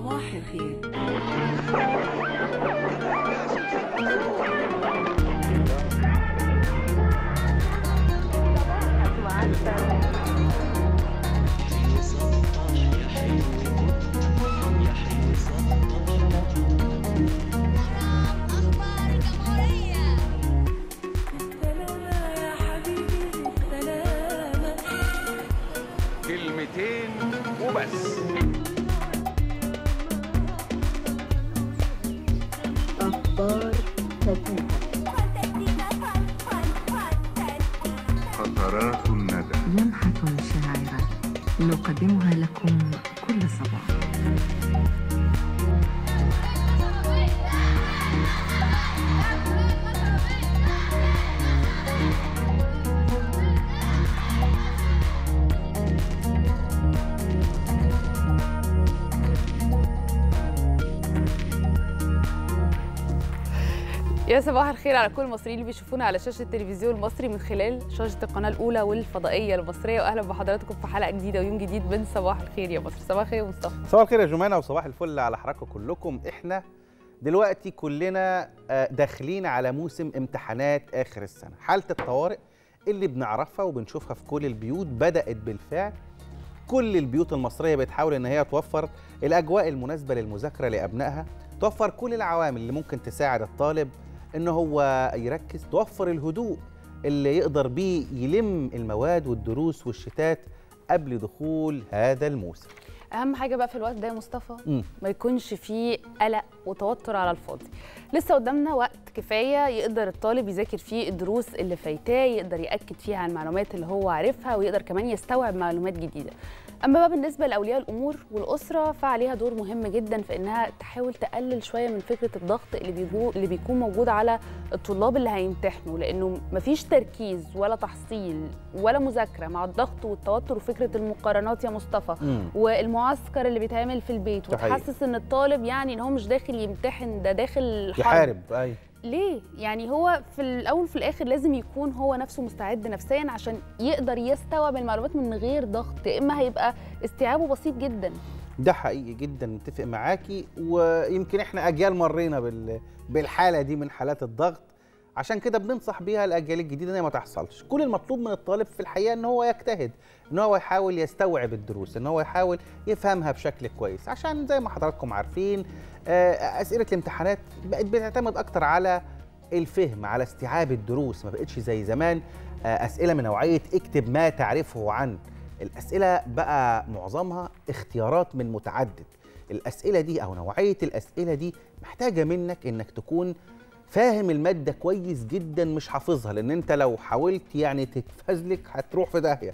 صباح الخير أخبار الجمهورية سلامة يا حبيبي سلامة كلمتين وبس فانتستيكا فان فان فانتستيكا قطرات الندى لمحة شاعرة نقدمها لكم كل صباح يا صباح الخير على كل المصريين اللي بيشوفونا على شاشه التلفزيون المصري من خلال شاشه القناه الاولى والفضائيه المصريه واهلا بحضراتكم في حلقه جديده ويوم جديد من صباح الخير يا مصر صباح الخير يا مصطفى صباح الخير يا جمانة وصباح الفل على حضراتكم كلكم احنا دلوقتي كلنا آه، داخلين على موسم امتحانات اخر السنه حاله الطوارئ اللي بنعرفها وبنشوفها في كل البيوت بدات بالفعل كل البيوت المصريه بتحاول ان هي توفر الاجواء المناسبه للمذاكره لابنائها توفر كل العوامل اللي ممكن تساعد الطالب ان هو يركز توفر الهدوء اللي يقدر بيه يلم المواد والدروس والشتات قبل دخول هذا الموسم اهم حاجه بقى في الوقت ده يا مصطفى مم. ما يكونش فيه قلق وتوتر على الفاضي لسه قدامنا وقت كفايه يقدر الطالب يذاكر فيه الدروس اللي فايتاه يقدر ياكد فيها على المعلومات اللي هو عارفها ويقدر كمان يستوعب معلومات جديده اما بقى بالنسبه لاولياء الامور والاسره فعليها دور مهم جدا في انها تحاول تقلل شويه من فكره الضغط اللي بيجو اللي بيكون موجود على الطلاب اللي هيمتحنوا لانه مفيش تركيز ولا تحصيل ولا مذاكره مع الضغط والتوتر وفكره المقارنات يا مصطفى مم. والمعسكر اللي بيتعمل في البيت ده حقيقي. وتحسس ان الطالب يعني ان هو مش داخل يمتحن ده داخل حرب يحارب ايوه ليه يعني هو في الاول وفي الاخر لازم يكون هو نفسه مستعد نفسيا عشان يقدر يستوعب المعلومات من غير ضغط يا اما هيبقى استيعابه بسيط جدا ده حقيقي جدا متفق معاكي ويمكن احنا اجيال مرينا بال... بالحاله دي من حالات الضغط عشان كده بننصح بيها الاجيال الجديده ان هي ما تحصلش كل المطلوب من الطالب في الحقيقه ان هو يجتهد ان هو يحاول يستوعب الدروس ان هو يحاول يفهمها بشكل كويس عشان زي ما حضراتكم عارفين آه، اسئله الامتحانات بقت بتعتمد اكتر على الفهم على استيعاب الدروس ما بقتش زي زمان آه، اسئله من نوعيه اكتب ما تعرفه عن الاسئله بقى معظمها اختيارات من متعدد الاسئله دي او نوعيه الاسئله دي محتاجه منك انك تكون فاهم الماده كويس جدا مش حافظها لان انت لو حاولت يعني تتفزلك هتروح في داهيه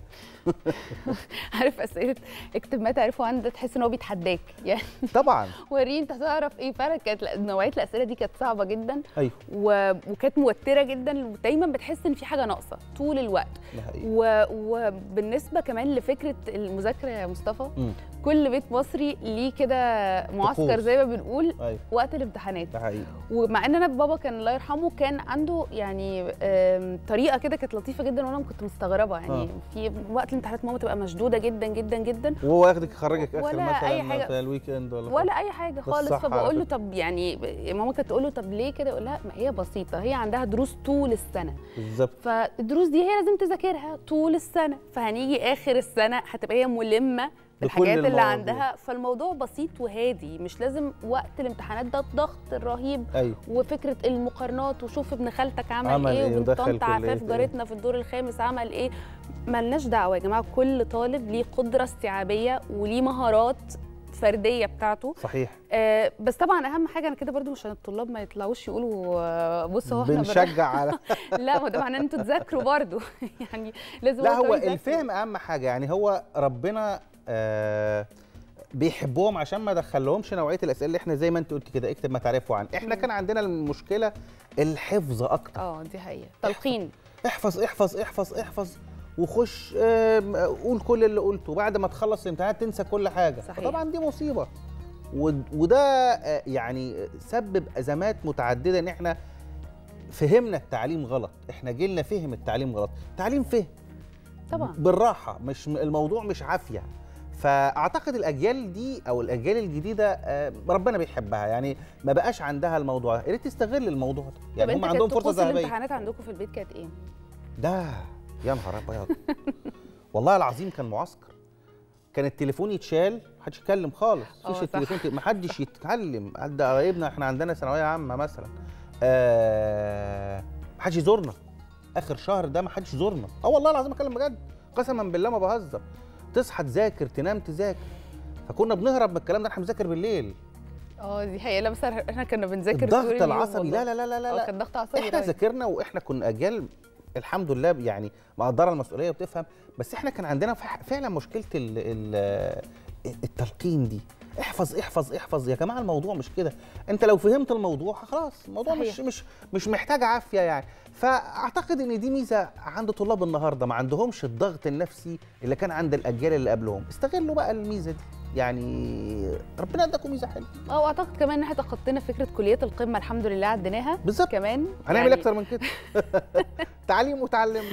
عارف اسئله اكتب ما تعرفه عن ده تحس ان هو بيتحداك يعني طبعا وريني انت هتعرف ايه فعلا كانت نوعيه الاسئله دي كانت صعبه جدا ايوه و... وكانت موتره جدا ودايما بتحس ان في حاجه ناقصه طول الوقت ده حقيقي و... وبالنسبه كمان لفكره المذاكره يا مصطفى مم. كل بيت مصري ليه كده معسكر طقوس. زي ما بنقول ايوه وقت الامتحانات ده حقيقي ومع ان انا بابا كان الله يرحمه كان عنده يعني آم، طريقه كده كانت لطيفه جدا وانا كنت مستغربه يعني آه. في وقت الامتحانات ماما تبقى مشدوده جدا جدا جدا وهو ياخدك يخرجك اخر ولا مثلا أي حاجة. في الويك اند ولا ولا اي حاجه خالص صح على فبقول له فكرة. طب يعني ماما كانت تقول له طب ليه كده يقول لها ما هي بسيطه هي عندها دروس طول السنه بالظبط فالدروس دي هي لازم تذاكرها طول السنه فهنيجي اخر السنه هتبقى هي ملمه بالحاجات اللي المواضيع. عندها فالموضوع بسيط وهادي مش لازم وقت الامتحانات ده الضغط الرهيب ايوه وفكره المقارنات وشوف ابن خالتك عمل, عمل ايه إيه وبنت ودخل طنط عفاف كلية إيه. جارتنا في الدور الخامس عمل ايه ملناش دعوه يا جماعه كل طالب ليه قدره استيعابيه وليه مهارات فرديه بتاعته صحيح آه بس طبعا اهم حاجه انا كده برضو عشان الطلاب ما يطلعوش يقولوا آه، بصوا هو احنا بن- بنشجع على لا ما ده معناه ان انتوا تذاكروا برضو يعني لازم لا هو الطالب يذاكر. الفهم اهم حاجه يعني هو ربنا آه بيحبهم عشان ما دخلهمش نوعيه الاسئله اللي احنا زي ما انت قلت كده اكتب ما تعرفه عن احنا مم. كان عندنا المشكله الحفظ اكتر اه دي حقيقه تلقين احفظ احفظ احفظ احفظ وخش آم، قول كل اللي قلته بعد ما تخلص الامتحانات تنسى كل حاجه صحيح. طبعا دي مصيبه ود- وده آه، يعني سبب ازمات متعدده ان احنا فهمنا التعليم غلط احنا جيلنا فهم التعليم غلط التعليم فهم طبعا بالراحه مش الموضوع مش عافيه فاعتقد الاجيال دي او الاجيال الجديده آه، ربنا بيحبها يعني ما بقاش عندها الموضوع ده. يا ريت تستغل الموضوع ده طب يعني انت هم عندهم كانت فرصه طقوس ذهبيه الامتحانات عندكم في البيت كانت ايه؟ ده يا نهار ابيض والله العظيم كان معسكر كان التليفون يتشال محدش يتكلم خالص اه مفيش صح. التليفون ت- محدش يتكلم قد قرايبنا احنا عندنا ثانويه عامه مثلا آه محدش يزورنا اخر شهر ده محدش يزورنا اه والله العظيم اتكلم بجد قسما بالله ما بهزر تصحى تذاكر تنام تذاكر فكنا بنهرب من الكلام ده احنا بنذاكر بالليل اه دي حقيقه لا بس احنا كنا بنذاكر طول الضغط اليوم العصبي والله. لا لا لا لا اه لا كان ضغط عصبي احنا رهيب. ذاكرنا واحنا كنا اجيال الحمد لله يعني مقدره المسؤوليه وبتفهم بس احنا كان عندنا فع- فعلا مشكله ال ال التلقين دي احفظ احفظ احفظ يا جماعه الموضوع مش كده انت لو فهمت الموضوع خلاص الموضوع مش صحيح. مش مش محتاج عافيه يعني فاعتقد ان دي ميزه عند طلاب النهارده ما عندهمش الضغط النفسي اللي كان عند الاجيال اللي قبلهم استغلوا بقى الميزه دي يعني ربنا اداكم ميزه حلوه اه واعتقد كمان ان احنا تخطينا فكره كليه القمه الحمد لله عديناها بالظبط كمان هنعمل يعني اكتر من كده تعليم وتعلم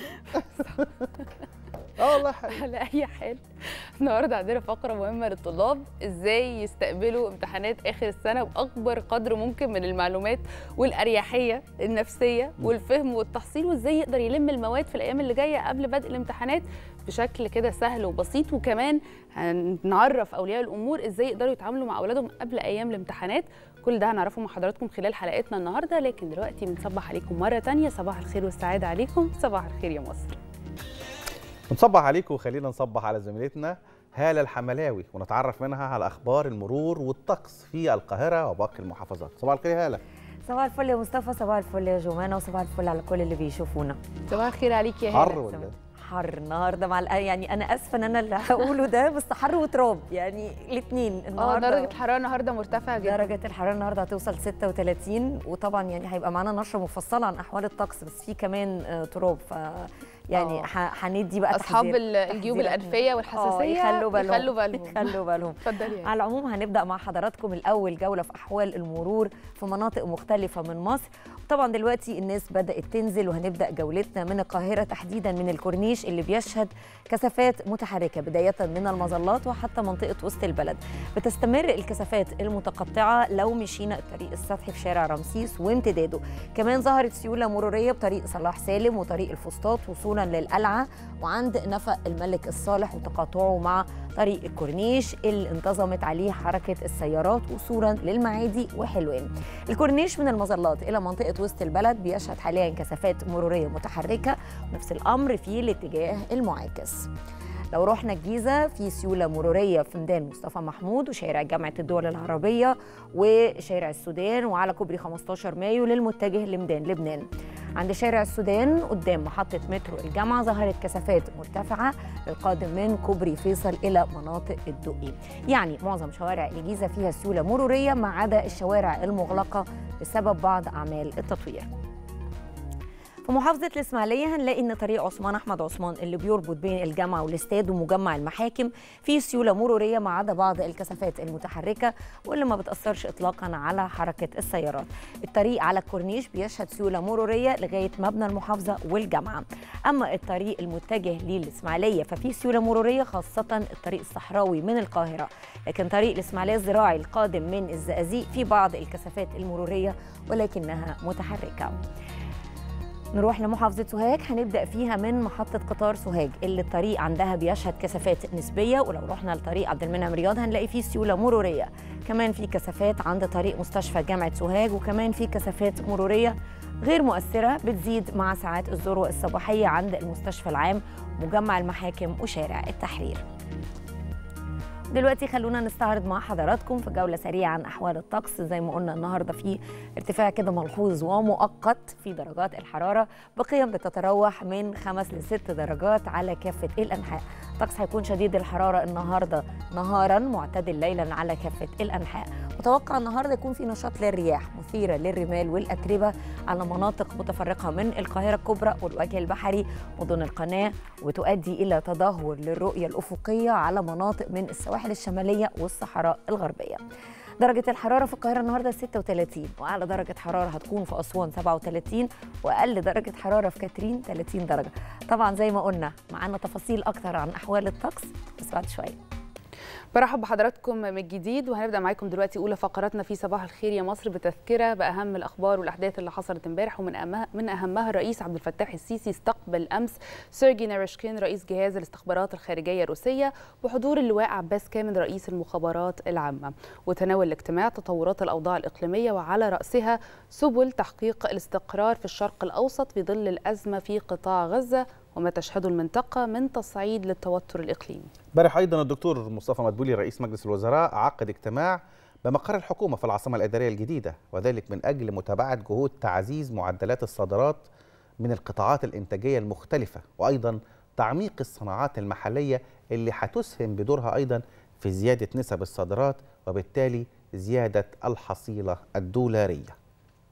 اه والله حقيقي. على اي حال النهارده عندنا فقره مهمه للطلاب ازاي يستقبلوا امتحانات اخر السنه باكبر قدر ممكن من المعلومات والاريحيه النفسيه والفهم والتحصيل وازاي يقدر يلم المواد في الايام اللي جايه قبل بدء الامتحانات بشكل كده سهل وبسيط وكمان هنعرف اولياء الامور ازاي يقدروا يتعاملوا مع اولادهم قبل ايام الامتحانات كل ده هنعرفه مع حضراتكم خلال حلقتنا النهارده لكن دلوقتي بنصبح عليكم مره تانية صباح الخير والسعاده عليكم صباح الخير يا مصر نصبح عليكم وخلينا نصبح على زميلتنا هالة الحملاوي ونتعرف منها على اخبار المرور والطقس في القاهره وباقي المحافظات صباح الخير يا هاله صباح الفل يا مصطفى صباح الفل يا جمانة وصباح الفل على كل اللي بيشوفونا صباح الخير عليك يا حر هاله ولا إيه؟ حر النهارده مع الأ- يعني انا اسفه ان انا اللي هقوله ده بس حر وتراب يعني الاثنين اه النهارده درجه الحراره النهارده مرتفعه جدا درجة الحرارة النهارده هتوصل 36 وطبعا يعني هيبقى معانا نشرة مفصلة عن أحوال الطقس بس في كمان آه، تراب ف يعني آه. ح- هندي بقى اصحاب تحذير- ال- الجيوب تحذيرات. الانفيه آه، والحساسيه يخلوا بالهم يخلوا بالهم يخلوا بالهم اتفضلي يا على العموم هنبدا مع حضراتكم الاول جوله في احوال المرور في مناطق مختلفه من مصر طبعا دلوقتي الناس بدات تنزل وهنبدا جولتنا من القاهره تحديدا من الكورنيش اللي بيشهد كثافات متحركه بدايه من المظلات وحتى منطقه وسط البلد بتستمر الكثافات المتقطعه لو مشينا الطريق السطحي في شارع رمسيس وامتداده كمان ظهرت سيوله مروريه بطريق صلاح سالم وطريق الفسطاط وصولا للقلعه وعند نفق الملك الصالح وتقاطعه مع طريق الكورنيش اللي انتظمت عليه حركة السيارات وصولا للمعادي وحلوان الكورنيش من المظلات إلى منطقة وسط البلد بيشهد حاليا كثافات مرورية متحركة ونفس الأمر في الاتجاه المعاكس لو رحنا الجيزة في سيولة مرورية في ميدان مصطفى محمود وشارع جامعة الدول العربية وشارع السودان وعلى كوبري 15 مايو للمتجه لميدان لبنان عند شارع السودان قدام محطة مترو الجامعة ظهرت كثافات مرتفعة للقادم من كوبري فيصل إلى مناطق الدقي يعني معظم شوارع الجيزة فيها سيولة مرورية ما عدا الشوارع المغلقة بسبب بعض أعمال التطوير في محافظة الإسماعيلية هنلاقي إن طريق عثمان أحمد عثمان اللي بيربط بين الجامعة والاستاد ومجمع المحاكم فيه سيولة مرورية ما عدا بعض الكثافات المتحركة واللي ما بتأثرش إطلاقا على حركة السيارات. الطريق على الكورنيش بيشهد سيولة مرورية لغاية مبنى المحافظة والجامعة. أما الطريق المتجه للإسماعيلية ففيه سيولة مرورية خاصة الطريق الصحراوي من القاهرة. لكن طريق الإسماعيلية الزراعي القادم من الزقازيق في بعض الكثافات المرورية ولكنها متحركة. نروح لمحافظة سوهاج هنبدأ فيها من محطة قطار سوهاج اللي الطريق عندها بيشهد كثافات نسبية ولو رحنا لطريق عبد المنعم رياض هنلاقي فيه سيولة مرورية كمان في كثافات عند طريق مستشفى جامعة سوهاج وكمان في كثافات مرورية غير مؤثرة بتزيد مع ساعات الذروة الصباحية عند المستشفى العام مجمع المحاكم وشارع التحرير دلوقتي خلونا نستعرض مع حضراتكم في جولة سريعة عن أحوال الطقس زي ما قلنا النهاردة في ارتفاع كده ملحوظ ومؤقت في درجات الحرارة بقيم بتتراوح من خمس لست درجات على كافة الأنحاء الطقس هيكون شديد الحرارة النهاردة نهارا معتدل ليلا على كافة الأنحاء متوقع النهاردة يكون في نشاط للرياح مثيرة للرمال والأتربة على مناطق متفرقة من القاهرة الكبرى والوجه البحري مدن القناة وتؤدي إلى تدهور للرؤية الأفقية على مناطق من السواحل الشمالية والصحراء الغربية درجة الحرارة في القاهرة النهاردة 36 وأعلى درجة حرارة هتكون في أسوان 37 وأقل درجة حرارة في كاترين 30 درجة طبعا زي ما قلنا معانا تفاصيل أكتر عن أحوال الطقس بس بعد شوية برحب بحضراتكم من جديد وهنبدا معاكم دلوقتي اولى فقراتنا في صباح الخير يا مصر بتذكره باهم الاخبار والاحداث اللي حصلت امبارح ومن أهمها من اهمها الرئيس عبد الفتاح السيسي استقبل امس سيرجي نارشكين رئيس جهاز الاستخبارات الخارجيه الروسيه بحضور اللواء عباس كامل رئيس المخابرات العامه وتناول الاجتماع تطورات الاوضاع الاقليميه وعلى راسها سبل تحقيق الاستقرار في الشرق الاوسط في ظل الازمه في قطاع غزه وما تشهده المنطقه من تصعيد للتوتر الاقليمي امبارح ايضا الدكتور مصطفى مدبولي رئيس مجلس الوزراء عقد اجتماع بمقر الحكومه في العاصمه الاداريه الجديده وذلك من اجل متابعه جهود تعزيز معدلات الصادرات من القطاعات الانتاجيه المختلفه وايضا تعميق الصناعات المحليه اللي هتسهم بدورها ايضا في زياده نسب الصادرات وبالتالي زياده الحصيله الدولاريه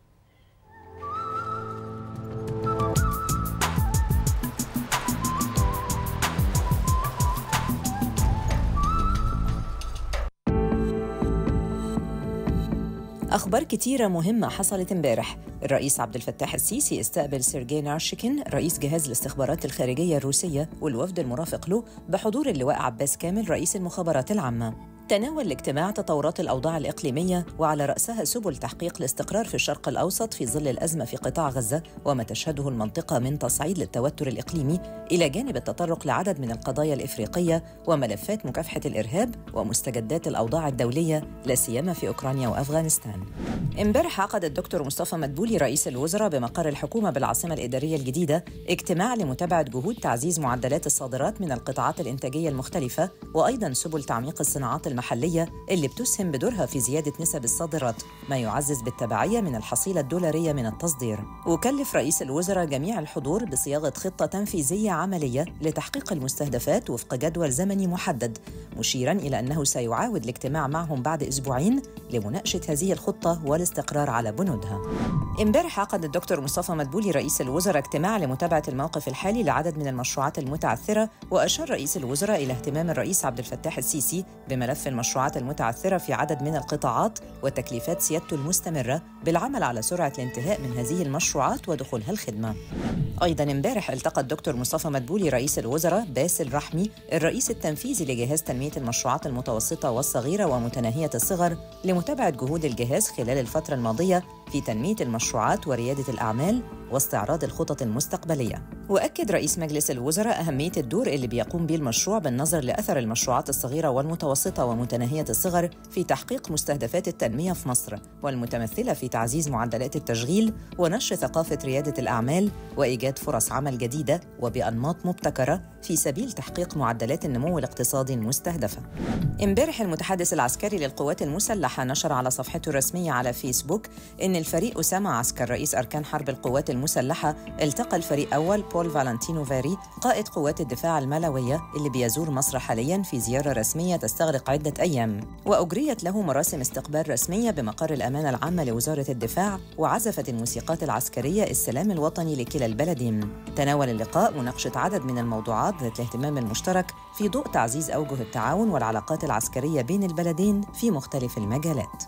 أخبار كتيرة مهمة حصلت امبارح الرئيس عبد الفتاح السيسي استقبل سيرجي نارشكين رئيس جهاز الاستخبارات الخارجية الروسية والوفد المرافق له بحضور اللواء عباس كامل رئيس المخابرات العامة تناول الاجتماع تطورات الأوضاع الإقليمية وعلى رأسها سبل تحقيق الاستقرار في الشرق الأوسط في ظل الأزمة في قطاع غزة وما تشهده المنطقة من تصعيد للتوتر الإقليمي إلى جانب التطرق لعدد من القضايا الإفريقية وملفات مكافحة الإرهاب ومستجدات الأوضاع الدولية لا سيما في أوكرانيا وأفغانستان. امبارح عقد الدكتور مصطفى مدبولي رئيس الوزراء بمقر الحكومة بالعاصمة الإدارية الجديدة اجتماع لمتابعة جهود تعزيز معدلات الصادرات من القطاعات الإنتاجية المختلفة وأيضا سبل تعميق الصناعات المحلية اللي بتسهم بدورها في زيادة نسب الصادرات ما يعزز بالتبعية من الحصيلة الدولارية من التصدير وكلف رئيس الوزراء جميع الحضور بصياغة خطة تنفيذية عملية لتحقيق المستهدفات وفق جدول زمني محدد مشيرا إلى أنه سيعاود الاجتماع معهم بعد أسبوعين لمناقشة هذه الخطة والاستقرار على بنودها امبارح عقد الدكتور مصطفى مدبولي رئيس الوزراء اجتماع لمتابعة الموقف الحالي لعدد من المشروعات المتعثرة وأشار رئيس الوزراء إلى اهتمام الرئيس عبد الفتاح السيسي بملف المشروعات المتعثرة في عدد من القطاعات وتكليفات سيادته المستمرة بالعمل على سرعة الانتهاء من هذه المشروعات ودخولها الخدمة أيضا امبارح التقى الدكتور مصطفى مدبولي رئيس الوزراء باسل رحمي الرئيس التنفيذي لجهاز تنمية المشروعات المتوسطة والصغيرة ومتناهية الصغر لمتابعة جهود الجهاز خلال الفترة الماضية في تنمية المشروعات وريادة الأعمال واستعراض الخطط المستقبلية وأكد رئيس مجلس الوزراء أهمية الدور اللي بيقوم به المشروع بالنظر لأثر المشروعات الصغيرة والمتوسطة ومتناهية الصغر في تحقيق مستهدفات التنمية في مصر والمتمثلة في تعزيز معدلات التشغيل ونشر ثقافة ريادة الأعمال وإيجاد فرص عمل جديدة وبأنماط مبتكرة في سبيل تحقيق معدلات النمو الاقتصادي المستهدفة امبارح المتحدث العسكري للقوات المسلحة نشر على صفحته الرسمية على فيسبوك إن الفريق أسامة عسكر رئيس أركان حرب القوات المسلحة التقى الفريق أول بول فالنتينو فاري قائد قوات الدفاع الملوية اللي بيزور مصر حاليا في زيارة رسمية تستغرق عدة أيام وأجريت له مراسم استقبال رسمية بمقر الأمانة العامة لوزارة الدفاع وعزفت الموسيقات العسكرية السلام الوطني لكلا البلدين تناول اللقاء مناقشة عدد من الموضوعات ذات الاهتمام المشترك في ضوء تعزيز أوجه التعاون والعلاقات العسكرية بين البلدين في مختلف المجالات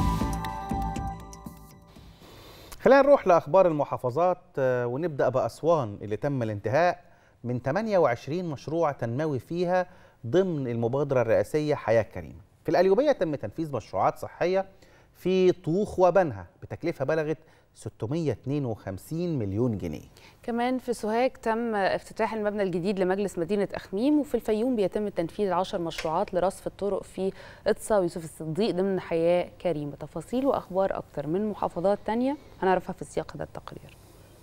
خلينا نروح لاخبار المحافظات آه، ونبدا باسوان اللي تم الانتهاء من 28 مشروع تنموي فيها ضمن المبادره الرئاسيه حياه كريمه. في القليوبيه تم تنفيذ مشروعات صحيه في طوخ وبنها بتكلفه بلغت 652 مليون جنيه. كمان في سوهاج تم افتتاح المبنى الجديد لمجلس مدينة أخميم وفي الفيوم بيتم تنفيذ عشر مشروعات لرصف الطرق في إطسا ويوسف الصديق ضمن حياة كريمة تفاصيل وأخبار أكتر من محافظات تانية هنعرفها في سياق هذا التقرير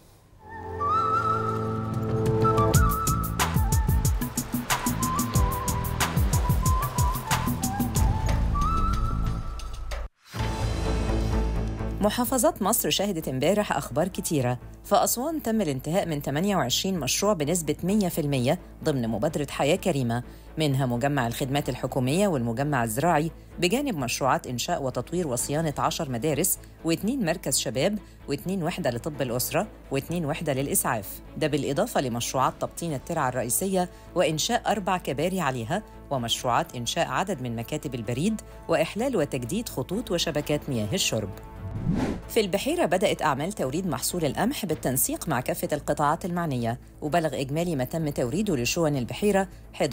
محافظات مصر شهدت امبارح أخبار كتيرة فأسوان تم الانتهاء من 28 مشروع بنسبة 100% ضمن مبادرة حياة كريمة منها مجمع الخدمات الحكومية والمجمع الزراعي بجانب مشروعات إنشاء وتطوير وصيانة 10 مدارس واثنين مركز شباب واثنين وحدة لطب الأسرة واثنين وحدة للإسعاف ده بالإضافة لمشروعات تبطين الترعة الرئيسية وإنشاء أربع كباري عليها ومشروعات إنشاء عدد من مكاتب البريد وإحلال وتجديد خطوط وشبكات مياه الشرب في البحيرة بدأت أعمال توريد محصول القمح بالتنسيق مع كافة القطاعات المعنية وبلغ إجمالي ما تم توريده لشون البحيرة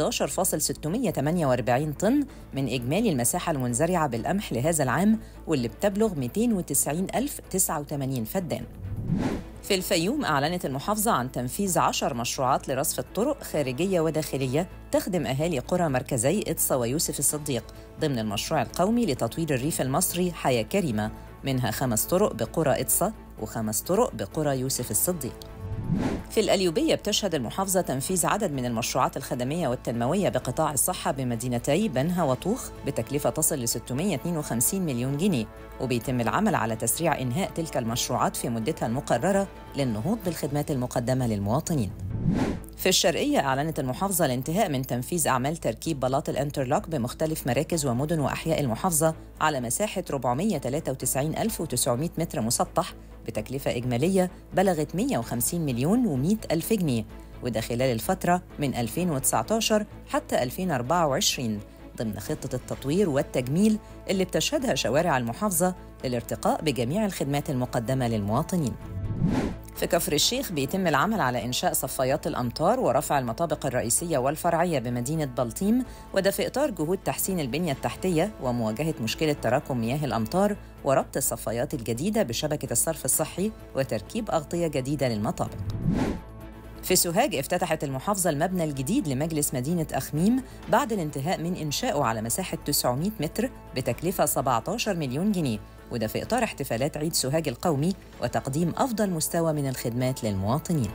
11.648 طن من إجمالي المساحة المنزرعة بالقمح لهذا العام واللي بتبلغ 290,089 فدان في الفيوم أعلنت المحافظة عن تنفيذ عشر مشروعات لرصف الطرق خارجية وداخلية تخدم أهالي قرى مركزي إطسا ويوسف الصديق ضمن المشروع القومي لتطوير الريف المصري حياة كريمة منها خمس طرق بقرى إطسا وخمس طرق بقرى يوسف الصديق في الأليوبية بتشهد المحافظة تنفيذ عدد من المشروعات الخدمية والتنموية بقطاع الصحة بمدينتي بنها وطوخ بتكلفة تصل ل 652 مليون جنيه وبيتم العمل على تسريع إنهاء تلك المشروعات في مدتها المقررة للنهوض بالخدمات المقدمة للمواطنين في الشرقية أعلنت المحافظة الانتهاء من تنفيذ أعمال تركيب بلاط الانترلوك بمختلف مراكز ومدن وأحياء المحافظة على مساحة 493900 متر مسطح بتكلفة إجمالية بلغت 150 مليون و100 ألف جنيه وده خلال الفترة من 2019 حتى 2024 ضمن خطة التطوير والتجميل اللي بتشهدها شوارع المحافظة للارتقاء بجميع الخدمات المقدمة للمواطنين في كفر الشيخ بيتم العمل على إنشاء صفايات الأمطار ورفع المطابق الرئيسية والفرعية بمدينة بلطيم وده في إطار جهود تحسين البنية التحتية ومواجهة مشكلة تراكم مياه الأمطار وربط الصفايات الجديدة بشبكة الصرف الصحي وتركيب أغطية جديدة للمطابق في سوهاج افتتحت المحافظة المبنى الجديد لمجلس مدينة أخميم بعد الانتهاء من إنشائه على مساحة 900 متر بتكلفة 17 مليون جنيه وده في إطار احتفالات عيد سوهاج القومي وتقديم أفضل مستوى من الخدمات للمواطنين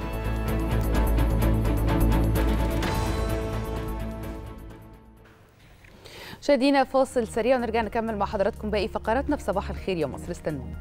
مشاهدينا فاصل سريع ونرجع نكمل مع حضراتكم باقي فقراتنا في صباح الخير يا مصر استنونا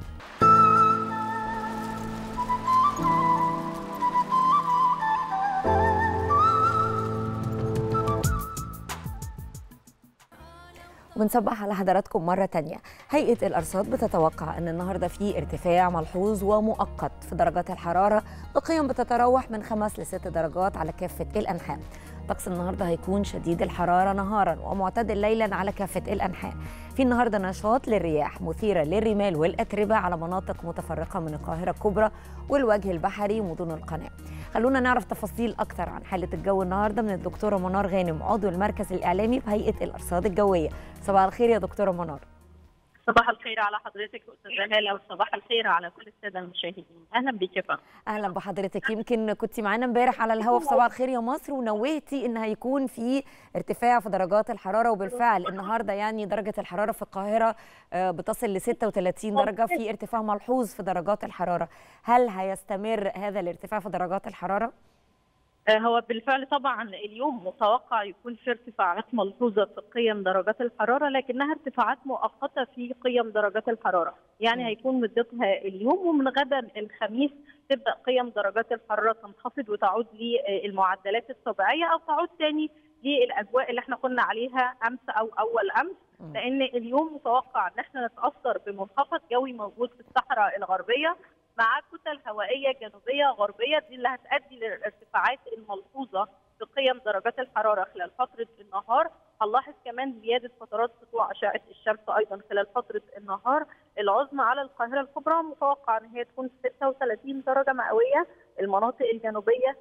وبنصبح على حضراتكم مرة تانية هيئة الأرصاد بتتوقع أن النهاردة في ارتفاع ملحوظ ومؤقت في درجات الحرارة بقيم بتتراوح من خمس لست درجات على كافة الأنحاء طقس النهارده هيكون شديد الحرارة نهارا ومعتدل ليلا على كافة الأنحاء في النهارده نشاط للرياح مثيرة للرمال والأتربة على مناطق متفرقة من القاهرة الكبرى والوجه البحري ومدن القناة خلونا نعرف تفاصيل أكتر عن حالة الجو النهارده من الدكتورة منار غانم عضو المركز الإعلامي بهيئة الأرصاد الجوية صباح الخير يا دكتورة منار صباح الخير على حضرتك استاذه هاله وصباح الخير على كل الساده المشاهدين اهلا بك يا فندم اهلا بحضرتك يمكن كنت معانا امبارح على الهوا في صباح الخير يا مصر ونوهتي ان هيكون في ارتفاع في درجات الحراره وبالفعل النهارده يعني درجه الحراره في القاهره آه، بتصل ل 36 درجه في ارتفاع ملحوظ في درجات الحراره هل هيستمر هذا الارتفاع في درجات الحراره آه، هو بالفعل طبعا اليوم متوقع يكون في ارتفاعات ملحوظه في قيم درجات الحراره لكنها ارتفاعات مؤقته في قيم درجات الحراره يعني هيكون مدتها اليوم ومن غدا الخميس تبدا قيم درجات الحراره تنخفض وتعود للمعدلات الطبيعيه او تعود تاني للاجواء اللي احنا كنا عليها امس او اول امس لان اليوم متوقع ان احنا نتاثر بمنخفض جوي موجود في الصحراء الغربيه مع كتل هوائيه جنوبيه غربيه دي اللي هتؤدي للارتفاعات الملحوظه في قيم درجات الحراره خلال فتره النهار هنلاحظ كمان زياده فترات سطوع اشعه الشمس ايضا خلال فتره النهار العظمى على القاهره الكبرى متوقع ان هي تكون 36 درجه مئويه المناطق الجنوبيه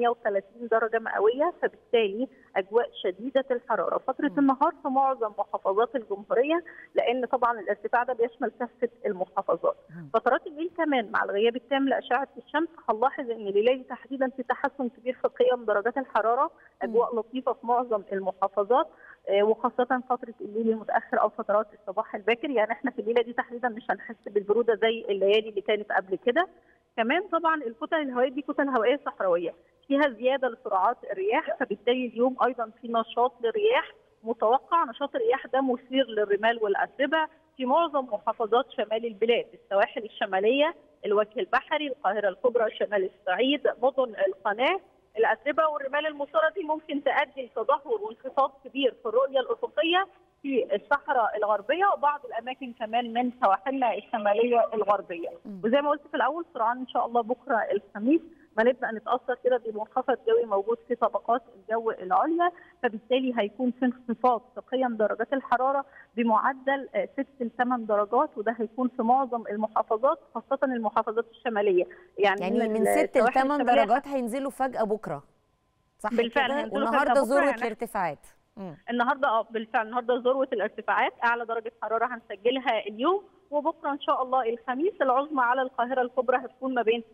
38 درجه مئويه فبالتالي اجواء شديده الحراره فتره النهار في معظم محافظات الجمهوريه لان طبعا الارتفاع ده بيشمل كافه المحافظات فترات الليل كمان مع الغياب التام لاشعه الشمس هنلاحظ ان الليله دي تحديدا في تحسن كبير في قيم درجات الحراره اجواء لطيفه في معظم المحافظات آه، وخاصة فترة الليل المتأخر أو فترات الصباح الباكر يعني احنا في الليلة دي تحديدا مش هنحس بالبرودة زي الليالي اللي كانت قبل كده كمان طبعا الكتل الهوائية دي كتل هوائية صحراوية فيها زيادة لسرعات الرياح فبالتالي اليوم أيضا في نشاط للرياح متوقع نشاط الرياح ده مثير للرمال والأتربة في معظم محافظات شمال البلاد السواحل الشمالية الوجه البحري القاهرة الكبرى شمال الصعيد مدن القناة الأتربة والرمال المثارة دي ممكن تؤدي لتدهور وانخفاض كبير في الرؤية الأفقية في الصحراء الغربية وبعض الأماكن كمان من سواحلنا الشمالية الغربية وزي ما قلت في الأول سرعان إن شاء الله بكرة الخميس ما نبدا نتاثر كده بمنخفض جوي موجود في طبقات الجو العليا فبالتالي هيكون في انخفاض في قيم درجات الحراره بمعدل 6 ل 8 درجات وده هيكون في معظم المحافظات خاصه المحافظات الشماليه يعني, يعني من 6 ل السواحل 8 الشمالية درجات هينزلوا فجاه بكره صح بالفعل كده هينزلوا والنهارده فجأة بكرة ذروه يعني الارتفاعات مم. النهارده اه بالفعل النهارده ذروه الارتفاعات اعلى درجه حراره هنسجلها اليوم وبكره ان شاء الله الخميس العظمى على القاهره الكبرى هتكون ما بين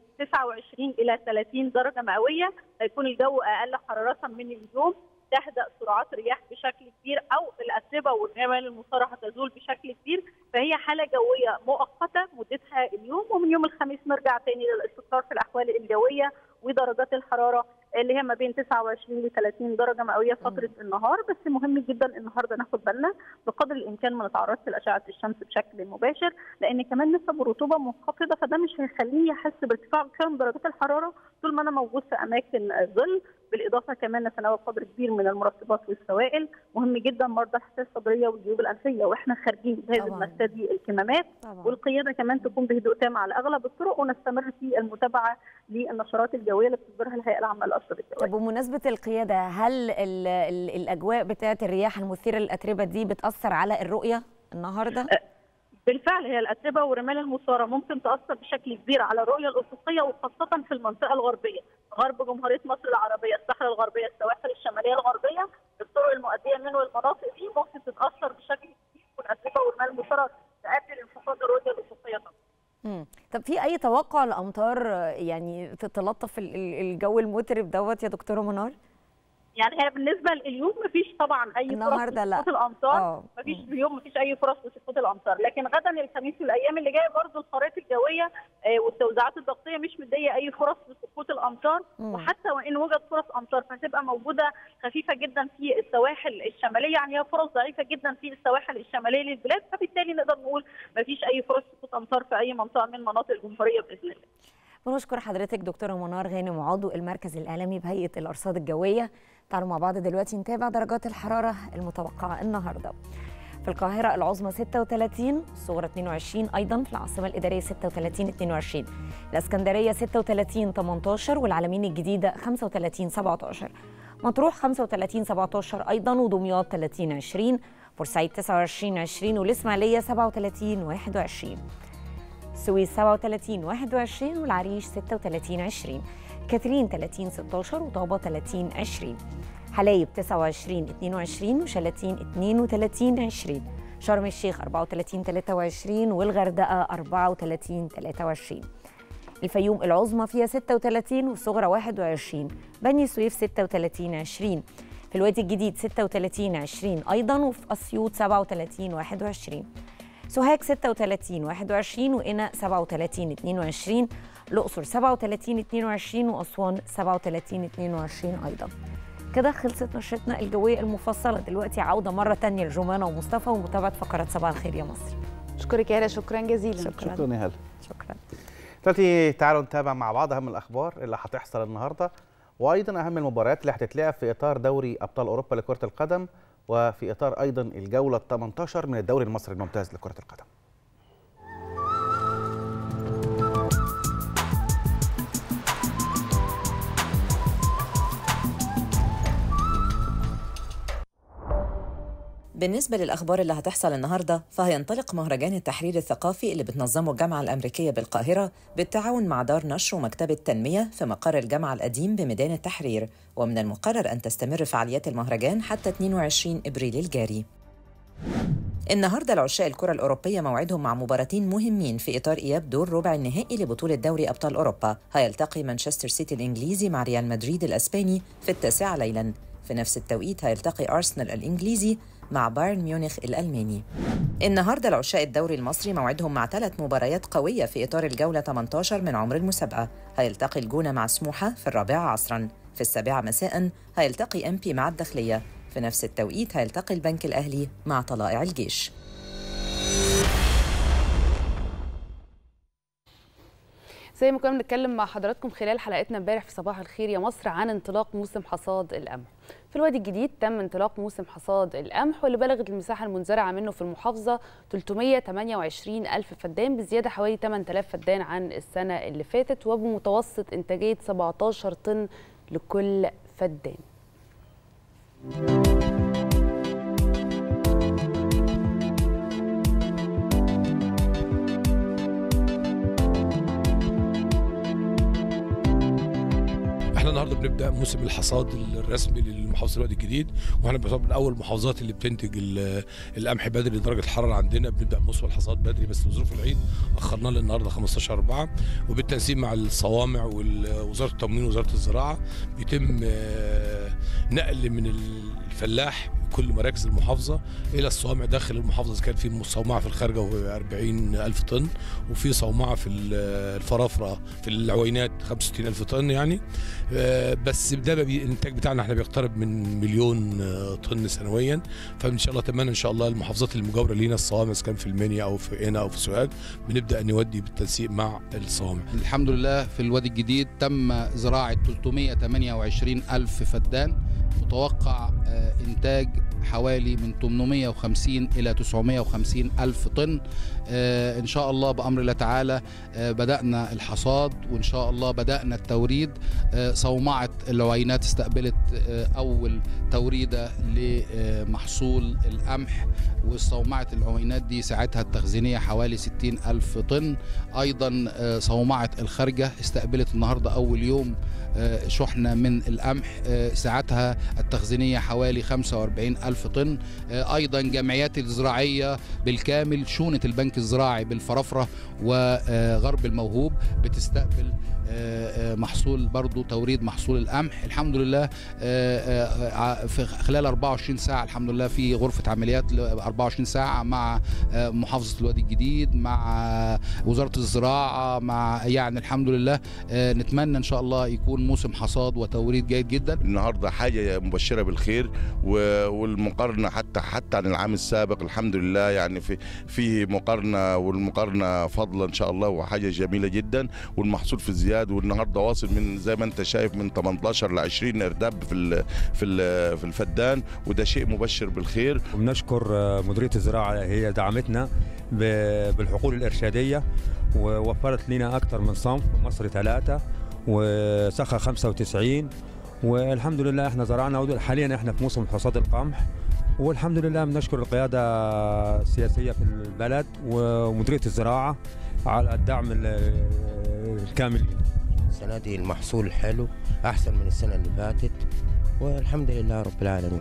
29 الى 30 درجه مئويه هيكون الجو اقل حراره من اليوم تهدأ سرعات رياح بشكل كبير او الاتربه والرمال المثاره هتزول بشكل كبير فهي حاله جويه مؤقته مدتها اليوم ومن يوم الخميس نرجع تاني للاستقرار في الاحوال الجويه ودرجات الحراره اللي هي ما بين 29 ل 30 درجه مئويه فتره النهار بس مهم جدا النهارده ناخد بالنا بقدر الامكان ما نتعرضش لاشعه الشمس بشكل مباشر لان كمان نسب الرطوبه منخفضه فده مش هيخليني احس بارتفاع كم درجات الحراره طول ما انا موجود في اماكن الظل بالاضافه كمان نتناول قدر كبير من المرطبات والسوائل مهم جدا مرضى الحساسيه الصدريه والجيوب الانفيه واحنا خارجين لازم طبعاً. نرتدي الكمامات طبعا والقياده كمان تكون بهدوء تام على اغلب الطرق ونستمر في المتابعه للنشرات الجويه اللي بتصدرها الهيئه العامه للارصاد الجويه. طب بمناسبة القيادة هل ال ال الأجواء بتاعة الرياح المثيرة للأتربة دي بتأثر على الرؤية النهاردة؟ بالفعل هي الاتربه والرمال المثاره ممكن تاثر بشكل كبير على الرؤيه الافقيه وخاصه في المنطقه الغربيه، غرب جمهوريه مصر العربيه، الصحراء الغربيه، السواحل الشماليه الغربيه، الطرق المؤديه من والمناطق دي ممكن تتاثر بشكل كبير والاتربه والرمال المثاره تؤدي لانخفاض الرؤيه الافقيه طبعا. مم. طب في أي توقع لأمطار آه، يعني تتلطف ال- ال- الجو المترب دوت يا دكتورة منار؟ يعني هي بالنسبه لليوم مفيش طبعا اي فرص النهاردة لا. لسقوط الامطار آه. مفيش مم. اليوم مفيش اي فرص لسقوط الامطار لكن غدا الخميس والايام اللي جايه برضه الخرائط الجويه آه، والتوزيعات الضغطيه مش مديه اي فرص لسقوط الامطار مم. وحتى وان وجد فرص امطار فهتبقى موجوده خفيفه جدا في السواحل الشماليه يعني هي فرص ضعيفه جدا في السواحل الشماليه للبلاد فبالتالي نقدر نقول مفيش اي فرص سقوط امطار في اي منطقه من مناطق الجمهوريه باذن الله بنشكر حضرتك دكتورة منار غانم عضو المركز الإعلامي بهيئة الأرصاد الجوية تعالوا مع بعض دلوقتي نتابع درجات الحرارة المتوقعة النهاردة في القاهرة العظمى 36 الصغرى 22 أيضا في العاصمة الإدارية 36 22 الإسكندرية 36 18 والعلمين الجديدة 35 17 مطروح 35 17 أيضا ودمياط 30 20 بورسعيد 29 20 والإسماعيلية 37 21 السويس 37 21 والعريش 36 20 كاترين 30 16 وطابة 30 20 حلايب 29 22 وشلاتين 32 20 شرم الشيخ 34 23 والغردقة 34 23 الفيوم العظمى فيها 36 والصغرى 21 بني سويف 36 20 في الوادي الجديد 36 20 أيضا وفي أسيوط 37 21 سوهاج 36 21 وقنا 37 22 الأقصر 37 22 وأسوان 37 22 أيضا كده خلصت نشرتنا الجوية المفصلة دلوقتي عودة مرة تانية لجمانة ومصطفى ومتابعة فقرات صباح الخير يا مصر اشكرك يا هلا شكرا جزيلا شكرا شكرا يا هلا شكرا دلوقتي تعالوا نتابع مع بعض اهم الاخبار اللي هتحصل النهارده وايضا اهم المباريات اللي هتتلعب في اطار دوري ابطال اوروبا لكره القدم وفي اطار ايضا الجوله ال 18 من الدوري المصري الممتاز لكره القدم بالنسبة للأخبار اللي هتحصل النهاردة فهينطلق مهرجان التحرير الثقافي اللي بتنظمه الجامعة الأمريكية بالقاهرة بالتعاون مع دار نشر ومكتبة تنمية في مقر الجامعة القديم بميدان التحرير ومن المقرر أن تستمر فعاليات المهرجان حتى 22 إبريل الجاري النهارده العشاق الكرة الأوروبية موعدهم مع مباراتين مهمين في إطار إياب دور ربع النهائي لبطولة دوري أبطال أوروبا، هيلتقي مانشستر سيتي الإنجليزي مع ريال مدريد الأسباني في التاسعة ليلاً، في نفس التوقيت هيلتقي أرسنال الإنجليزي مع بايرن ميونخ الألماني. النهارده العشاق الدوري المصري موعدهم مع ثلاث مباريات قوية في إطار الجولة 18 من عمر المسابقة، هيلتقي الجونة مع سموحة في الرابعة عصراً، في السابعة مساءً هيلتقي أمبي مع الداخلية، في نفس التوقيت هيلتقي البنك الأهلي مع طلائع الجيش. زي ما كنا بنتكلم مع حضراتكم خلال حلقتنا امبارح في صباح الخير يا مصر عن انطلاق موسم حصاد القمح في الوادي الجديد تم انطلاق موسم حصاد القمح واللي بلغت المساحة المنزرعة منه في المحافظة 328 ألف فدان بزيادة حوالي 8000 فدان عن السنة اللي فاتت وبمتوسط إنتاجية 17 طن لكل فدان احنا النهارده بنبدا موسم الحصاد الرسمي للمحافظه الوادي الجديد واحنا بنعتبر من اول المحافظات اللي بتنتج ال- القمح بدري درجه الحراره عندنا بنبدا موسم الحصاد بدري بس لظروف العيد اخرناه للنهارده 15 4 وبالتنسيق مع الصوامع ووزاره التموين ووزاره الزراعه بيتم آه، نقل من الفلاح كل مراكز المحافظه الى الصوامع داخل المحافظه إذا كان في صومعه في الخارجه وهي 40 الف طن وفي صومعه في ال- الفرافره في العوينات 65 الف طن يعني آه، بس ده بي- الانتاج بتاعنا احنا بيقترب من مليون آه، طن سنويا فان شاء الله اتمنى ان شاء الله المحافظات المجاوره لينا الصوامع إذا كان في المنيا او في قنا او في سوهاج بنبدا نودي بالتنسيق مع الصوامع الحمد لله في الوادي الجديد تم زراعة 328 ألف فدان متوقع آه، إنتاج حوالي من 850 إلى 950 ألف طن آه، إن شاء الله بأمر الله تعالى آه، بدأنا الحصاد وإن شاء الله بدأنا التوريد آه، صومعة العوينات استقبلت آه، أول توريدة لمحصول القمح وصومعة العوينات دي ساعتها التخزينية حوالي 60 ألف طن أيضا آه، صومعة الخارجة استقبلت النهاردة أول يوم آه، شحنة من القمح آه، ساعتها التخزينية حوالي 45 ألف طن آه، أيضا جمعيات الزراعية بالكامل شونة البنك الزراعي بالفرافرة وغرب الموهوب بتستقبل آه، آه، محصول برضو توريد محصول القمح الحمد لله آه، آه، ع- في خلال 24 ساعة الحمد لله في غرفة عمليات ل 24 ساعة مع آه، محافظة الوادي الجديد مع وزارة الزراعة مع يعني الحمد لله آه، نتمنى إن شاء الله يكون موسم حصاد وتوريد جيد جدا النهارده حاجه مبشره بالخير و- والمقارنه حتى حتى عن العام السابق الحمد لله يعني في في مقارنه والمقارنه فضلا ان شاء الله وحاجه جميله جدا والمحصول في ازدياد والنهارده واصل من زي ما انت شايف من 18 ل 20 ارداب في ال في ال في الفدان وده شيء مبشر بالخير وبنشكر آه، مديرية الزراعة هي دعمتنا ب- بالحقول الإرشادية ووفرت لنا أكثر من صنف مصر ثلاثة وسخا 95 والحمد لله احنا زرعنا ود- حاليا احنا في موسم حصاد القمح والحمد لله بنشكر القيادة السياسية في البلد ومديرية الزراعة على الدعم ال- الكامل السنة دي المحصول حلو أحسن من السنة اللي فاتت والحمد لله رب العالمين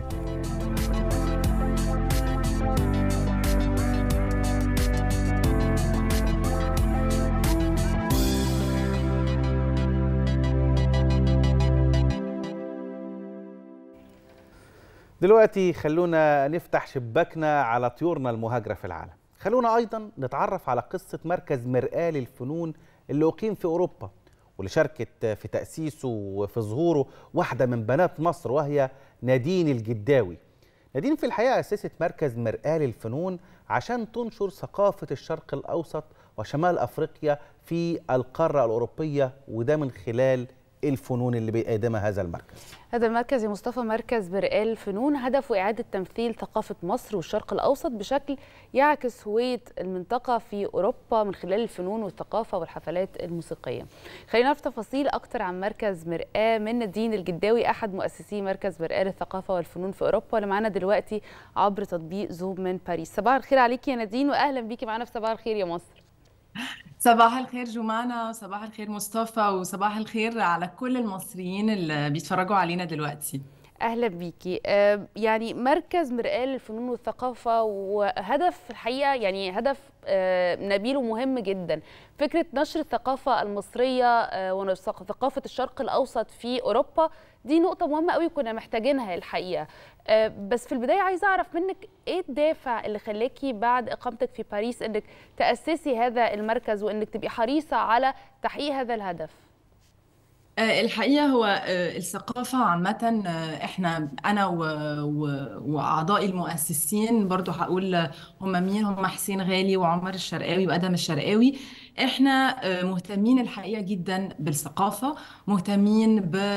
دلوقتي خلونا نفتح شباكنا على طيورنا المهاجرة في العالم خلونا أيضا نتعرف على قصة مركز مرآة للفنون اللي أقيم في أوروبا واللي شاركت في تأسيسه وفي ظهوره واحدة من بنات مصر وهي نادين الجداوي نادين في الحقيقة أسست مركز مرآة للفنون عشان تنشر ثقافة الشرق الأوسط وشمال أفريقيا في القارة الأوروبية وده من خلال الفنون اللي بيقدمها هذا المركز هذا المركز يا مصطفى مركز برقال الفنون هدفه إعادة تمثيل ثقافة مصر والشرق الأوسط بشكل يعكس هوية المنطقة في أوروبا من خلال الفنون والثقافة والحفلات الموسيقية خلينا نعرف تفاصيل أكتر عن مركز مرآة من نادين الجداوي أحد مؤسسي مركز مرآة للثقافة والفنون في أوروبا اللي معانا دلوقتي عبر تطبيق زوم من باريس صباح الخير عليكي يا نادين وأهلا بيكي معانا في صباح الخير يا مصر صباح الخير جمانة وصباح الخير مصطفى وصباح الخير على كل المصريين اللي بيتفرجوا علينا دلوقتي اهلا بيكي آه، يعني مركز مرآة للفنون والثقافة وهدف الحقيقة يعني هدف آه، نبيل ومهم جدا فكرة نشر الثقافة المصرية آه، وثقافة الشرق الأوسط في أوروبا دي نقطة مهمة قوي كنا محتاجينها الحقيقة آه، بس في البداية عايزة أعرف منك إيه الدافع اللي خلاكي بعد إقامتك في باريس إنك تأسسي هذا المركز وإنك تبقي حريصة على تحقيق هذا الهدف آه، الحقيقة هو آه، الثقافة عامة آه، احنا أنا و... و... وأعضائي المؤسسين برضو هقول هم مين هم حسين غالي وعمر الشرقاوي وأدم الشرقاوي احنا آه، مهتمين الحقيقة جدا بالثقافة مهتمين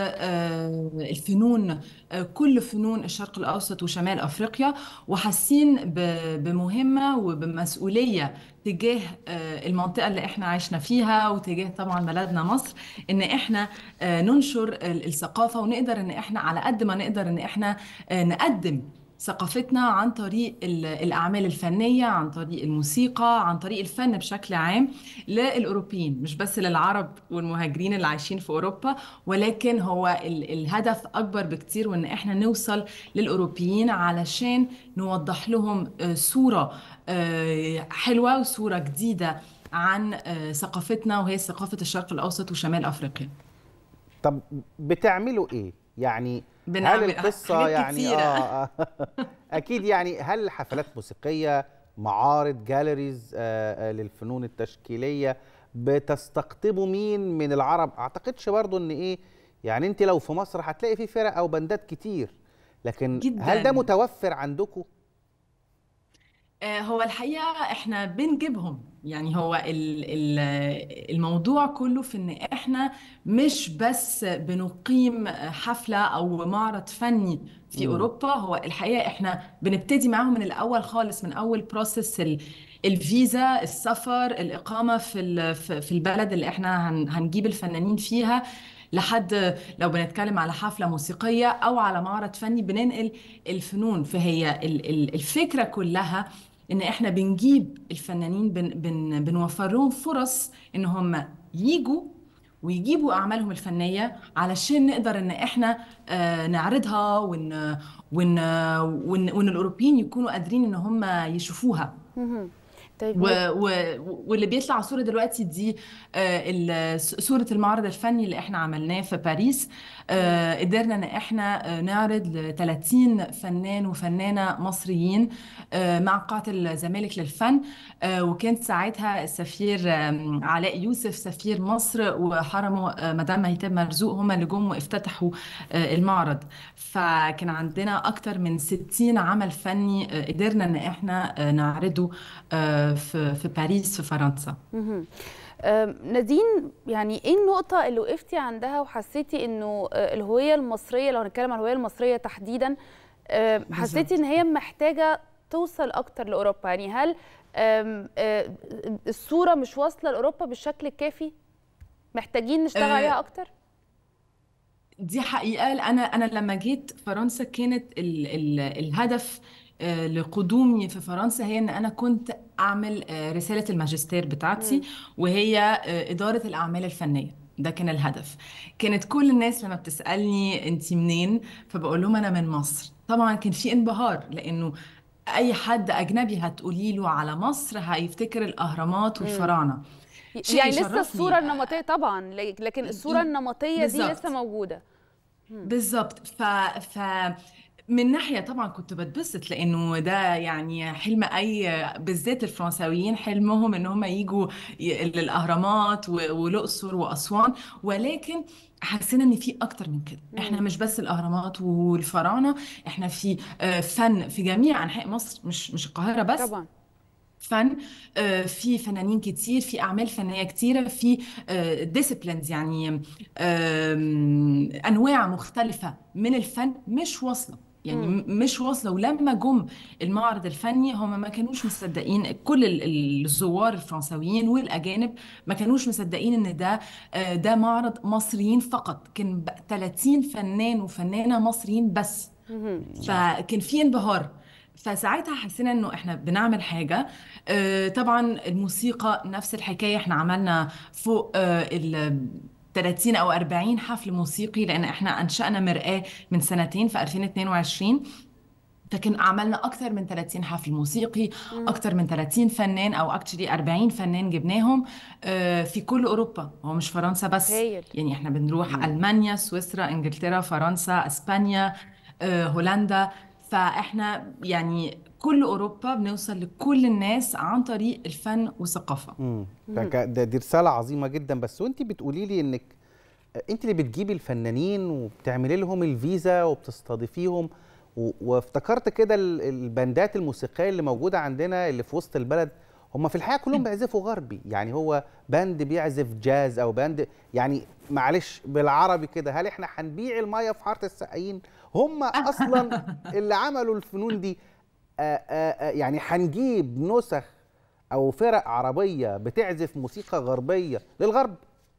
بالفنون كل فنون الشرق الأوسط وشمال أفريقيا وحاسين ب- بمهمة وبمسؤولية تجاه آه، المنطقة اللي احنا عايشنا فيها وتجاه طبعا بلدنا مصر ان احنا آه، ننشر ال- الثقافة ونقدر ان احنا على قد ما نقدر ان احنا آه، نقدم ثقافتنا عن طريق ال- الأعمال الفنية عن طريق الموسيقى عن طريق الفن بشكل عام للأوروبيين مش بس للعرب والمهاجرين اللي عايشين في أوروبا ولكن هو ال- الهدف أكبر بكتير وإن إحنا نوصل للأوروبيين علشان نوضح لهم آه، صورة آه، حلوة وصورة جديدة عن آه، ثقافتنا وهي ثقافة الشرق الأوسط وشمال أفريقيا طب بتعملوا ايه يعني هل بنعمل القصه حاجات يعني كتيرة. آه آه اكيد يعني هل حفلات موسيقيه معارض جاليريز آه آه للفنون التشكيليه بتستقطبوا مين من العرب اعتقدش برضو ان ايه يعني انت لو في مصر هتلاقي في فرق او بندات كتير لكن جداً. هل ده متوفر عندكم آه، هو الحقيقة احنا بنجيبهم يعني هو ال- ال- الموضوع كله في ان احنا مش بس بنقيم حفلة او معرض فني في مم. اوروبا هو الحقيقة احنا بنبتدي معاهم من الاول خالص من اول بروسيس ال- الفيزا السفر الاقامة في ال- في في البلد اللي احنا هن- هنجيب الفنانين فيها لحد لو بنتكلم على حفلة موسيقية أو على معرض فني بننقل الفنون فهي ال- ال- الفكرة كلها إن إحنا بنجيب الفنانين بن بن بنوفر لهم فرص إن هم يجوا ويجيبوا أعمالهم الفنية علشان نقدر إن إحنا آه، نعرضها وإن وإن وإن وإن الأوروبيين يكونوا قادرين إن هم يشوفوها مهم. طيب و... و... واللي بيطلع صورة دلوقتي دي آه، ال- صورة المعرض الفني اللي احنا عملناه في باريس آه، قدرنا ان احنا آه، نعرض ل 30 فنان وفنانة مصريين آه، مع قاعة الزمالك للفن آه، وكانت ساعتها السفير آم، علاء يوسف سفير مصر وحرمه آه، مدام مهيتاب مرزوق هما اللي جم وافتتحوا آه، المعرض فكان عندنا أكتر من 60 عمل فني آه، قدرنا إن إحنا آه، نعرضه آه، في في باريس في فرنسا مهم. آم، نادين يعني ايه النقطة اللي وقفتي عندها وحسيتي انه آه، الهوية المصرية لو هنتكلم عن الهوية المصرية تحديدا آم، حسيتي ان هي محتاجة توصل اكتر لاوروبا يعني هل آم، آه، الصورة مش واصلة لاوروبا بالشكل الكافي محتاجين نشتغل آه، عليها اكتر دي حقيقة أنا أنا لما جيت فرنسا كانت ال ال الهدف آه، لقدومي في فرنسا هي إن أنا كنت أعمل آه، رسالة الماجستير بتاعتي وهي آه، إدارة الأعمال الفنية ده كان الهدف كانت كل الناس لما بتسألني أنت منين فبقول لهم أنا من مصر طبعا كان في انبهار لأنه أي حد أجنبي هتقولي له على مصر هيفتكر الأهرامات والفراعنة شيء يعني لسه يشرفني. الصورة النمطية طبعا لكن الصورة النمطية دي بالظبط. لسه موجودة بالظبط ف ف من ناحية طبعا كنت بتبسط لأنه ده يعني حلم أي بالذات الفرنساويين حلمهم إن هم يجوا ي- للأهرامات و- والأقصر وأسوان ولكن حسينا إن في أكتر من كده إحنا مش بس الأهرامات والفراعنة إحنا في آه، فن في جميع أنحاء مصر مش مش القاهرة بس طبعا فن آه، في فنانين كتير في أعمال فنية كتيرة في ديسيبلينز يعني آم، أنواع مختلفة من الفن مش واصلة يعني مم. م- مش واصلة ولما جم المعرض الفني هم ما كانوش مصدقين كل ال- ال- الزوار الفرنساويين والأجانب ما كانوش مصدقين إن ده آه، ده معرض مصريين فقط كان ب- 30 فنان وفنانة مصريين بس فكان في انبهار فساعتها حسينا انه احنا بنعمل حاجه آه، طبعا الموسيقى نفس الحكايه احنا عملنا فوق آه، ال 30 او 40 حفل موسيقي لان احنا انشانا مرآة من سنتين في 2022 فكان عملنا اكثر من 30 حفل موسيقي اكثر من 30 فنان او اكشلي 40 فنان جبناهم آه، في كل اوروبا هو مش فرنسا بس هايل. يعني احنا بنروح المانيا سويسرا انجلترا فرنسا اسبانيا آه، هولندا فاحنا يعني كل اوروبا بنوصل لكل الناس عن طريق الفن والثقافه امم ده دي رساله عظيمه جدا بس وانت بتقولي لي انك انت اللي بتجيبي الفنانين وبتعملي لهم الفيزا وبتستضيفيهم و- وافتكرت كده ال- البندات الموسيقيه اللي موجوده عندنا اللي في وسط البلد هم في الحقيقه كلهم بيعزفوا غربي يعني هو باند بيعزف جاز او باند يعني معلش بالعربي كده هل احنا هنبيع الميه في حاره السقايين هم اصلا اللي عملوا الفنون دي آآ آآ يعني هنجيب نسخ او فرق عربيه بتعزف موسيقى غربيه للغرب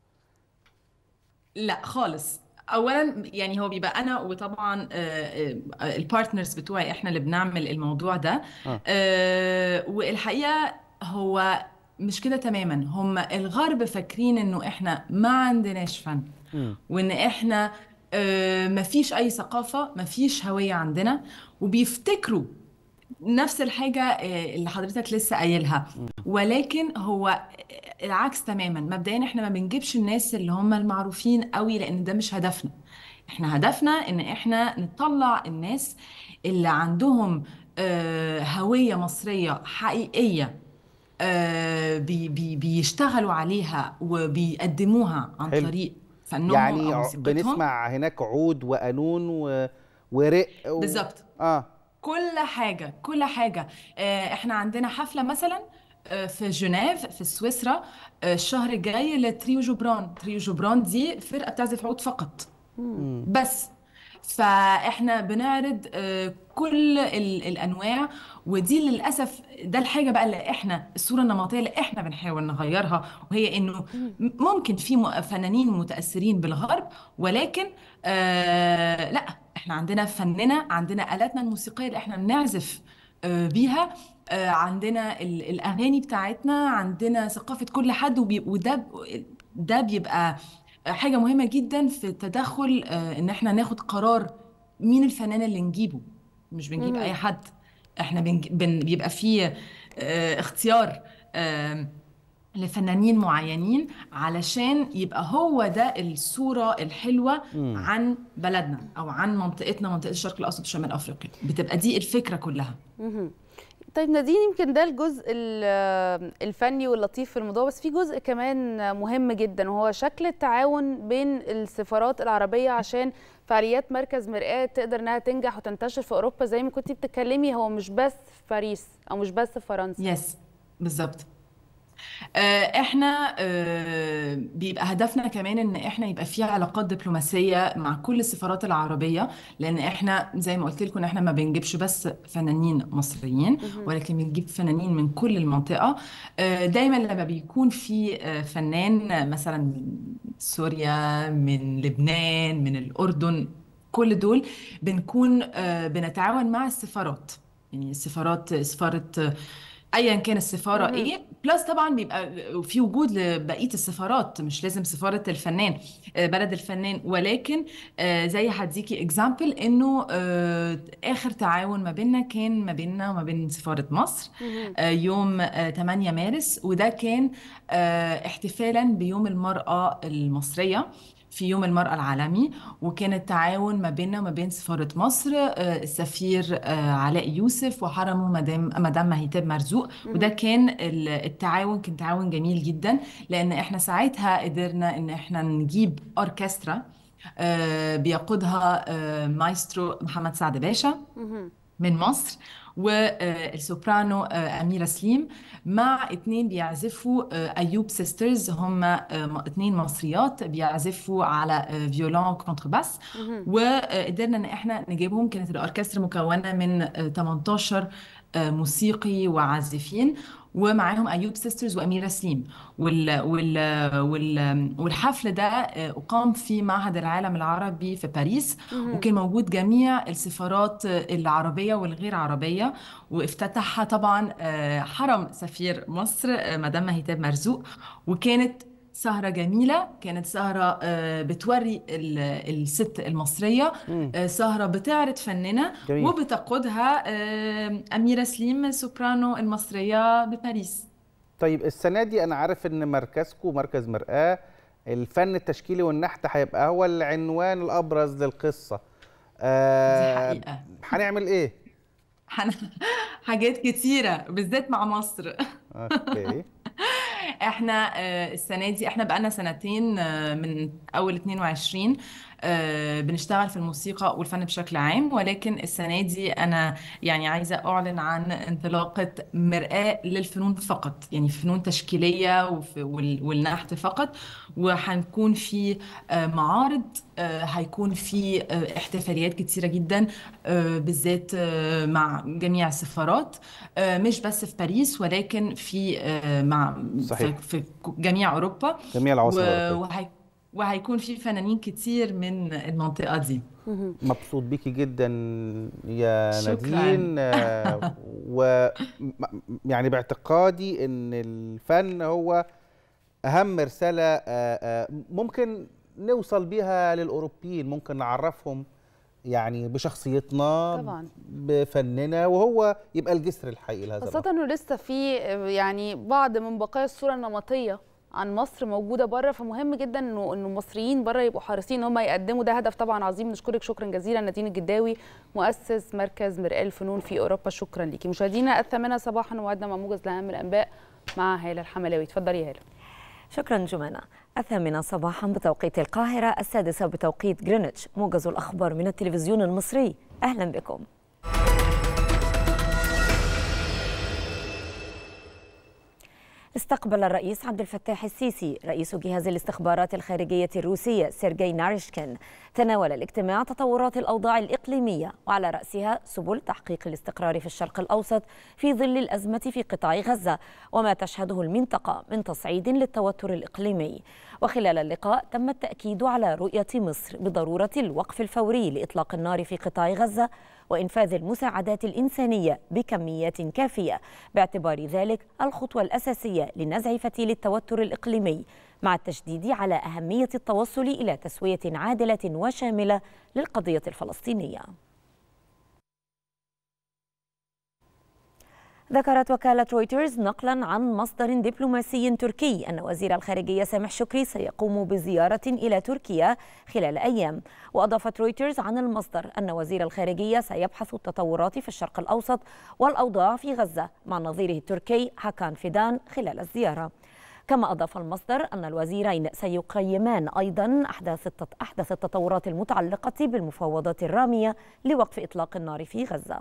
لا خالص اولا يعني هو بيبقى انا وطبعا آه، آه، البارتنرز بتوعي احنا اللي بنعمل الموضوع ده آه. آه، والحقيقه هو مش كده تماما هم الغرب فاكرين انه احنا ما عندناش فن وان احنا آه، مفيش اي ثقافه مفيش هويه عندنا وبيفتكروا نفس الحاجه آه، اللي حضرتك لسه قايلها ولكن هو العكس تماما مبدئيا احنا ما بنجيبش الناس اللي هم المعروفين قوي لان ده مش هدفنا احنا هدفنا ان احنا نطلع الناس اللي عندهم آه، هويه مصريه حقيقيه آه، بي بي بيشتغلوا عليها وبيقدموها عن حلو. طريق فنهم يعني او ع- موسيقتهم بنسمع هناك عود وقانون و... ورق و... بالظبط اه كل حاجة كل حاجة آه، احنا عندنا حفلة مثلا آه، في جنيف في سويسرا آه، الشهر الجاي لتريو جبران تريو جبران دي فرقة بتعزف عود فقط بس فاحنا بنعرض آه، كل ال- الانواع ودي للاسف ده الحاجه بقى اللي احنا الصوره النمطيه اللي احنا بنحاول نغيرها وهي انه م- ممكن في م- فنانين متاثرين بالغرب ولكن آه لا احنا عندنا فننا عندنا الاتنا الموسيقيه اللي احنا بنعزف آه، بيها آه، عندنا ال- الاغاني بتاعتنا عندنا ثقافه كل حد وبي- وده ب- ده بيبقى حاجه مهمه جدا في التدخل آه، ان احنا ناخد قرار مين الفنان اللي نجيبه مش بنجيب مم. اي حد احنا بنج... بن... بيبقى فيه آه، اختيار آم، لفنانين معينين علشان يبقى هو ده الصورة الحلوة مم. عن بلدنا أو عن منطقتنا منطقة الشرق الأوسط وشمال أفريقيا بتبقى دي الفكرة كلها مهم. طيب نادين يمكن ده الجزء ال- الفني واللطيف في الموضوع بس في جزء كمان مهم جدا وهو شكل التعاون بين السفارات العربية عشان فعاليات مركز مرآة تقدر انها تنجح وتنتشر في اوروبا زي ما كنتي بتتكلمي هو مش بس في باريس او مش بس في فرنسا يس بالظبط آه، احنا آه، بيبقى هدفنا كمان ان احنا يبقى في علاقات دبلوماسيه مع كل السفارات العربيه لان احنا زي ما قلت لكم احنا ما بنجيبش بس فنانين مصريين مهم. ولكن بنجيب فنانين من كل المنطقه آه، دايما لما بيكون في آه، فنان مثلا من سوريا من لبنان من الاردن كل دول بنكون آه، بنتعاون مع السفارات يعني السفارات سفاره آه، ايا كان السفاره مهم. ايه بلس طبعا بيبقى في وجود لبقيه السفارات مش لازم سفاره الفنان آه، بلد الفنان ولكن آه، زي هديكي اكزامبل انه آه، اخر تعاون ما بيننا كان ما بيننا وما بين سفاره مصر آه، يوم آه، 8 مارس وده كان آه، احتفالا بيوم المراه المصريه في يوم المرأة العالمي وكان التعاون ما بيننا وما بين سفارة مصر آه، السفير آه، علاء يوسف وحرمه مدام مدام مهيتاب مرزوق وده كان ال- التعاون كان تعاون جميل جدا لأن احنا ساعتها قدرنا إن احنا نجيب أوركسترا آه، بيقودها آه، مايسترو محمد سعد باشا مهم. من مصر والسوبرانو آه، أميرة سليم مع اتنين بيعزفوا آه، أيوب سيسترز هم آه، م- اتنين مصريات بيعزفوا على آه، فيولون كونترباس مهم. وقدرنا ان احنا نجيبهم كانت الاوركسترا مكونه من آه، 18 آه، موسيقي وعازفين ومعاهم ايوب سيسترز واميره سليم وال وال وال والحفل ده آه، اقام في معهد العالم العربي في باريس مهم. وكان موجود جميع السفارات آه، العربيه والغير عربيه وافتتحها طبعا آه، حرم سفير مصر آه، مدام مهيتاب مرزوق وكانت سهرة جميلة كانت سهرة آه، بتوري ال- الست المصرية آه، سهرة بتعرض فننا جميل. وبتقودها آه، أميرة سليم سوبرانو المصرية بباريس طيب السنه دي انا عارف ان مركزكم مركز مرآة الفن التشكيلي والنحت هيبقى هو العنوان الابرز للقصه آه دي حقيقة. هنعمل ايه حن- حاجات كتيرة بالذات مع مصر اوكي احنا آه، السنه دي احنا بقالنا سنتين آه، من اول 22 آه، بنشتغل في الموسيقى والفن بشكل عام ولكن السنة دي أنا يعني عايزة أعلن عن انطلاقة مرآة للفنون فقط يعني فنون تشكيلية وف- وال- والنحت فقط وهنكون في آه، معارض آه، هيكون في آه، احتفاليات كتيرة جدا آه، بالذات آه، مع جميع السفارات آه، مش بس في باريس ولكن في آه، مع صحيح. في في جميع أوروبا جميع العواصم و- الأوروبية. وهي وهيكون في فنانين كتير من المنطقة دي مبسوط بيكي جدا يا شكراً. نادين آه، و م- يعني باعتقادي ان الفن هو اهم رساله آه، آه، ممكن نوصل بيها للاوروبيين ممكن نعرفهم يعني بشخصيتنا طبعاً. بفننا وهو يبقى الجسر الحقيقي لهذا خاصة انه لسه في يعني بعض من بقايا الصورة النمطية عن مصر موجودة بره فمهم جدا انه انه المصريين بره يبقوا حريصين ان هم يقدموا ده هدف طبعا عظيم نشكرك شكرا جزيلا نادين الجداوي مؤسس مركز مرآة الفنون في اوروبا شكرا ليكي مشاهدينا الثامنة صباحا وعدنا مع موجز لاهم الانباء مع هالة الحملاوي اتفضلي يا هالة شكرا جمانة الثامنة صباحا بتوقيت القاهرة السادسة بتوقيت جرينتش موجز الأخبار من التلفزيون المصري أهلا بكم استقبل الرئيس عبد الفتاح السيسي رئيس جهاز الاستخبارات الخارجية الروسية سيرجي ناريشكين تناول الاجتماع تطورات الأوضاع الإقليمية وعلى رأسها سبل تحقيق الاستقرار في الشرق الأوسط في ظل الأزمة في قطاع غزة وما تشهده المنطقة من تصعيد للتوتر الإقليمي وخلال اللقاء تم التأكيد على رؤية مصر بضرورة الوقف الفوري لإطلاق النار في قطاع غزة وإنفاذ المساعدات الإنسانية بكميات كافية باعتبار ذلك الخطوة الأساسية لنزع فتيل التوتر الإقليمي مع التشديد على أهمية التوصل إلى تسوية عادلة وشاملة للقضية الفلسطينية ذكرت وكالة رويترز نقلا عن مصدر دبلوماسي تركي أن وزير الخارجية سامح شكري سيقوم بزيارة إلى تركيا خلال أيام وأضافت رويترز عن المصدر أن وزير الخارجية سيبحث التطورات في الشرق الأوسط والأوضاع في غزة مع نظيره التركي هاكان فيدان خلال الزيارة كما أضاف المصدر أن الوزيرين سيقيمان أيضا أحداث أحدث التطورات المتعلقة بالمفاوضات الرامية لوقف إطلاق النار في غزة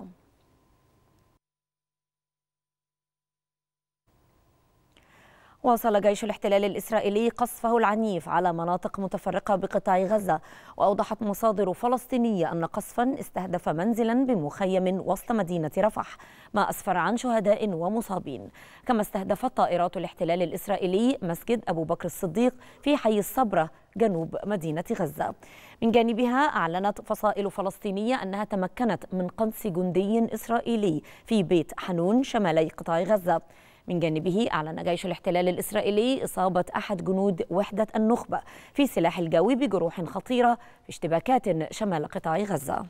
واصل جيش الاحتلال الإسرائيلي قصفه العنيف على مناطق متفرقة بقطاع غزة وأوضحت مصادر فلسطينية أن قصفا استهدف منزلا بمخيم وسط مدينة رفح ما أسفر عن شهداء ومصابين كما استهدفت طائرات الاحتلال الإسرائيلي مسجد أبو بكر الصديق في حي الصبرة جنوب مدينة غزة من جانبها أعلنت فصائل فلسطينية أنها تمكنت من قنص جندي إسرائيلي في بيت حنون شمالي قطاع غزة من جانبه أعلن جيش الاحتلال الإسرائيلي إصابة أحد جنود وحدة النخبة في سلاح الجو بجروح خطيرة في اشتباكات شمال قطاع غزة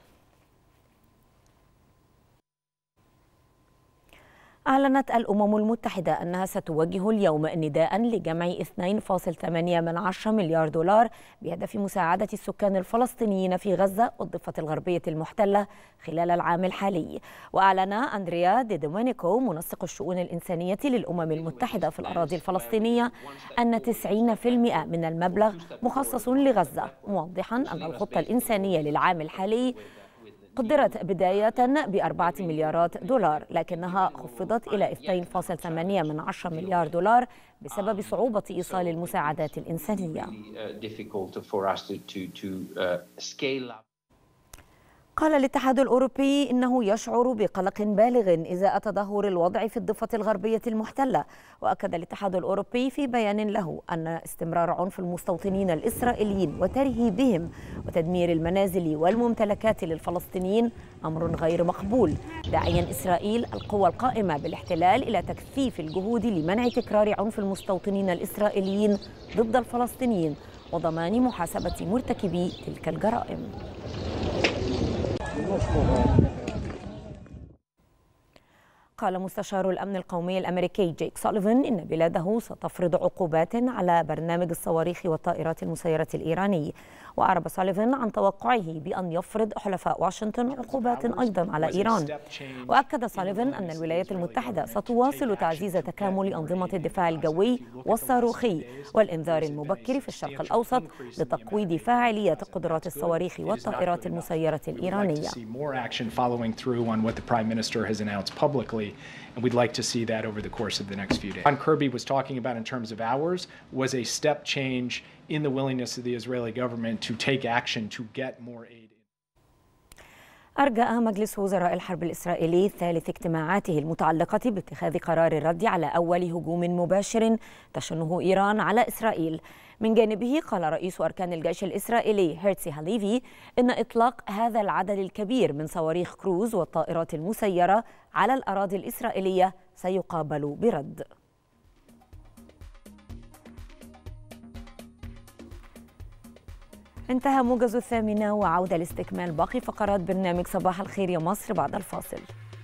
أعلنت الأمم المتحدة أنها ستوجه اليوم نداء لجمع 2.8 من عشر مليار دولار بهدف مساعدة السكان الفلسطينيين في غزة والضفة الغربية المحتلة خلال العام الحالي وأعلن أندريا دي دومينيكو منسق الشؤون الإنسانية للأمم المتحدة في الأراضي الفلسطينية أن 90% من المبلغ مخصص لغزة موضحا أن الخطة الإنسانية للعام الحالي قدرت بداية بأربعة مليارات دولار لكنها خفضت إلى 2.8 من عشر مليار دولار بسبب صعوبة إيصال المساعدات الإنسانية قال الاتحاد الأوروبي إنه يشعر بقلق بالغ إزاء تدهور الوضع في الضفة الغربية المحتلة وأكد الاتحاد الأوروبي في بيان له أن استمرار عنف المستوطنين الإسرائيليين وترهيبهم وتدمير المنازل والممتلكات للفلسطينيين أمر غير مقبول داعيا إسرائيل القوى القائمة بالاحتلال إلى تكثيف الجهود لمنع تكرار عنف المستوطنين الإسرائيليين ضد الفلسطينيين وضمان محاسبة مرتكبي تلك الجرائم قال مستشار الأمن القومي الأمريكي جيك سوليفان إن بلاده ستفرض عقوبات على برنامج الصواريخ والطائرات المسيرة الإيراني وأعرب سوليفان عن توقعه بأن يفرض حلفاء واشنطن عقوبات أيضا على إيران وأكد سوليفان أن الولايات المتحدة ستواصل تعزيز تكامل أنظمة الدفاع الجوي والصاروخي والإنذار المبكر في الشرق الأوسط لتقويض فاعلية قدرات الصواريخ والطائرات المسيرة الإيرانية see more action following through on what the prime minister has announced publicly, and we'd like to see that over the course of the next few days. John Kirby was talking about in terms of hours was a step change in the willingness of the Israeli government to take action to get more aid. أرجأ مجلس وزراء الحرب الإسرائيلي ثالث اجتماعاته المتعلقة باتخاذ قرار الرد على أول هجوم مباشر تشنه إيران على إسرائيل من جانبه قال رئيس أركان الجيش الإسرائيلي هيرتسي هاليفي إن إطلاق هذا العدد الكبير من صواريخ كروز والطائرات المسيرة على الأراضي الإسرائيلية سيقابل برد انتهى موجز الثامنة وعودة لاستكمال باقي فقرات برنامج صباح الخير يا مصر بعد الفاصل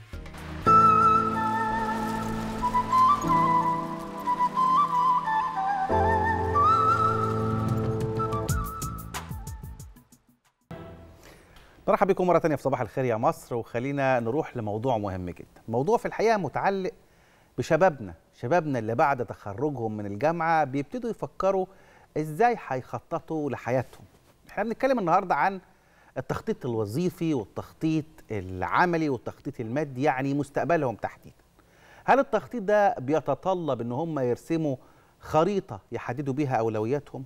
مرحبا بكم مرة تانية في صباح الخير يا مصر وخلينا نروح لموضوع مهم جدا موضوع في الحقيقة متعلق بشبابنا شبابنا اللي بعد تخرجهم من الجامعة بيبتدوا يفكروا ازاي هيخططوا لحياتهم احنا بنتكلم النهاردة عن التخطيط الوظيفي والتخطيط العملي والتخطيط المادي يعني مستقبلهم تحديدا هل التخطيط ده بيتطلب ان هم يرسموا خريطة يحددوا بيها أولوياتهم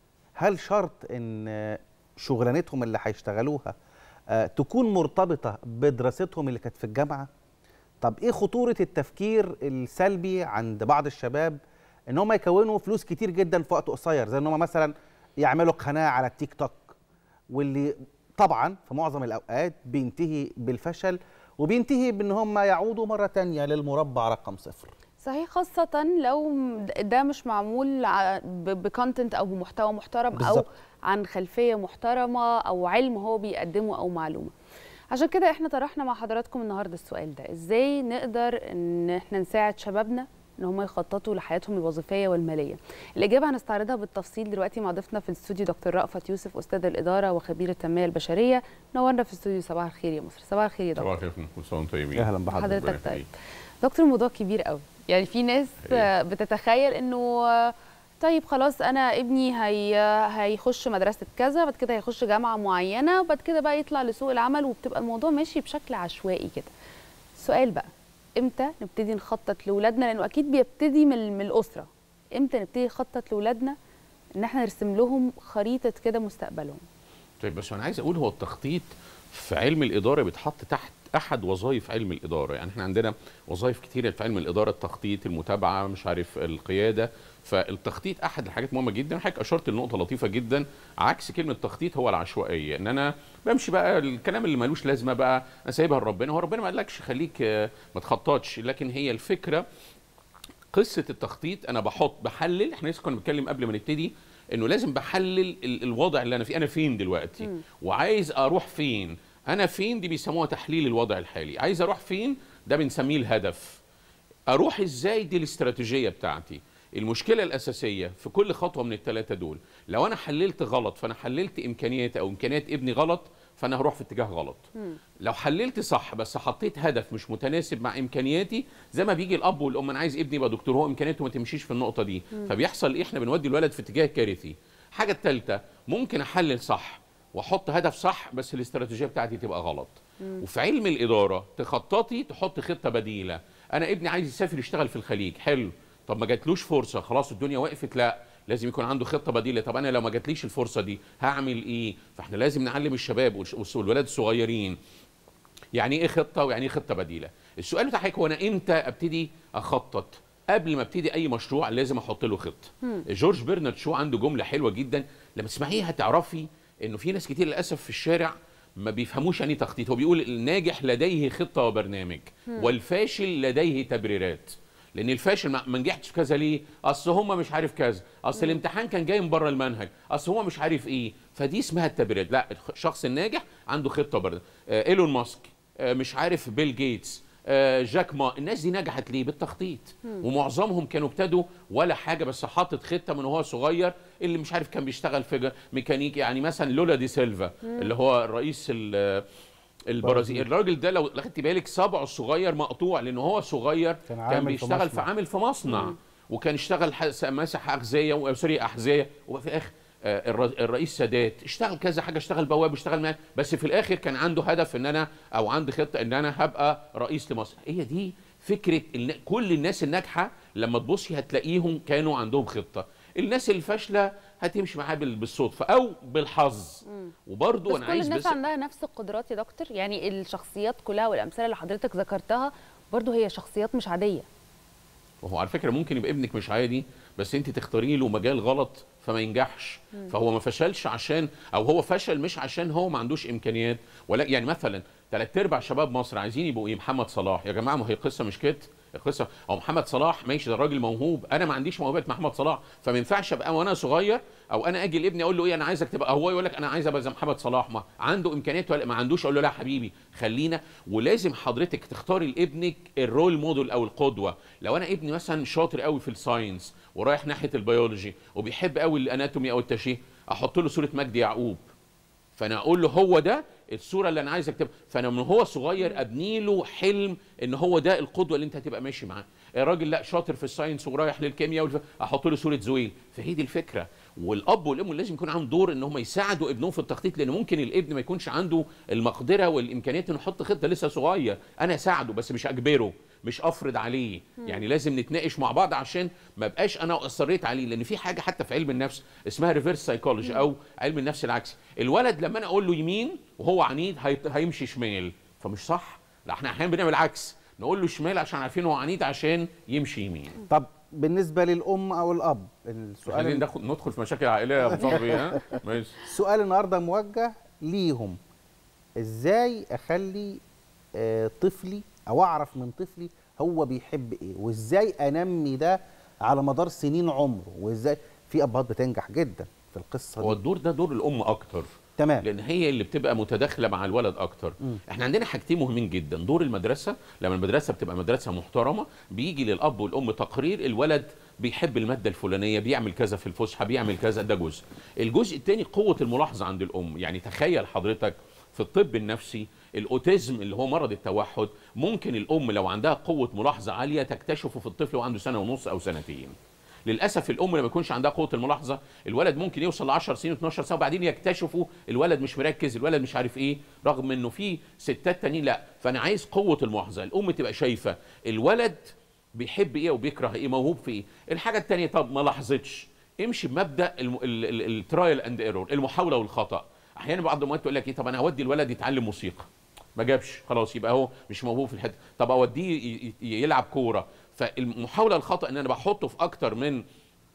هل شرط ان شغلانتهم اللي هيشتغلوها آه، تكون مرتبطة بدراستهم اللي كانت في الجامعة طب ايه خطورة التفكير السلبي عند بعض الشباب ان هم يكونوا فلوس كتير جدا في وقت قصير زي ان هم مثلا يعملوا قناة على التيك توك واللي طبعا في معظم الاوقات بينتهي بالفشل وبينتهي بان هم يعودوا مرة تانية للمربع رقم صفر صحيح خاصة لو ده مش معمول بكونتنت أو بمحتوى محترم أو بالظبط. عن خلفية محترمة أو علم هو بيقدمه أو معلومة عشان كده احنا طرحنا مع حضراتكم النهارده السؤال ده ازاي نقدر ان احنا نساعد شبابنا ان هم يخططوا لحياتهم الوظيفيه والماليه الاجابه هنستعرضها بالتفصيل دلوقتي مع ضيفنا في الاستوديو دكتور رأفت يوسف استاذ الاداره وخبير التنميه البشريه نورنا في استوديو صباح الخير يا مصر صباح الخير يا دكتور صباح الخير كل سنه وانتم طيبين اهلا بحضرتك حضرتك طيب دكتور الموضوع كبير قوي يعني في ناس إيه؟ بتتخيل انه طيب خلاص انا ابني هي هيخش مدرسه كذا بعد كده هيخش جامعه معينه وبعد كده بقى يطلع لسوق العمل وبتبقى الموضوع ماشي بشكل عشوائي كده السؤال بقى امتى نبتدي نخطط لاولادنا لانه اكيد بيبتدي من من الاسره امتى نبتدي نخطط لاولادنا ان احنا نرسم لهم خريطه كده مستقبلهم طيب بس انا عايز اقول هو التخطيط في علم الاداره بيتحط تحت احد وظائف علم الاداره يعني احنا عندنا وظائف كتيره في علم الاداره التخطيط المتابعه مش عارف القياده فالتخطيط احد الحاجات مهمه جدا حضرتك اشرت لنقطه لطيفه جدا عكس كلمه تخطيط هو العشوائيه ان انا بمشي بقى الكلام اللي ملوش لازمه بقى انا سايبها لربنا هو ربنا ما قالكش خليك آه، ما تخططش لكن هي الفكره قصه التخطيط انا بحط بحلل احنا لسه كنا بنتكلم قبل ما نبتدي انه لازم بحلل ال- الوضع اللي انا فيه انا فين دلوقتي مم. وعايز اروح فين انا فين دي بيسموها تحليل الوضع الحالي عايز اروح فين ده بنسميه الهدف اروح ازاي دي الاستراتيجيه بتاعتي المشكله الاساسيه في كل خطوه من الثلاثه دول لو انا حللت غلط فانا حللت امكانياتي او امكانيات ابني غلط فانا هروح في اتجاه غلط لو حللت صح بس حطيت هدف مش متناسب مع امكانياتي زي ما بيجي الاب والام انا عايز ابني يبقى دكتور هو امكانياته ما تمشيش في النقطه دي مم. فبيحصل ايه احنا بنودي الولد في اتجاه كارثي الحاجه الثالثه ممكن احلل صح واحط هدف صح بس الاستراتيجيه بتاعتي تبقى غلط مم. وفي علم الاداره تخططي تحط خطه بديله انا ابني عايز يسافر يشتغل في الخليج حلو طب ما جاتلوش فرصه خلاص الدنيا وقفت لا لازم يكون عنده خطه بديله طب انا لو ما جاتليش الفرصه دي هعمل ايه فاحنا لازم نعلم الشباب والش- والولاد الصغيرين يعني ايه خطه ويعني ايه خطه بديله السؤال بتاع حضرتك هو انا امتى ابتدي اخطط قبل ما ابتدي اي مشروع لازم احط له خطه مم. جورج برنارد شو عنده جمله حلوه جدا لما تسمعيها تعرفي انه في ناس كتير للاسف في الشارع ما بيفهموش يعني إيه تخطيط هو بيقول الناجح لديه خطه وبرنامج مم. والفاشل لديه تبريرات لان الفاشل ما ما نجحتش في كذا ليه اصل هم مش عارف كذا اصل الامتحان كان جاي من بره المنهج اصل هو مش عارف ايه فدي اسمها التبريرات لا الشخص الناجح عنده خطه وبرنامج آه ايلون ماسك آه مش عارف بيل جيتس آه، جاك ما الناس دي نجحت ليه بالتخطيط مم. ومعظمهم كانوا ابتدوا ولا حاجه بس حاطط خطه من وهو صغير اللي مش عارف كان بيشتغل في ج- ميكانيك يعني مثلا لولا دي سيلفا مم. اللي هو الرئيس ال- البرازيل الراجل ده لو خدت بالك صبعه الصغير مقطوع لان هو صغير كان كان, عامل في بيشتغل في مصنع. عامل في مصنع مم. وكان اشتغل ح- ماسح اغذيه و- سوري احذيه وفي الاخر آه، الر- الرئيس سادات اشتغل كذا حاجه اشتغل بواب اشتغل ما بس في الاخر كان عنده هدف ان انا او عندي خطه ان انا هبقى رئيس لمصر هي دي فكره إن كل الناس الناجحه لما تبصي هتلاقيهم كانوا عندهم خطه الناس الفاشله هتمشي معاها بال- بالصدفه او بالحظ وبرضه بس انا كل عايز الناس بس عندها نفس القدرات يا دكتور يعني الشخصيات كلها والامثله اللي حضرتك ذكرتها برضو هي شخصيات مش عاديه وهو على فكره ممكن يبقى ابنك مش عادي بس انت تختاري له مجال غلط فما ينجحش مم. فهو ما فشلش عشان او هو فشل مش عشان هو ما عندوش امكانيات ولا يعني مثلا ثلاث ارباع شباب مصر عايزين يبقوا ايه محمد صلاح يا جماعه ما هي القصه مش كده القصه او محمد صلاح ماشي ده راجل موهوب انا ما عنديش موهبه محمد صلاح فما ينفعش ابقى وانا صغير او انا اجي لابني اقول له ايه انا عايزك تبقى هو يقول لك انا عايز ابقى زي محمد صلاح ما عنده امكانيات ولا ما عندوش اقول له لا حبيبي خلينا ولازم حضرتك تختاري لابنك الرول موديل او القدوه لو انا ابني مثلا شاطر قوي في الساينس ورايح ناحيه البيولوجي وبيحب قوي الاناتومي او التشريح احط له صوره مجدي يعقوب فانا اقول له هو ده الصوره اللي انا عايز اكتبها فانا من هو صغير ابني له حلم ان هو ده القدوه اللي انت هتبقى ماشي معاه الراجل لا شاطر في الساينس ورايح للكيمياء والف... احط له صوره زويل فهي دي الفكره والاب والام لازم يكون عندهم دور ان هم يساعدوا ابنهم في التخطيط لان ممكن الابن ما يكونش عنده المقدره والامكانيات انه يحط خطه لسه صغير انا اساعده بس مش اجبره مش افرض عليه مم. يعني لازم نتناقش مع بعض عشان ما بقاش انا اصريت عليه لان في حاجه حتى في علم النفس اسمها ريفيرس سايكولوجي او علم النفس العكسي الولد لما انا اقول له يمين وهو عنيد هي- هيمشي شمال فمش صح لا احنا احيانا بنعمل العكس نقول له شمال عشان عارفين هو عنيد عشان يمشي يمين طب بالنسبه للام او الاب عايزين السؤال ندخل ندخل في مشاكل عائليه يا ابو صبري ها ماشي السؤال النهارده موجه ليهم ازاي اخلي آه، طفلي او اعرف من طفلي هو بيحب ايه وازاي انمي ده على مدار سنين عمره وازاي في ابهات بتنجح جدا في القصه هو دي الدور ده دور الام اكتر تمام لان هي اللي بتبقى متداخله مع الولد اكتر مم. احنا عندنا حاجتين مهمين جدا دور المدرسه لما المدرسه بتبقى مدرسه محترمه بيجي للاب والام تقرير الولد بيحب الماده الفلانيه بيعمل كذا في الفسحه بيعمل كذا ده جزء الجزء الثاني قوه الملاحظه عند الام يعني تخيل حضرتك في الطب النفسي الاوتيزم اللي هو مرض التوحد ممكن الام لو عندها قوه ملاحظه عاليه تكتشفه في الطفل وعنده سنه ونص او سنتين للاسف الام لما يكونش عندها قوه الملاحظه الولد ممكن يوصل ل 10 سنين 12 سنه وبعدين يكتشفوا الولد مش مركز الولد مش عارف ايه رغم انه في ستات تانيين لا فانا عايز قوه الملاحظه الام تبقى شايفه الولد بيحب ايه وبيكره ايه موهوب في ايه الحاجه الثانيه طب ما لاحظتش امشي بمبدا الترايل اند ايرور المحاوله والخطا احيانا بعض الامهات تقول لك ايه طب انا هودي الولد يتعلم موسيقى ما جابش خلاص يبقى هو مش موهوب في الحته طب اوديه ي- ي- يلعب كوره فالمحاوله الخطا ان انا بحطه في اكتر من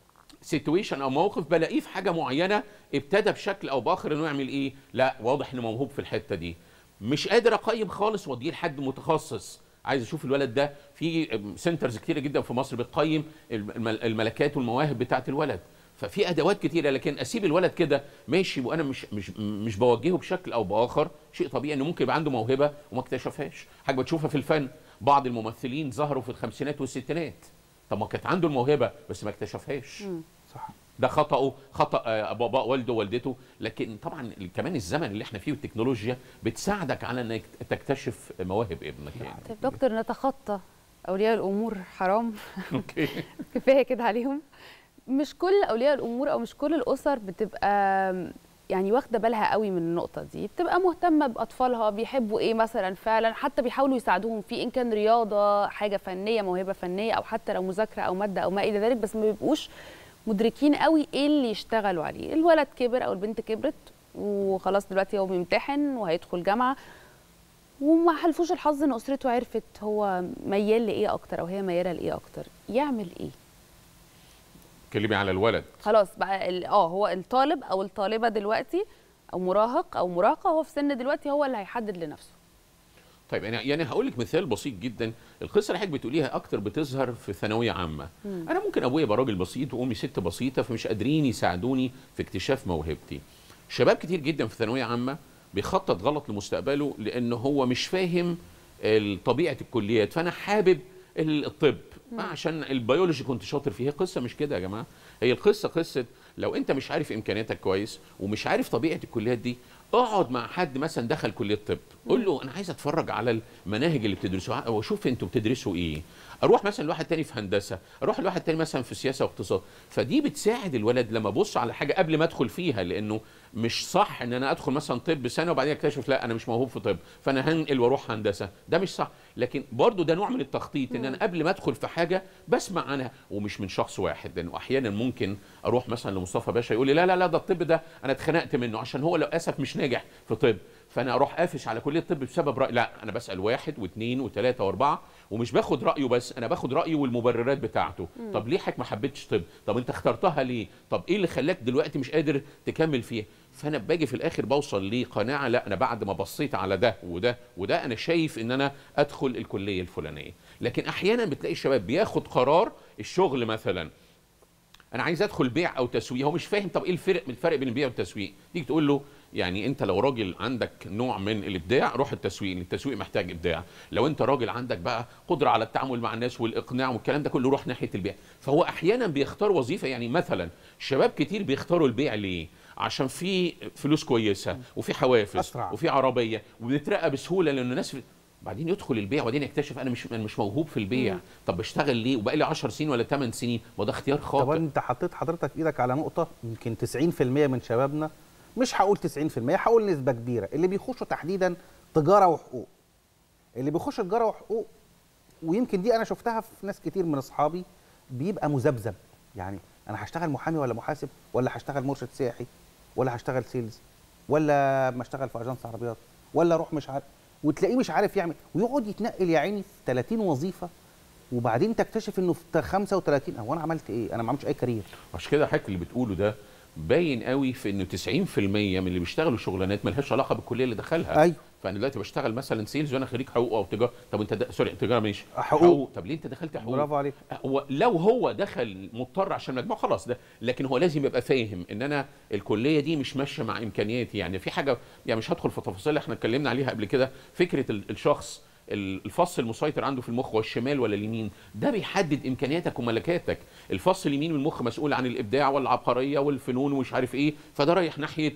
سيتويشن او موقف بلاقيه في حاجه معينه ابتدى بشكل او باخر انه يعمل ايه لا واضح انه موهوب في الحته دي مش قادر اقيم خالص واديه لحد متخصص عايز اشوف الولد ده في سنترز كتيره جدا في مصر بتقيم الم- الملكات والمواهب بتاعت الولد ففي ادوات كتيره لكن اسيب الولد كده ماشي وانا مش مش مش بوجهه بشكل او باخر شيء طبيعي انه ممكن يبقى عنده موهبه وما اكتشفهاش حاجه بتشوفها في الفن بعض الممثلين ظهروا في الخمسينات والستينات طب ما كانت عنده الموهبه بس ما اكتشفهاش صح ده خطأه خطأ آه، بابا والده ووالدته لكن طبعا كمان الزمن اللي احنا فيه والتكنولوجيا بتساعدك على انك تكتشف مواهب ابنك يعني طيب دكتور نتخطى اولياء الامور حرام اوكي كفايه كده عليهم مش كل اولياء الامور او مش كل الاسر بتبقى يعني واخده بالها قوي من النقطه دي بتبقى مهتمه باطفالها بيحبوا ايه مثلا فعلا حتى بيحاولوا يساعدوهم في ان كان رياضه حاجه فنيه موهبه فنيه او حتى لو مذاكره او ماده او ما الى ذلك بس ما بيبقوش مدركين قوي ايه اللي يشتغلوا عليه الولد كبر او البنت كبرت وخلاص دلوقتي هو بيمتحن وهيدخل جامعه وما حلفوش الحظ ان اسرته عرفت هو ميال لايه اكتر او هي مياله لايه اكتر يعمل ايه كلمي على الولد خلاص بقى ال- اه هو الطالب او الطالبه دلوقتي او مراهق او مراهقه هو في سن دلوقتي هو اللي هيحدد لنفسه طيب انا يعني هقول لك مثال بسيط جدا القصه اللي حضرتك بتقوليها اكتر بتظهر في ثانويه عامه مم. انا ممكن ابويا يبقى راجل بسيط وامي ست بسيطه فمش قادرين يساعدوني في اكتشاف موهبتي شباب كتير جدا في ثانويه عامه بيخطط غلط لمستقبله لان هو مش فاهم ال- طبيعه الكليات فانا حابب ال- الطب عشان البيولوجي كنت شاطر فيه هي قصه مش كده يا جماعه هي القصه قصه لو انت مش عارف امكانياتك كويس ومش عارف طبيعه الكليات دي اقعد مع حد مثلا دخل كليه طب قول له انا عايز اتفرج على المناهج اللي بتدرسوها واشوف انتوا بتدرسوا ايه اروح مثلا لواحد تاني في هندسه اروح لواحد تاني مثلا في سياسه واقتصاد فدي بتساعد الولد لما ابص على حاجه قبل ما ادخل فيها لانه مش صح ان انا ادخل مثلا طب سنه وبعدين اكتشف لا انا مش موهوب في طب فانا هنقل واروح هندسه ده مش صح لكن برضو ده نوع من التخطيط ان انا قبل ما ادخل في حاجه بسمع عنها ومش من شخص واحد لانه احيانا ممكن اروح مثلا لمصطفى باشا يقول لي لا لا لا ده الطب ده انا اتخنقت منه عشان هو للاسف مش ناجح في طب فانا اروح قافش على كليه الطب بسبب راي لا انا بسال واحد واثنين وثلاثه واربعه ومش باخد رايه بس انا باخد رايه والمبررات بتاعته مم. طب ليه حضرتك ما حبيتش طب طب انت اخترتها ليه طب ايه اللي خلاك دلوقتي مش قادر تكمل فيها فانا باجي في الاخر بوصل لقناعه لا انا بعد ما بصيت على ده وده وده انا شايف ان انا ادخل الكليه الفلانيه لكن احيانا بتلاقي الشباب بياخد قرار الشغل مثلا انا عايز ادخل بيع او تسويق هو مش فاهم طب ايه الفرق من الفرق بين البيع والتسويق تيجي تقول له يعني انت لو راجل عندك نوع من الابداع روح التسويق لأن التسويق محتاج ابداع لو انت راجل عندك بقى قدره على التعامل مع الناس والاقناع والكلام ده كله روح ناحيه البيع فهو احيانا بيختار وظيفه يعني مثلا شباب كتير بيختاروا البيع ليه عشان في فلوس كويسه وفي حوافز أسرع. وفي عربيه وبيترقى بسهوله لان الناس بعدين يدخل البيع وبعدين يكتشف انا مش انا مش موهوب في البيع مم. طب بشتغل ليه وبقى لي 10 سنين ولا 8 سنين ما ده اختيار طب خاطئ انت حطيت حضرتك ايدك على نقطه يمكن 90% من شبابنا مش هقول 90% هقول نسبه كبيره اللي بيخشوا تحديدا تجاره وحقوق اللي بيخش تجاره وحقوق ويمكن دي انا شفتها في ناس كتير من اصحابي بيبقى مذبذب يعني انا هشتغل محامي ولا محاسب ولا هشتغل مرشد سياحي ولا هشتغل سيلز ولا ما اشتغل في اجنس عربيات ولا اروح مش عارف وتلاقيه مش عارف يعمل ويقعد يتنقل يا عيني في 30 وظيفه وبعدين تكتشف انه في 35 هو انا عملت ايه؟ انا ما عملتش اي كارير عشان كده حضرتك اللي بتقوله ده باين قوي في انه 90% من اللي بيشتغلوا شغلانات ملهاش علاقه بالكليه اللي دخلها أيوة. فانا دلوقتي بشتغل مثلا سيلز وانا خريج حقوق او تجاره طب انت د... سوري تجاره ماشي حقوق. طب ليه انت دخلت حقوق برافو عليك هو لو هو دخل مضطر عشان مجموع خلاص ده لكن هو لازم يبقى فاهم ان انا الكليه دي مش ماشيه مع امكانياتي يعني في حاجه يعني مش هدخل في تفاصيل احنا اتكلمنا عليها قبل كده فكره ال- الشخص ال- الفص المسيطر عنده في المخ والشمال ولا اليمين ده بيحدد امكانياتك وملكاتك الفص اليمين من المخ مسؤول عن الابداع والعبقريه والفنون ومش عارف ايه فده رايح ناحيه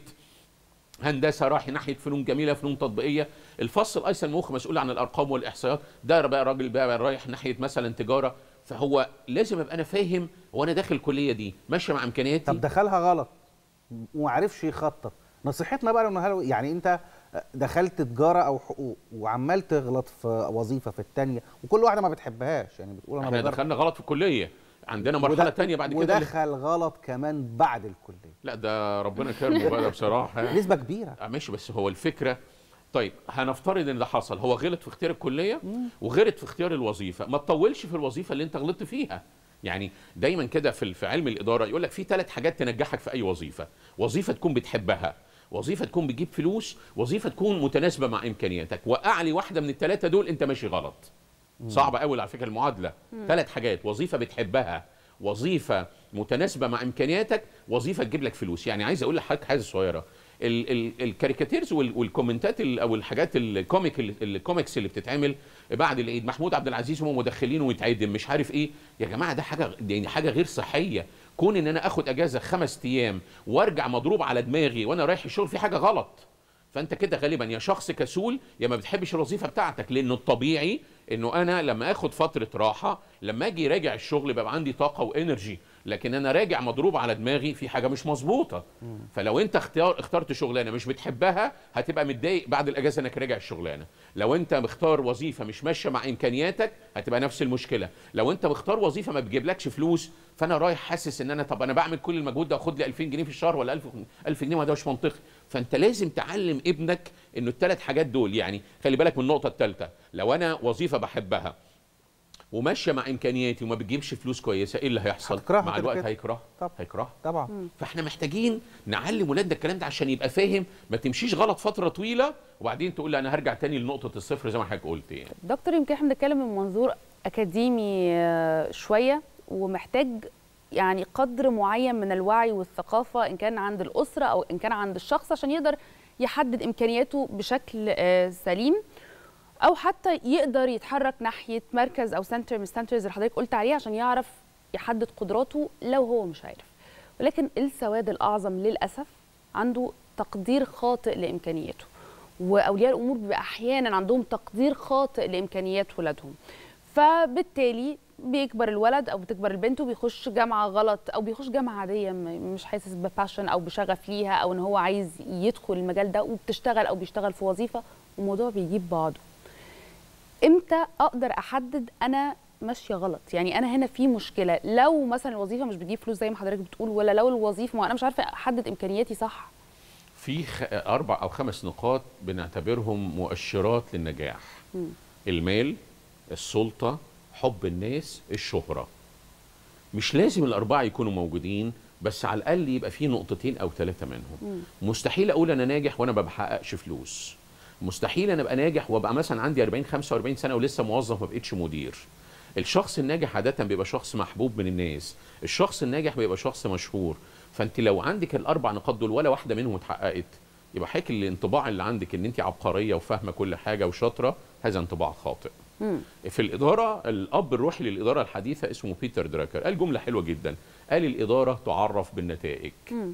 هندسه رايح ناحيه فنون جميله فنون تطبيقيه الفص الايسر من المخ مسؤول عن الارقام والاحصائيات ده بقى راجل بقى رايح ناحيه مثلا تجاره فهو لازم ابقى انا فاهم هو انا داخل الكليه دي ماشيه مع امكانياتي طب دخلها غلط وما عرفش يخطط نصيحتنا بقى انه هل- يعني انت دخلت تجاره او حقوق وعمال تغلط في وظيفه في الثانيه وكل واحده ما بتحبهاش يعني بتقول انا احنا بجرب. دخلنا غلط في الكليه عندنا مرحله وده- تانية بعد كده اللي- ودخل غلط كمان بعد الكليه لا ده ربنا كرمه بقى ده بصراحه يعني. نسبه كبيره آه، ماشي بس هو الفكره طيب هنفترض ان ده حصل هو غلط في اختيار الكليه وغلط في اختيار الوظيفه ما تطولش في الوظيفه اللي انت غلطت فيها يعني دايما كده في في علم الاداره يقول لك في ثلاث حاجات تنجحك في اي وظيفه وظيفه تكون بتحبها وظيفه تكون بتجيب فلوس وظيفه تكون متناسبه مع امكانياتك واعلي واحده من الثلاثه دول انت ماشي غلط صعبه قوي على فكره المعادله مم. ثلاث حاجات وظيفه بتحبها وظيفه متناسبه مع امكانياتك وظيفه تجيب لك فلوس يعني عايز اقول لحضرتك حاجه صغيره ال- ال- الكاريكاتيرز وال- والكومنتات ال- او الحاجات الكوميك ال- الكوميكس اللي بتتعمل بعد العيد محمود عبد العزيز هم مدخلينه ويتعدم مش عارف ايه يا جماعه ده حاجه يعني حاجه غير صحيه كون ان انا اخد اجازه خمس ايام وارجع مضروب على دماغي وانا رايح الشغل في حاجه غلط فانت كده غالبا يا شخص كسول يا ما بتحبش الوظيفه بتاعتك لانه الطبيعي انه انا لما اخد فتره راحه لما اجي راجع الشغل بيبقى عندي طاقه وانرجي لكن انا راجع مضروب على دماغي في حاجه مش مظبوطه فلو انت اختيار اخترت شغلانه مش بتحبها هتبقى متضايق بعد الاجازه انك راجع الشغلانه لو انت مختار وظيفه مش ماشيه مع امكانياتك هتبقى نفس المشكله لو انت مختار وظيفه ما بتجيبلكش فلوس فانا رايح حاسس ان انا طب انا بعمل كل المجهود ده واخد لي 2000 جنيه في الشهر ولا 1000 1000 جنيه ما ده مش منطقي فانت لازم تعلم ابنك انه الثلاث حاجات دول يعني خلي بالك من النقطه الثالثه لو انا وظيفه بحبها وماشيه مع امكانياتي وما بتجيبش فلوس كويسه ايه اللي هيحصل هتكرهها مع كده الوقت كده. هيكره طبعا. هيكره طبعا فاحنا محتاجين نعلم ولادنا الكلام ده عشان يبقى فاهم ما تمشيش غلط فتره طويله وبعدين تقول لا انا هرجع تاني لنقطه الصفر زي ما حضرتك قلت يعني دكتور يمكن احنا بنتكلم من منظور اكاديمي آه، شويه ومحتاج يعني قدر معين من الوعي والثقافه ان كان عند الاسره او ان كان عند الشخص عشان يقدر يحدد امكانياته بشكل آه، سليم او حتى يقدر يتحرك ناحيه مركز او سنتر من السنترز اللي حضرتك قلت عليه عشان يعرف يحدد قدراته لو هو مش عارف ولكن السواد الاعظم للاسف عنده تقدير خاطئ لامكانياته واولياء الامور بيبقى احيانا عندهم تقدير خاطئ لامكانيات ولادهم فبالتالي بيكبر الولد او بتكبر البنت وبيخش جامعه غلط او بيخش جامعه عاديه م- مش حاسس بباشن او بشغف ليها او ان هو عايز يدخل المجال ده وبتشتغل او بيشتغل في وظيفه والموضوع بيجيب بعضه امتى اقدر احدد انا ماشيه غلط يعني انا هنا في مشكله لو مثلا الوظيفه مش بتجيب فلوس زي ما حضرتك بتقول ولا لو الوظيفه ما انا مش عارفه احدد امكانياتي صح في خ... اربع او خمس نقاط بنعتبرهم مؤشرات للنجاح مم. المال السلطه حب الناس الشهره مش لازم الاربعه يكونوا موجودين بس على الاقل يبقى في نقطتين او ثلاثه منهم مستحيل اقول انا ناجح وانا ما بحققش فلوس مستحيل انا ابقى ناجح وابقى مثلا عندي 40 45 سنه ولسه موظف ما بقتش مدير الشخص الناجح عاده بيبقى شخص محبوب من الناس الشخص الناجح بيبقى شخص مشهور فانت لو عندك الاربع نقاط دول ولا واحده منهم اتحققت يبقى حضرتك الانطباع اللي عندك ان انت عبقريه وفاهمه كل حاجه وشاطره هذا انطباع خاطئ في الإدارة الأب الروحي للإدارة الحديثة اسمه بيتر دراكر قال جملة حلوة جدا قال الإدارة تعرف بالنتائج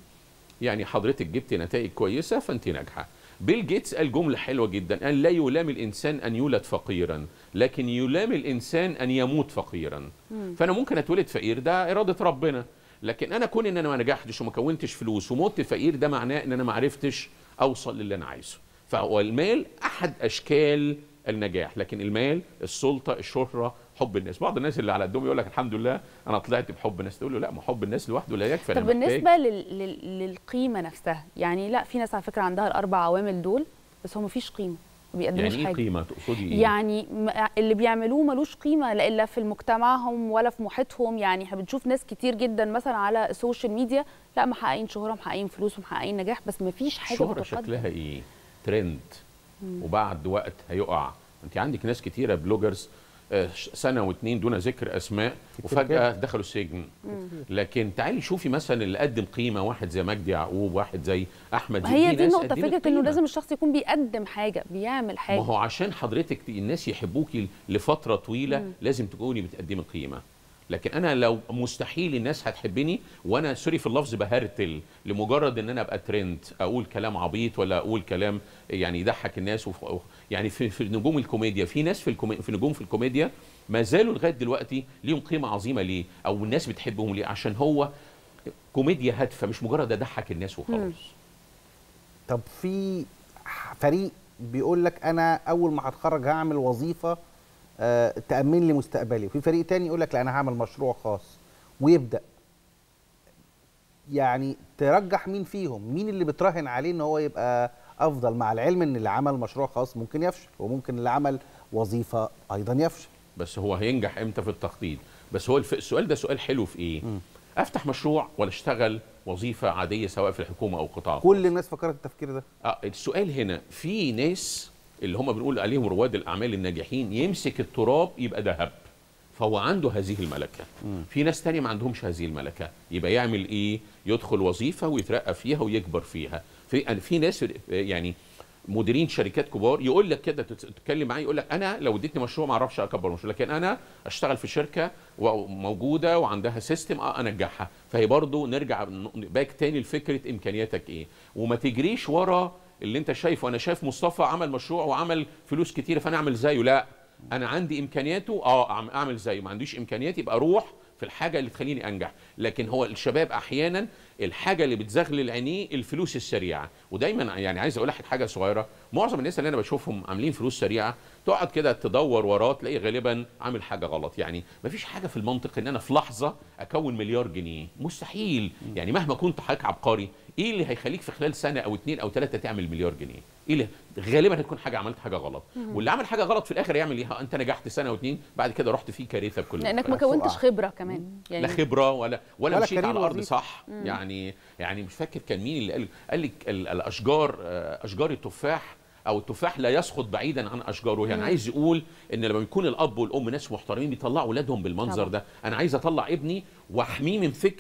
يعني حضرتك جبت نتائج كويسة فأنت ناجحة بيل جيتس قال جملة حلوة جدا قال لا يلام الإنسان أن يولد فقيرا لكن يلام الإنسان أن يموت فقيرا مم. فأنا ممكن أتولد فقير ده إرادة ربنا لكن أنا كون إن أنا ما نجحتش وما كونتش فلوس ومت فقير ده معناه إن أنا ما عرفتش أوصل للي أنا عايزه فهو المال أحد أشكال النجاح لكن المال السلطه الشهره حب الناس بعض الناس اللي على قدهم يقول لك الحمد لله انا طلعت بحب الناس تقول له لا ما حب الناس لوحده لا يكفي طب أنا محتاج- بالنسبه لل... لل... للقيمه نفسها يعني لا في ناس على فكره عندها الاربع عوامل دول بس هو مفيش قيمه ما بيقدموش يعني ايه حاجه قيمه تقصدي ايه يعني م- اللي بيعملوه ملوش قيمه لا الا في مجتمعهم ولا في محيطهم يعني احنا بنشوف ناس كتير جدا مثلا على السوشيال ميديا لا محققين شهره محققين فلوس ومحققين نجاح بس مفيش حاجه الشهره بتقدم. شكلها ايه ترند مم. وبعد وقت هيقع انت عندك ناس كتيره بلوجرز آه، ش- سنه واتنين دون ذكر اسماء وفجاه جدا. دخلوا السجن مم. لكن تعالي شوفي مثلا اللي قدم قيمه واحد زي مجدي يعقوب واحد زي احمد ما هي زكي، دي ناس النقطه قدمت فكره انه قيمة. لازم الشخص يكون بيقدم حاجه بيعمل حاجه ما هو عشان حضرتك ت- الناس يحبوكي لفتره طويله مم. لازم تكوني بتقدمي قيمه لكن انا لو مستحيل الناس هتحبني وانا سوري في اللفظ بهرتل لمجرد ان انا ابقى ترند اقول كلام عبيط ولا اقول كلام يعني يضحك الناس وف... يعني في, في نجوم الكوميديا في ناس في الكومي... في نجوم في الكوميديا ما زالوا لغايه دلوقتي ليهم قيمه عظيمه ليه او الناس بتحبهم ليه عشان هو كوميديا هادفه مش مجرد اضحك الناس وخلاص طب في فريق بيقول لك انا اول ما هتخرج هعمل وظيفه آه، تامن لي مستقبلي وفي فريق تاني يقول لك لا انا هعمل مشروع خاص ويبدا يعني ترجح مين فيهم مين اللي بتراهن عليه ان هو يبقى افضل مع العلم ان اللي عمل مشروع خاص ممكن يفشل وممكن اللي عمل وظيفه ايضا يفشل بس هو هينجح امتى في التخطيط بس هو الف... السؤال ده سؤال حلو في ايه افتح مشروع ولا اشتغل وظيفه عاديه سواء في الحكومه او قطاع كل الناس فكرت التفكير ده آه السؤال هنا في ناس اللي هم بنقول عليهم رواد الاعمال الناجحين يمسك التراب يبقى ذهب فهو عنده هذه الملكه في ناس تانية ما عندهمش هذه الملكه يبقى يعمل ايه يدخل وظيفه ويترقى فيها ويكبر فيها في في ناس يعني مديرين شركات كبار يقول لك كده تت- تتكلم معاه يقول لك انا لو اديتني مشروع ما اعرفش اكبر مشروع لكن انا اشتغل في شركه وموجوده وعندها سيستم اه انجحها فهي برضو نرجع ن- باك تاني لفكره امكانياتك ايه وما تجريش ورا اللي انت شايفه انا شايف مصطفى عمل مشروع وعمل فلوس كتير فانا اعمل زيه لا انا عندي امكانياته اه أعم- اعمل زيه ما عنديش امكانيات يبقى اروح في الحاجه اللي تخليني انجح لكن هو الشباب احيانا الحاجه اللي بتزغلل عينيه الفلوس السريعه ودايما يعني عايز اقول لك حاجه صغيره معظم الناس اللي انا بشوفهم عاملين فلوس سريعه تقعد كده تدور وراه تلاقي غالبا عامل حاجه غلط يعني مفيش حاجه في المنطق ان انا في لحظه اكون مليار جنيه مستحيل يعني مهما كنت حضرتك عبقري ايه اللي هيخليك في خلال سنه او اتنين او ثلاثه تعمل مليار جنيه ايه اللي غالبا هتكون حاجه عملت حاجه غلط مم. واللي عمل حاجه غلط في الاخر يعمل ايه انت نجحت سنه واتنين بعد كده رحت في كارثه بكل لانك ما الأحوال. كونتش خبره كمان لا خبره ولا ولا, ولا مشيت كارير على الارض وظيفي. صح مم. يعني يعني مش فاكر كان مين اللي قال قال لك ال- الاشجار آه، اشجار التفاح او التفاح لا يسقط بعيدا عن اشجاره يعني مم. عايز يقول ان لما يكون الاب والام ناس محترمين بيطلعوا اولادهم بالمنظر طبعا. ده انا عايز اطلع ابني واحميه من فكره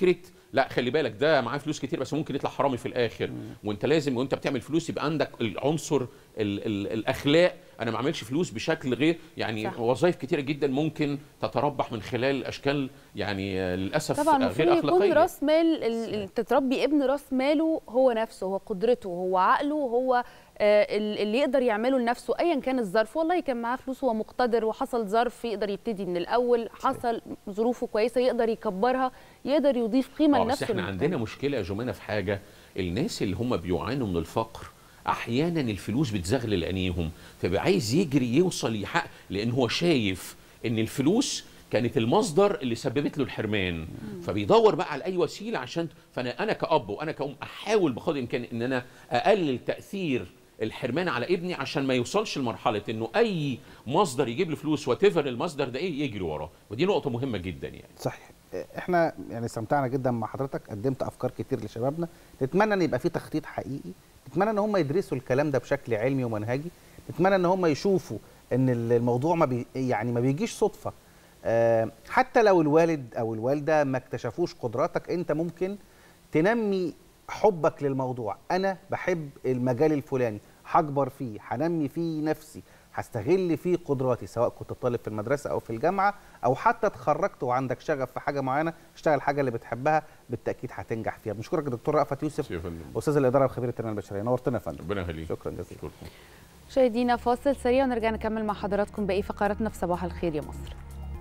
لا خلي بالك ده معاه فلوس كتير بس ممكن يطلع حرامي في الاخر وانت لازم وانت بتعمل فلوس يبقى عندك العنصر ال ال الاخلاق انا ما اعملش فلوس بشكل غير يعني صح. وظائف كتيره جدا ممكن تتربح من خلال اشكال يعني آه، للاسف طبعا غير المفروض يكون اخلاقيه راس مال ال- ال- تتربي ابن راس ماله هو نفسه هو قدرته هو عقله هو آه، ال- اللي يقدر يعمله لنفسه ايا كان الظرف والله كان معاه فلوس هو مقتدر وحصل ظرف يقدر يبتدي من الاول حصل ظروفه كويسه يقدر يكبرها يقدر يضيف قيمه اه لنفسه بس احنا للمجتمع. عندنا مشكله يا جمانه في حاجه الناس اللي هم بيعانوا من الفقر احيانا الفلوس بتزغلل عينيهم فبقى عايز يجري يوصل يحقق لان هو شايف ان الفلوس كانت المصدر اللي سببت له الحرمان فبيدور بقى على اي وسيله عشان فانا انا كاب وانا كأم احاول بقدر الامكان ان انا اقلل تاثير الحرمان على ابني عشان ما يوصلش لمرحله انه اي مصدر يجيب له فلوس وات المصدر ده ايه يجري وراه ودي نقطه مهمه جدا يعني صحيح احنا يعني استمتعنا جدا مع حضرتك قدمت افكار كتير لشبابنا نتمنى ان يبقى في تخطيط حقيقي نتمنى ان هم يدرسوا الكلام ده بشكل علمي ومنهجي نتمنى ان هم يشوفوا ان الموضوع ما بي يعني ما بيجيش صدفه آه، حتى لو الوالد او الوالده ما اكتشفوش قدراتك انت ممكن تنمي حبك للموضوع انا بحب المجال الفلاني هكبر فيه هنمي فيه نفسي هستغل فيه قدراتي سواء كنت طالب في المدرسه او في الجامعه او حتى اتخرجت وعندك شغف في حاجه معينه اشتغل الحاجه اللي بتحبها بالتاكيد هتنجح فيها بنشكرك يا دكتور رأفت يوسف استاذ الاداره وخبير التنميه البشريه نورتنا يا فندم ربنا يخليك شكرا جزيلا مشاهدينا فاصل سريع ونرجع نكمل مع حضراتكم باقي فقراتنا في صباح الخير يا مصر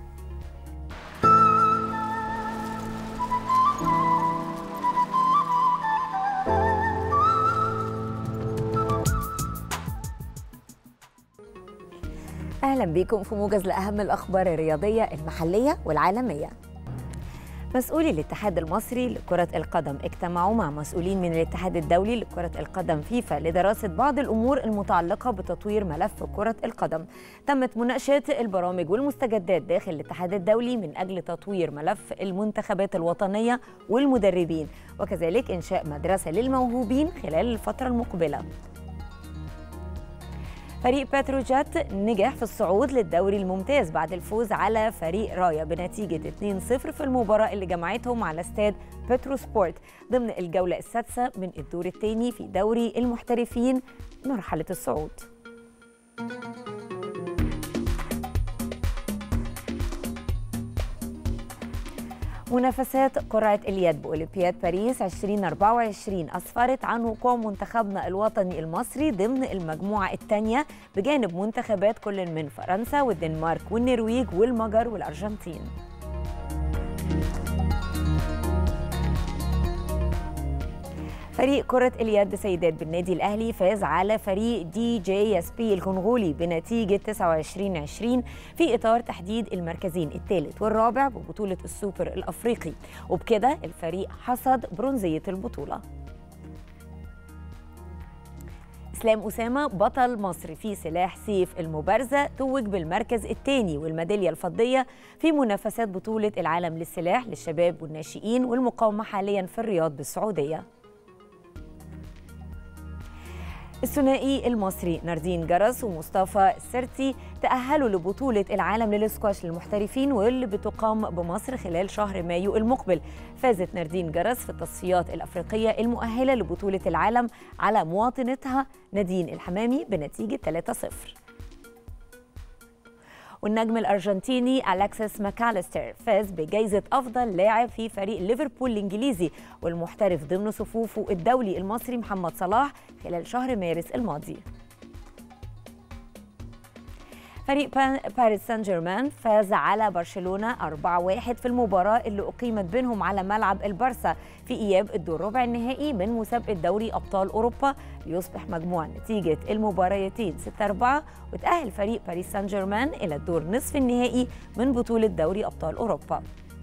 اهلا بيكم في موجز لاهم الاخبار الرياضيه المحليه والعالميه مسؤولي الاتحاد المصري لكرة القدم اجتمعوا مع مسؤولين من الاتحاد الدولي لكرة القدم فيفا لدراسة بعض الأمور المتعلقة بتطوير ملف كرة القدم. تمت مناقشة البرامج والمستجدات داخل الاتحاد الدولي من أجل تطوير ملف المنتخبات الوطنية والمدربين وكذلك إنشاء مدرسة للموهوبين خلال الفترة المقبلة. فريق باتروجات نجح في الصعود للدوري الممتاز بعد الفوز على فريق رايا بنتيجة 2-0 في المباراة اللي جمعتهم على استاد بترو سبورت ضمن الجولة السادسة من الدور الثاني في دوري المحترفين مرحلة الصعود منافسات قرعة اليد بأولمبياد باريس 2024 أسفرت عن وقوع منتخبنا الوطني المصري ضمن المجموعة الثانية بجانب منتخبات كل من فرنسا والدنمارك والنرويج والمجر والأرجنتين فريق كرة اليد سيدات بالنادي الأهلي فاز على فريق دي جي اس بي الكونغولي بنتيجة 29 20 في إطار تحديد المركزين الثالث والرابع ببطولة السوبر الأفريقي وبكده الفريق حصد برونزية البطولة اسلام اسامه بطل مصر في سلاح سيف المبارزه توج بالمركز الثاني والميداليه الفضيه في منافسات بطوله العالم للسلاح للشباب والناشئين والمقاومه حاليا في الرياض بالسعوديه الثنائي المصري ناردين جرس ومصطفى السرتي تأهلوا لبطولة العالم للسكواش للمحترفين واللي بتقام بمصر خلال شهر مايو المقبل فازت ناردين جرس في التصفيات الأفريقية المؤهلة لبطولة العالم على مواطنتها نادين الحمامي بنتيجة 3-0 والنجم الأرجنتيني ألكسيس ماكاليستر فاز بجائزة أفضل لاعب في فريق ليفربول الإنجليزي والمحترف ضمن صفوفه الدولي المصري محمد صلاح خلال شهر مارس الماضي فريق باريس سان جيرمان فاز على برشلونة 4-1 في المباراة اللي أقيمت بينهم على ملعب البارسا في إياب الدور ربع النهائي من مسابقة دوري أبطال أوروبا ليصبح مجموع نتيجة المباريتين 6-4 وتأهل فريق باريس سان جيرمان إلى الدور نصف النهائي من بطولة دوري أبطال أوروبا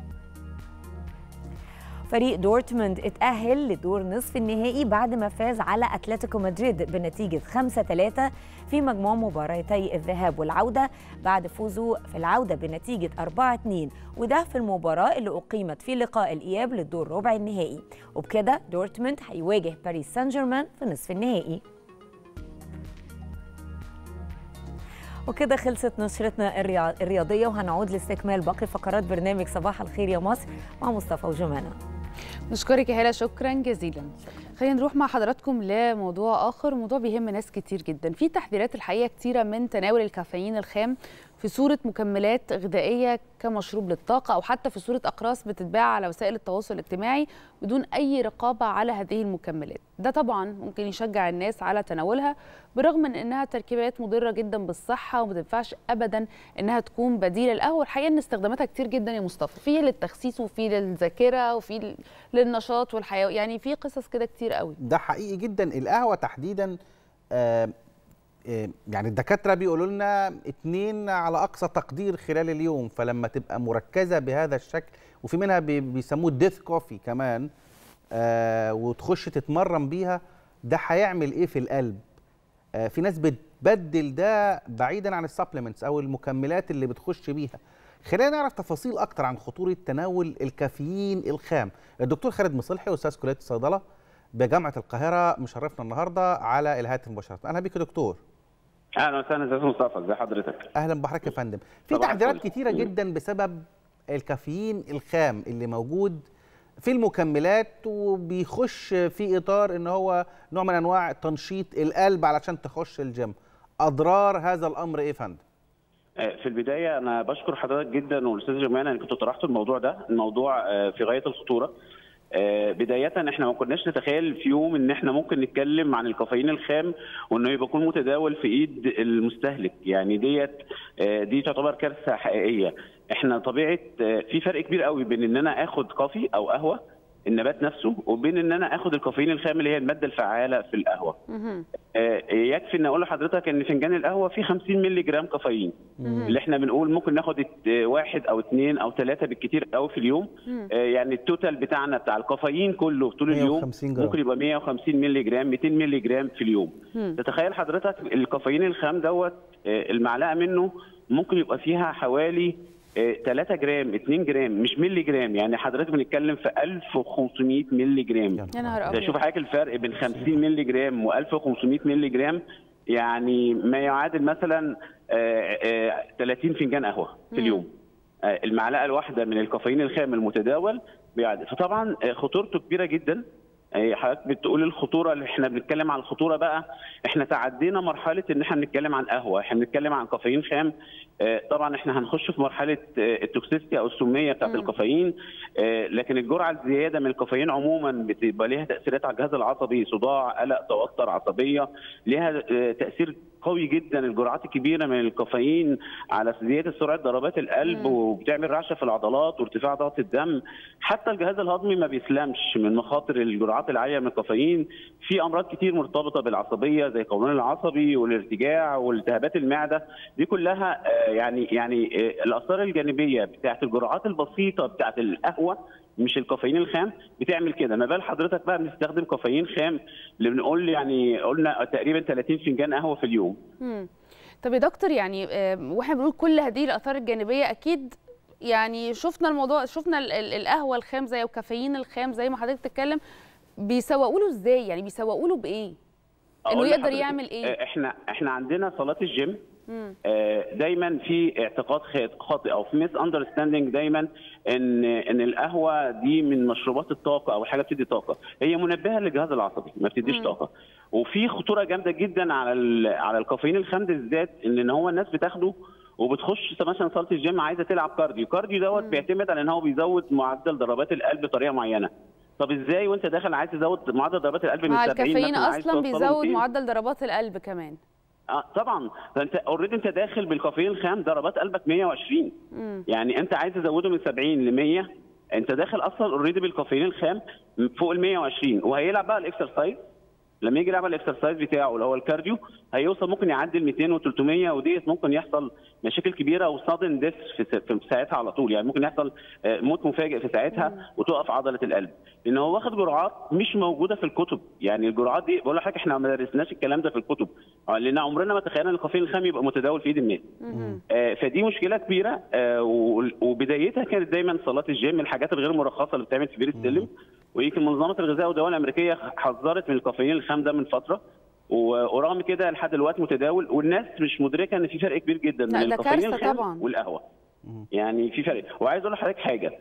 فريق دورتموند اتأهل لدور نصف النهائي بعد ما فاز على أتلتيكو مدريد بنتيجة 5-3 في مجموع مباراتي الذهاب والعودة بعد فوزه في العودة بنتيجة 4-2 وده في المباراة اللي أقيمت في لقاء الإياب للدور ربع النهائي وبكده دورتموند هيواجه باريس سان جيرمان في نصف النهائي وكده خلصت نشرتنا الرياضية وهنعود لاستكمال باقي فقرات برنامج صباح الخير يا مصر مع مصطفى وجمانة نشكرك يا هلا شكرا جزيلا خلينا نروح مع حضراتكم لموضوع اخر موضوع بيهم ناس كتير جدا في تحذيرات الحقيقه كتيره من تناول الكافيين الخام في صوره مكملات غذائيه كمشروب للطاقه او حتى في صوره اقراص بتتباع على وسائل التواصل الاجتماعي بدون اي رقابه على هذه المكملات ده طبعا ممكن يشجع الناس على تناولها برغم من انها تركيبات مضره جدا بالصحه وما تنفعش ابدا انها تكون بديل القهوه الحقيقه ان استخداماتها كتير جدا يا مصطفى في للتخسيس وفي للذاكره وفي ل- للنشاط والحياه يعني في قصص كده كتير قوي ده حقيقي جدا القهوه تحديدا آه، آه، يعني الدكاتره بيقولوا لنا اتنين على اقصى تقدير خلال اليوم فلما تبقى مركزه بهذا الشكل وفي منها بي- بيسموه ديث كوفي كمان آه وتخش تتمرن بيها ده هيعمل ايه في القلب آه في ناس بتبدل ده بعيدا عن السبلمنتس او المكملات اللي بتخش بيها خلينا نعرف تفاصيل اكتر عن خطوره تناول الكافيين الخام الدكتور خالد مصلحي استاذ كليه الصيدله بجامعه القاهره مشرفنا النهارده على الهاتف مباشره اهلا بيك يا دكتور اهلا وسهلا استاذ مصطفى ازي حضرتك اهلا بحضرتك يا فندم في صباح تحذيرات الفل. كتيره جدا بسبب الكافيين الخام اللي موجود في المكملات وبيخش في اطار ان هو نوع من انواع تنشيط القلب علشان تخش الجيم اضرار هذا الامر ايه يا فندم آه، في البدايه انا بشكر حضرتك جدا والاستاذ جمال ان كنتوا طرحتوا الموضوع ده الموضوع آه، في غايه الخطوره آه، بداية احنا ما كناش نتخيل في يوم ان احنا ممكن نتكلم عن الكافيين الخام وانه يبقى يكون متداول في ايد المستهلك يعني ديت آه، دي تعتبر كارثة حقيقية احنا طبيعة آه، في فرق كبير قوي بين ان انا اخد كافي او قهوة النبات نفسه وبين ان انا اخد الكافيين الخام اللي هي المادة الفعالة في القهوة آه، يكفي ان اقول لحضرتك ان فنجان القهوه فيه 50 مللي جرام كافيين مم. اللي احنا بنقول ممكن ناخد ات- آه، واحد او اثنين او ثلاثه بالكثير قوي في اليوم مم. آه، يعني التوتال بتاعنا بتاع الكافيين كله طول اليوم 150 جرام. ممكن يبقى 150 مللي جرام 200 مللي جرام في اليوم مم. تتخيل حضرتك الكافيين الخام دوت آه، المعلقه منه ممكن يبقى فيها حوالي 3 جرام 2 جرام مش مللي جرام يعني حضرتك بنتكلم في 1500 مللي جرام يا نهار ده ابيض شوف حضرتك الفرق بين 50 مللي جرام و1500 مللي جرام يعني ما يعادل مثلا آه، آه، 30 فنجان قهوه في مم. اليوم آه، المعلقه الواحده من الكافيين الخام المتداول بيعادل فطبعا آه، خطورته كبيره جدا آه، حضرتك بتقول الخطوره اللي احنا بنتكلم عن الخطوره بقى احنا تعدينا مرحله ان احنا بنتكلم عن قهوه احنا بنتكلم عن كافيين خام آه، طبعا احنا هنخش في مرحله آه، التوكسيستي او السميه بتاعت مم. الكافيين آه، لكن الجرعه الزياده من الكافيين عموما بتبقى ليها تاثيرات على الجهاز العصبي صداع قلق توتر عصبيه ليها آه، تاثير قوي جدا الجرعات الكبيره من الكافيين على زياده سرعه ضربات القلب وبتعمل رعشه في العضلات وارتفاع ضغط الدم حتى الجهاز الهضمي ما بيسلمش من مخاطر الجرعات العاليه من الكافيين في امراض كتير مرتبطه بالعصبيه زي القولون العصبي والارتجاع والتهابات المعده دي كلها آه، يعني يعني آه، الاثار الجانبيه بتاعت الجرعات البسيطه بتاعت القهوه مش الكافيين الخام بتعمل كده ما بال حضرتك بقى بنستخدم كافيين خام اللي بنقول يعني قلنا تقريبا 30 فنجان قهوه في اليوم مم. طب يا دكتور يعني آه، واحنا بنقول كل هذه الاثار الجانبيه اكيد يعني شفنا الموضوع شفنا ال- ال- القهوه الخام زي والكافيين الخام زي ما حضرتك بتتكلم بيسوقوا له ازاي يعني بيسوقوا له بايه انه أقول يقدر لحضرتك، يعمل ايه آه، احنا احنا عندنا صالات الجيم مم. آه، دايما في اعتقاد خاط- خاطئ او في ميس اندرستاندينج دايما ان ان القهوه دي من مشروبات الطاقه او حاجه بتدي طاقه هي منبهه للجهاز العصبي ما بتديش مم. طاقه وفي خطوره جامده جدا على ال- على الكافيين الخام بالذات ان ان هو الناس بتاخده وبتخش مثلا صاله الجيم عايزه تلعب كارديو كارديو دوت بيعتمد على ان هو بيزود معدل ضربات القلب بطريقه معينه طب ازاي وانت داخل عايز تزود معدل ضربات القلب من مع 70 الكافيين مثلا عايز اصلا توصله بيزود 200؟ معدل ضربات القلب كمان اه طبعا فانت اوريدي انت داخل بالكافيين الخام ضربات قلبك 120 مم. يعني انت عايز تزوده من 70 ل 100 انت داخل اصلا اوريدي بالكافيين الخام فوق ال 120 وهيلعب بقى الاكسرسايز لما يجي يلعب الاكسرسايز بتاعه اللي هو الكارديو هيوصل ممكن يعدي ال 200 و300 وديت ممكن يحصل مشاكل كبيره وصادن ديث في س- في ساعتها على طول يعني ممكن يحصل آه، موت مفاجئ في ساعتها وتقف عضله القلب لان هو واخد جرعات مش موجوده في الكتب يعني الجرعات دي بقول لحضرتك احنا ما درسناش الكلام ده في الكتب آه، لان عمرنا ما تخيلنا ان الكافيين الخام يبقى متداول في ايد الناس آه، فدي مشكله كبيره آه، و- وبدايتها كانت دايما صالات الجيم الحاجات الغير مرخصه اللي بتتعمل في بير السلم ويمكن منظمه الغذاء والدواء الامريكيه حذرت من الكافيين الخام ده من فتره و- ورغم كده لحد دلوقتي متداول والناس مش مدركه ان في فرق كبير جدا لا، بين ده الكافيين كارثة الخام طبعاً. والقهوه يعني في فرق وعايز اقول لحضرتك حاجه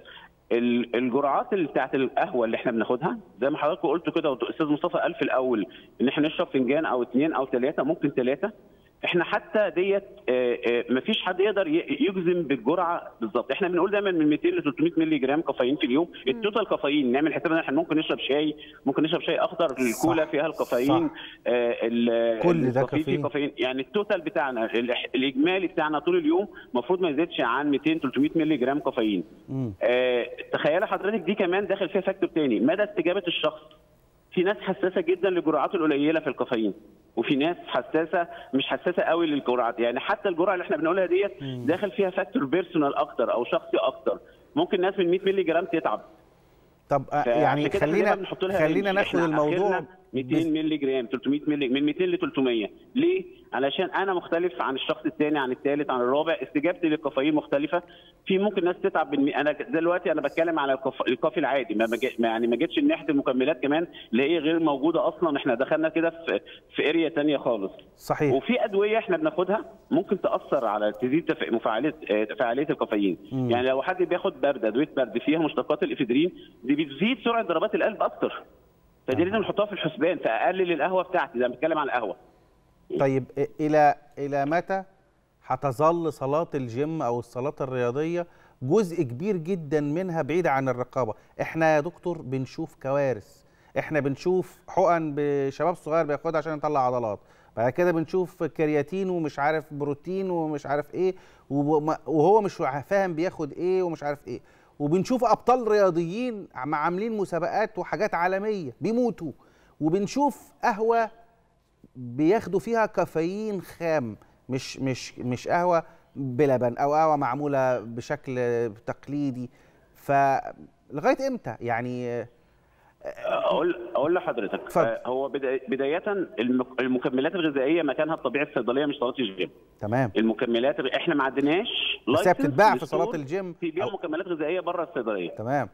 ال- الجرعات اللي بتاعت القهوه اللي احنا بناخدها زي ما حضرتك قلت كده والاستاذ مصطفى قال في الاول ان احنا نشرب فنجان او اثنين او ثلاثه ممكن ثلاثه احنا حتى ديت ما فيش حد يقدر ي- يجزم بالجرعه بالظبط احنا بنقول دايما من 200 ل 300 مللي جرام كافيين في اليوم التوتال كافيين نعمل حساب ان احنا ممكن نشرب شاي ممكن نشرب شاي اخضر الكولا فيها الكافيين آه، ال- كل ده الكافيه فيه كافيين. كافيين يعني التوتال بتاعنا الإح- الاجمالي بتاعنا طول اليوم المفروض ما يزيدش عن 200 300 مللي جرام كافيين آه، تخيل حضرتك دي كمان داخل فيها فاكتور تاني مدى استجابه الشخص في ناس حساسه جدا للجرعات القليله في الكافيين وفي ناس حساسه مش حساسه قوي للجرعات يعني حتى الجرعه اللي احنا بنقولها ديت داخل فيها فاكتور بيرسونال اكتر او شخصي اكتر ممكن ناس من 100 مللي جرام تتعب طب آه، فعشان يعني كده خلينا دايماً بنحط لها خلينا رينج. ناخد إحنا الموضوع آخرنا 200 مللي جرام 300 مللي من 200 ل 300 ليه؟ علشان انا مختلف عن الشخص الثاني عن الثالث عن الرابع استجابتي للكافيين مختلفه في ممكن ناس تتعب بالم... انا دلوقتي انا بتكلم على الكف... الكافي العادي ما بج... ما يعني ما جتش من ناحيه المكملات كمان اللي هي غير موجوده اصلا احنا دخلنا كده في في اريا ثانيه خالص صحيح وفي ادويه احنا بناخدها ممكن تاثر على تزيد تف... مفاعليه آه، فعاليه الكافيين مم. يعني لو حد بياخد برد ادويه برد فيها مشتقات الافيدرين دي بتزيد سرعه ضربات القلب اكتر فدي لازم نحطها في الحسبان فاقلل القهوه بتاعتي زي ما بتكلم عن القهوه طيب إ- الى الى متى هتظل صلاه الجيم او الصلاه الرياضيه جزء كبير جدا منها بعيد عن الرقابه احنا يا دكتور بنشوف كوارث احنا بنشوف حقن بشباب صغير بياخدها عشان يطلع عضلات بعد كده بنشوف كرياتين ومش عارف بروتين ومش عارف ايه وب- وهو مش فاهم بياخد ايه ومش عارف ايه وبنشوف ابطال رياضيين عم- عاملين مسابقات وحاجات عالميه بيموتوا وبنشوف قهوه بياخدوا فيها كافيين خام مش مش مش قهوه بلبن او قهوه معموله بشكل تقليدي فلغايه امتى يعني اقول اقول لحضرتك اتفضل. آه، هو بدا- بدايه المك- المكملات الغذائيه مكانها الطبيعي في الصيدليه مش صالات الجيم تمام المكملات الغ- احنا ما عندناش بس هي license بتتباع في للستور صالات الجيم بيبيعوا مكملات غذائيه بره الصيدليه تمام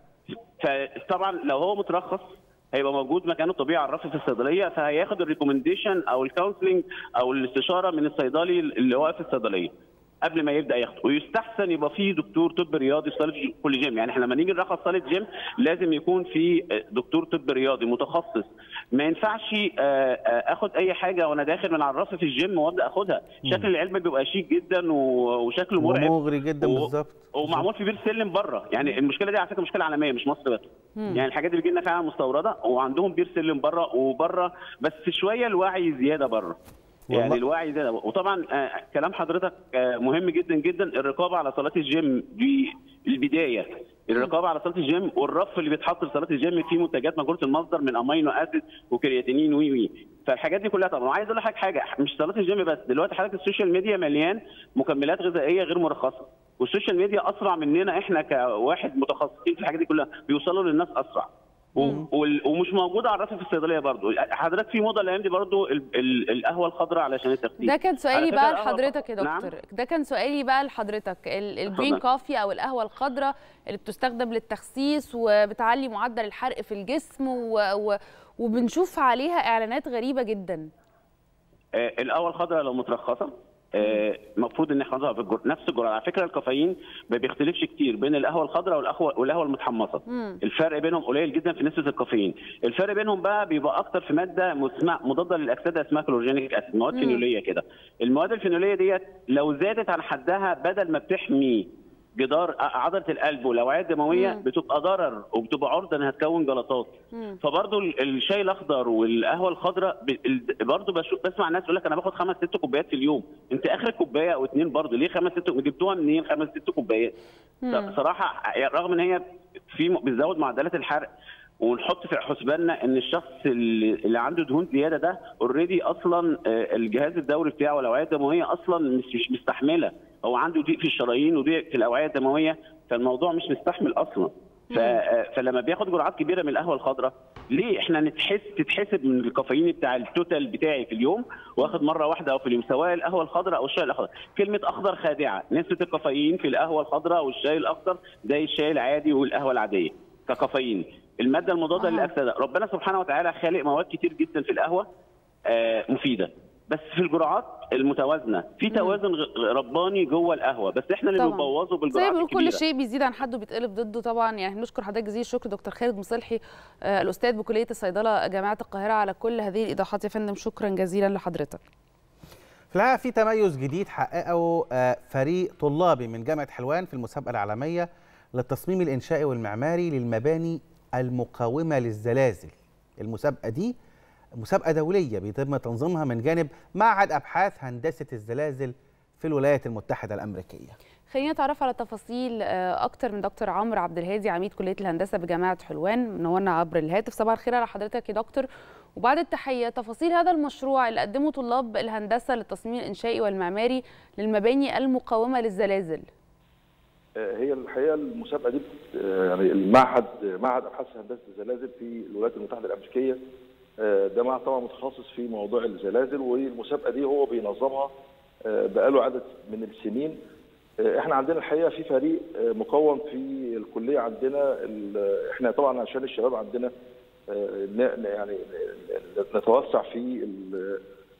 فطبعا لو هو مترخص هيبقى موجود مكانه الطبيعي على الرف في الصيدليه فهياخد الريكومنديشن او الكونسلنج او الاستشاره من الصيدلي اللي واقف في الصيدليه قبل ما يبدا ياخده ويستحسن يبقى في دكتور طب رياضي في صاله كل جيم يعني احنا لما نيجي نرخص صاله جيم لازم يكون في دكتور طب رياضي متخصص ما ينفعش آه، آه، اخد اي حاجه وانا داخل من على الرف في الجيم وابدا اخدها شكل العلبه بيبقى شيك جدا و- وشكله مرعب ومغري جدا و- بالظبط ومعمول في بير سلم بره يعني المشكله دي على فكره مشكله عالميه مش مصر بس مم. يعني الحاجات اللي بتجي لنا فعلا مستورده وعندهم بير سلم بره وبره بس شويه الوعي زياده بره يعني والله. الوعي زياده وطبعا آه كلام حضرتك آه مهم جدا جدا الرقابه على صالات الجيم دي البدايه الرقابه على صالات الجيم والرف اللي بيتحط في صالات الجيم فيه منتجات مجهوله المصدر من امينو اسيد وكرياتينين وي وي فالحاجات دي كلها طبعا وعايز اقول لحضرتك حاجه مش صالات الجيم بس دلوقتي حضرتك السوشيال ميديا مليان مكملات غذائيه غير مرخصه والسوشيال ميديا اسرع مننا احنا كواحد متخصصين في الحاجات دي كلها بيوصلوا للناس اسرع و- وال- ومش موجوده على الرف في الصيدليه برضو حضرتك في موضه الايام دي برضو ال- ال- القهوه الخضراء علشان التخسيس ده كان على سؤالي فكرة بقى القهوة لحضرتك يا الخضراء- دكتور نعم؟ ده كان سؤالي بقى لحضرتك ال- الجرين اتفضل. كوفي او القهوه الخضراء اللي بتستخدم للتخسيس وبتعلي معدل الحرق في الجسم و... و... وبنشوف عليها اعلانات غريبه جدا آه، القهوه الخضراء لو مترخصه آه، المفروض ان احنا نحطها في الجر... نفس الجرعه على فكره الكافيين ما بيختلفش كتير بين القهوه الخضراء والقهوه والقهوه المتحمصه مم. الفرق بينهم قليل جدا في نسبه الكافيين الفرق بينهم بقى بيبقى اكتر في ماده مسمى مضاده للاكسده اسمها كلوروجينيك اسيد مواد مم. فينوليه كده المواد الفينوليه ديت لو زادت عن حدها بدل ما بتحمي جدار عضله القلب والاوعيه الدمويه مم. بتبقى ضرر وبتبقى عرضه انها تكون جلطات مم. فبرضه ال- الشاي الاخضر والقهوه الخضراء ب- ال- برضه بشوف بسمع ناس يقول لك انا باخد خمس ست كوبايات في اليوم انت اخر كوبايه او اتنين برضه ليه خمس ست جبتوها منين خمس ست كوبايات مم. صراحه يعني رغم ان هي في م- بتزود معدلات الحرق ونحط في حسباننا ان الشخص اللي, اللي عنده دهون زياده ده اوريدي اصلا آه، الجهاز الدوري بتاعه والاوعيه الدمويه اصلا مش مش مستحمله هو عنده ضيق في الشرايين وضيق في الاوعيه الدمويه فالموضوع مش مستحمل اصلا ف... آه، فلما بياخد جرعات كبيره من القهوه الخضراء ليه احنا نتحس تتحسب من الكافيين بتاع التوتال بتاعي في اليوم واخد مره واحده او في اليوم سواء القهوه الخضراء او الشاي الاخضر كلمه اخضر خادعه نسبه الكافيين في القهوه الخضراء والشاي الاخضر زي الشاي العادي والقهوه العاديه ككافيين الماده المضاده آه. للاكسده ربنا سبحانه وتعالى خالق مواد كتير جدا في القهوه آه، مفيده بس في الجرعات المتوازنه في توازن غ- رباني جوه القهوه بس احنا اللي طبعاً. بنبوظه زي بالجرعات ما بنقول كل الكبيرة. شيء بيزيد عن حده بيتقلب ضده طبعا يعني بنشكر حضرتك جزيل الشكر دكتور خالد مصلحي آه، الاستاذ بكليه الصيدله جامعه القاهره على كل هذه الايضاحات يا فندم شكرا جزيلا لحضرتك في الحقيقه في تميز جديد حققه آه، فريق طلابي من جامعه حلوان في المسابقه العالميه للتصميم الانشائي والمعماري للمباني المقاومه للزلازل المسابقه دي مسابقه دوليه بيتم تنظيمها من جانب معهد ابحاث هندسه الزلازل في الولايات المتحده الامريكيه خلينا نتعرف على تفاصيل آه، اكتر من دكتور عمرو عبد الهادي عميد كليه الهندسه بجامعه حلوان منورنا عبر الهاتف صباح الخير على حضرتك يا دكتور وبعد التحيه تفاصيل هذا المشروع اللي قدمه طلاب الهندسه للتصميم الانشائي والمعماري للمباني المقاومه للزلازل هي الحقيقه المسابقه دي آه، يعني المعهد معهد ابحاث هندسه الزلازل في الولايات المتحده الامريكيه آه، ده معهد طبعا متخصص في موضوع الزلازل والمسابقه دي هو بينظمها آه، بقاله عدد من السنين آه، احنا عندنا الحقيقه في فريق آه، مكون في الكليه عندنا ال- احنا طبعا عشان الشباب عندنا آه، ن- يعني نتوسع في ال-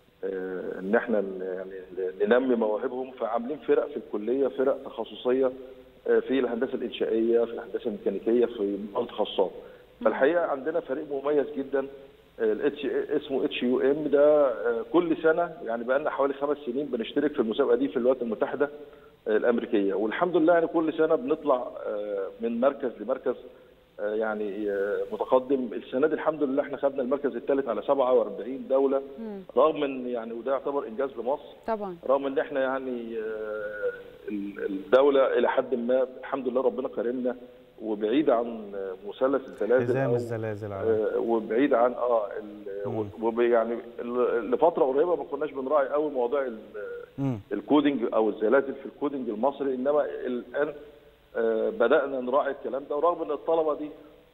آه، ان احنا ن- يعني ننمي مواهبهم فعاملين فرق في الكليه فرق تخصصيه آه، في الهندسه الانشائيه في الهندسه الميكانيكيه في بعض التخصصات فالحقيقه عندنا فريق مميز جدا الاتش اسمه اتش يو ام ده آه، كل سنه يعني بقى لنا حوالي خمس سنين بنشترك في المسابقه دي في الولايات المتحده آه، الامريكيه والحمد لله يعني كل سنه بنطلع آه، من مركز لمركز آه، يعني آه، متقدم السنه دي الحمد لله احنا خدنا المركز الثالث على 47 دوله رغم ان يعني وده يعتبر انجاز لمصر طبعا رغم ان احنا يعني آه، ال- الدوله الى حد ما الحمد لله ربنا كرمنا وبعيد عن آه، مثلث الزلازل حزام أو- الزلازل على آه، وبعيد عن اه ال- وب- يعني ل- لفتره قريبه ما كناش بنراعي قوي مواضيع ال- مم. الكودينج او الزلازل في الكودينج المصري انما الان آه، بدانا نراعي الكلام ده ورغم ان الطلبه دي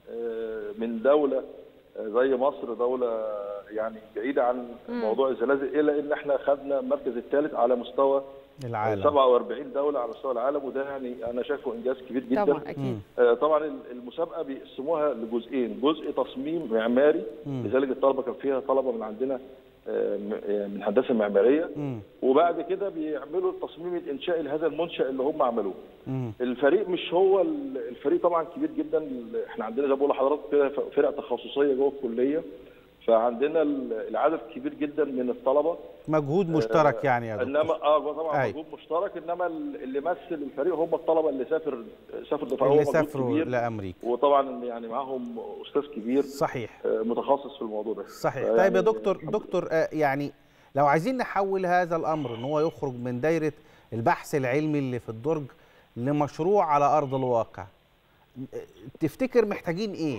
آه، من دوله آه، زي مصر دوله يعني بعيده عن مم. موضوع الزلازل الا ان احنا خدنا المركز الثالث على مستوى العالم 47 دوله على مستوى العالم وده يعني انا شايفه انجاز كبير جدا طبعا اكيد آه، طبعا المسابقه بيقسموها لجزئين جزء تصميم معماري مم. لذلك الطلبه كان فيها طلبه من عندنا آه، م- آه، من هندسه معماريه مم. وبعد كده بيعملوا التصميم الانشائي لهذا المنشا اللي هم عملوه مم. الفريق مش هو ال- الفريق طبعا كبير جدا ال- احنا عندنا زي ما بقول لحضرتك كده ف- فرق تخصصيه جوه الكليه فعندنا ال- العدد كبير جدا من الطلبه مجهود مشترك يعني يا دكتور انما اه طبعا أي. مجهود مشترك انما ال- اللي مثل الفريق هم الطلبه اللي سافر سافر دفعه اللي هو مجهود سافروا كبير. لامريكا وطبعا يعني معاهم استاذ كبير صحيح متخصص في الموضوع ده صحيح فيعني طيب يا دكتور دكتور آه، يعني لو عايزين نحول هذا الامر ان هو يخرج من دايره البحث العلمي اللي في الدرج لمشروع على ارض الواقع آه، تفتكر محتاجين ايه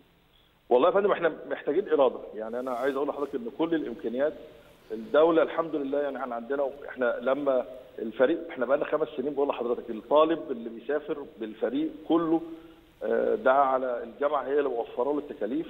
والله يا فندم احنا محتاجين اراده يعني انا عايز اقول لحضرتك ان كل الامكانيات الدوله الحمد لله يعني احنا عندنا احنا لما الفريق احنا بقى لنا خمس سنين بقول لحضرتك الطالب اللي بيسافر بالفريق كله آه، ده على الجامعه هي اللي موفره له التكاليف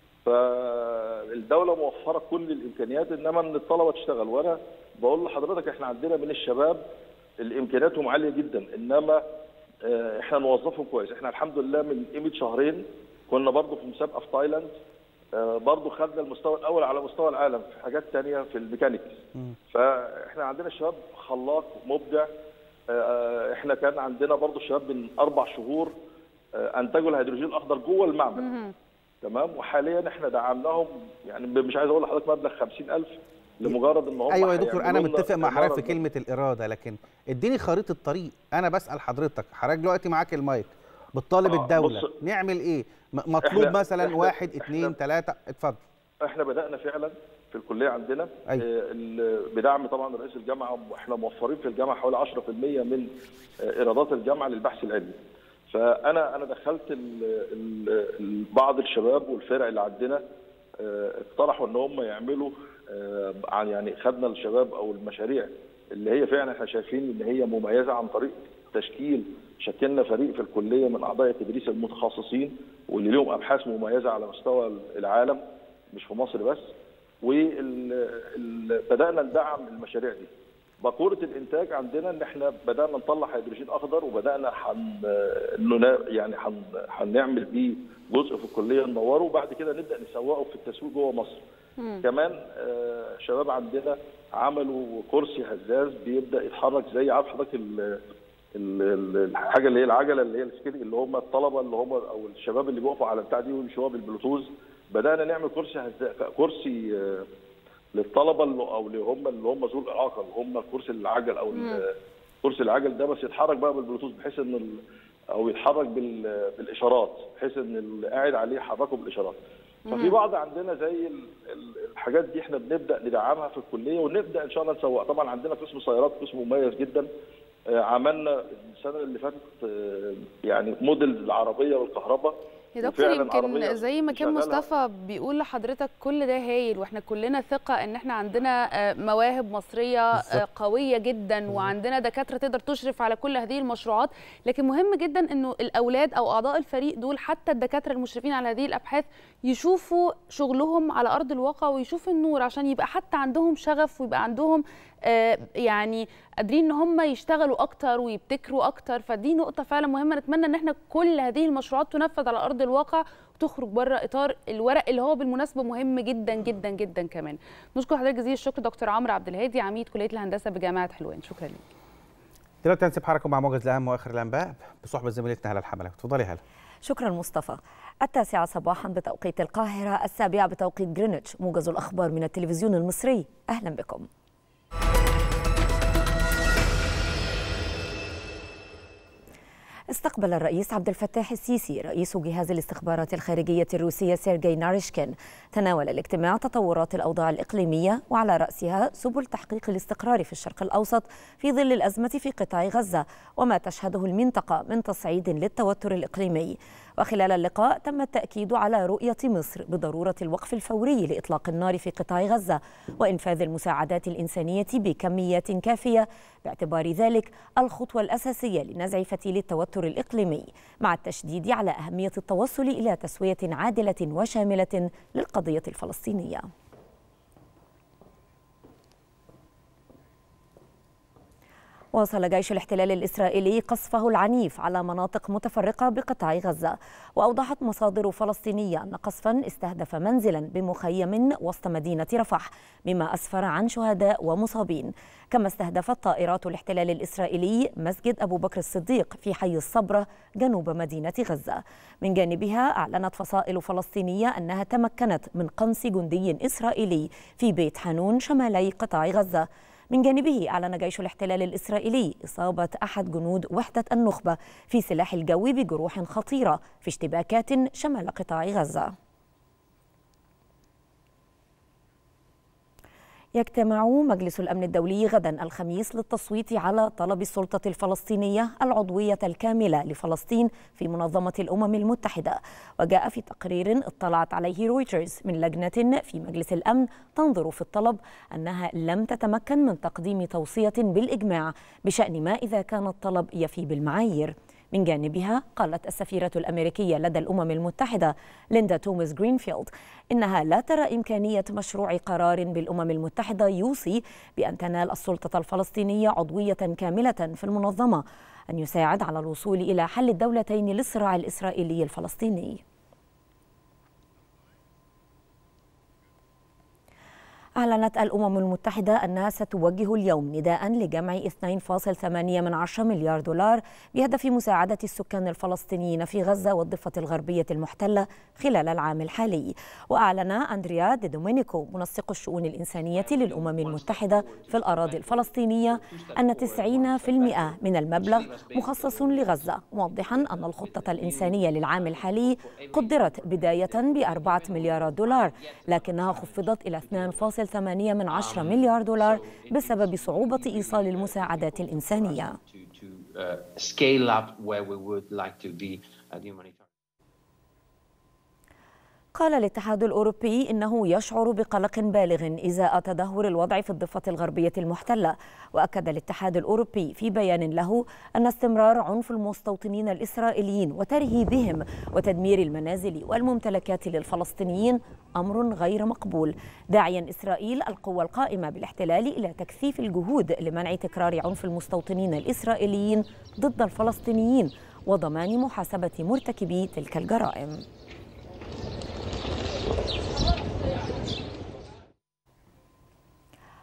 فالدوله موفره كل الامكانيات انما ان الطلبه تشتغل وانا بقول لحضرتك احنا عندنا من الشباب الامكانياتهم عاليه جدا انما آه، احنا نوظفهم كويس احنا الحمد لله من قيمه شهرين كنا برضو في مسابقه في تايلاند آه، برضو خدنا المستوى الاول على مستوى العالم في حاجات تانية في الميكانيكس فاحنا عندنا شباب خلاق مبدع آه، احنا كان عندنا برضو شباب من اربع شهور آه، انتجوا الهيدروجين الاخضر جوه المعمل تمام وحاليا احنا دعمناهم يعني مش عايز اقول لحضرتك مبلغ 50000 لمجرد ان هم ايوه يا دكتور انا هيعملوا لنا متفق مع حضرتك في إنارة كلمه الاراده لكن اديني خريطه طريق انا بسال حضرتك حضرتك دلوقتي معاك المايك بتطالب آه، الدوله بص، نعمل ايه م- مطلوب إحنا- مثلا إحنا- واحد إحنا- اثنين ثلاثه اتفضل احنا بدانا فعلا في الكليه عندنا أيوة. آه، ال- بدعم طبعا رئيس الجامعه واحنا موفرين في الجامعه حوالي 10% من آه، ايرادات الجامعه للبحث العلمي فانا انا دخلت ال ال ال بعض الشباب والفرق اللي عندنا آه، اقترحوا ان هم يعملوا آه، عن يعني خدنا الشباب او المشاريع اللي هي فعلا احنا شايفين ان هي مميزه عن طريق تشكيل شكلنا فريق في الكليه من اعضاء التدريس المتخصصين واللي لهم ابحاث مميزه على مستوى العالم مش في مصر بس وبدانا ندعم المشاريع دي باكوره الانتاج عندنا ان احنا بدانا نطلع هيدروجين اخضر وبدانا حن ننا- يعني حن هنعمل بيه جزء في الكليه ننوره وبعد كده نبدا نسوقه في التسويق جوه مصر مم. كمان آه، شباب عندنا عملوا كرسي هزاز بيبدا يتحرك زي عارف حضرتك ال- ال- ال- الحاجه اللي هي العجله اللي هي السكيت اللي هم الطلبه اللي هم او الشباب اللي بيقفوا على بتاع دي ويمشوها بالبلوتوز بدانا نعمل كرسي هزاز كرسي آه، للطلبه اللي او اللي هم اللي هم ذو الاعاقه اللي هم كرسي العجل او مم. ال- كرسي العجل ده بس يتحرك بقى بالبلوتوث بحيث ان ال... او يتحرك بال... بالاشارات بحيث ان اللي قاعد عليه يحركه بالاشارات ففي مم. بعض عندنا زي ال... ال- الحاجات دي احنا بنبدا ندعمها في الكليه ونبدا ان شاء الله نسوق طبعا عندنا قسم سيارات قسم مميز جدا آه، عملنا السنه اللي فاتت آه، يعني موديل العربيه والكهرباء يا دكتور وفعلاً عربية يمكن زي ما كان شغالة. مصطفى بيقول لحضرتك كل ده هايل واحنا كلنا ثقة ان احنا عندنا آه، مواهب مصرية آه، بالظبط. قوية جدا وعندنا دكاترة تقدر تشرف على كل هذه المشروعات لكن مهم جدا انه الاولاد او اعضاء الفريق دول حتى الدكاترة المشرفين على هذه الابحاث يشوفوا شغلهم على ارض الواقع ويشوفوا النور عشان يبقى حتى عندهم شغف ويبقى عندهم آه، يعني قادرين ان هم يشتغلوا اكتر ويبتكروا اكتر فدي نقطه فعلا مهمه نتمنى ان احنا كل هذه المشروعات تنفذ على ارض الواقع وتخرج بره اطار الورق اللي هو بالمناسبه مهم جدا جدا جدا كمان نشكر حضرتك جزيل الشكر دكتور عمرو عبد الهادي عميد كليه الهندسه بجامعه حلوان شكرا لك دلوقتي هنسيب حركه مع موجز الاهم واخر الانباء بصحبه زميلتنا هلا الحمله اتفضلي هلا شكرا مصطفى التاسعة صباحا بتوقيت القاهرة السابعة بتوقيت جرينتش موجز الأخبار من التلفزيون المصري أهلا بكم استقبل الرئيس عبد الفتاح السيسي رئيس جهاز الاستخبارات الخارجية الروسية سيرجي ناريشكين تناول الاجتماع تطورات الأوضاع الإقليمية وعلى رأسها سبل تحقيق الاستقرار في الشرق الأوسط في ظل الأزمة في قطاع غزة وما تشهده المنطقة من تصعيد للتوتر الإقليمي وخلال اللقاء تم التأكيد على رؤية مصر بضرورة الوقف الفوري لإطلاق النار في قطاع غزة وإنفاذ المساعدات الإنسانية بكميات كافية باعتبار ذلك الخطوة الأساسية لنزع فتيل التوتر الإقليمي مع التشديد على أهمية التوصل إلى تسوية عادلة وشاملة للقضية الفلسطينية واصل جيش الاحتلال الإسرائيلي قصفه العنيف على مناطق متفرقة بقطاع غزة وأوضحت مصادر فلسطينية أن قصفا استهدف منزلا بمخيم وسط مدينة رفح مما أسفر عن شهداء ومصابين كما استهدفت طائرات الاحتلال الإسرائيلي مسجد أبو بكر الصديق في حي الصبرة جنوب مدينة غزة من جانبها أعلنت فصائل فلسطينية أنها تمكنت من قنص جندي إسرائيلي في بيت حانون شمالي قطاع غزة من جانبه أعلن جيش الاحتلال الإسرائيلي إصابة أحد جنود وحدة النخبة في سلاح الجو بجروح خطيرة في اشتباكات شمال قطاع غزة يجتمع مجلس الأمن الدولي غدا الخميس للتصويت على طلب السلطة الفلسطينية العضوية الكاملة لفلسطين في منظمة الأمم المتحدة وجاء في تقرير اطلعت عليه رويترز من لجنة في مجلس الأمن تنظر في الطلب أنها لم تتمكن من تقديم توصية بالإجماع بشأن ما إذا كان الطلب يفي بالمعايير من جانبها قالت السفيرة الأمريكية لدى الأمم المتحدة ليندا توماس جرينفيلد إنها لا ترى إمكانية مشروع قرار بالأمم المتحدة يوصي بأن تنال السلطة الفلسطينية عضوية كاملة في المنظمة أن يساعد على الوصول إلى حل الدولتين للصراع الإسرائيلي الفلسطيني أعلنت الأمم المتحدة أنها ستوجه اليوم نداء لجمع 2.8 من عشرة مليار دولار بهدف مساعدة السكان الفلسطينيين في غزة والضفة الغربية المحتلة خلال العام الحالي وأعلن أندريا دي دومينيكو منسق الشؤون الإنسانية للأمم المتحدة في الأراضي الفلسطينية أن 90% من المبلغ مخصص لغزة موضحا أن الخطة الإنسانية للعام الحالي قدرت بداية بأربعة مليارات دولار لكنها خفضت إلى 2.8 من عشرة مليار دولار بسبب صعوبة إيصال المساعدات الإنسانية to uh, scale up where we would like to be at humanitarian. قال الاتحاد الأوروبي إنه يشعر بقلق بالغ إزاء تدهور الوضع في الضفة الغربية المحتلة وأكد الاتحاد الأوروبي في بيان له أن استمرار عنف المستوطنين الإسرائيليين وترهيبهم وتدمير المنازل والممتلكات للفلسطينيين أمر غير مقبول داعيا إسرائيل القوى القائمة بالاحتلال إلى تكثيف الجهود لمنع تكرار عنف المستوطنين الإسرائيليين ضد الفلسطينيين وضمان محاسبة مرتكبي تلك الجرائم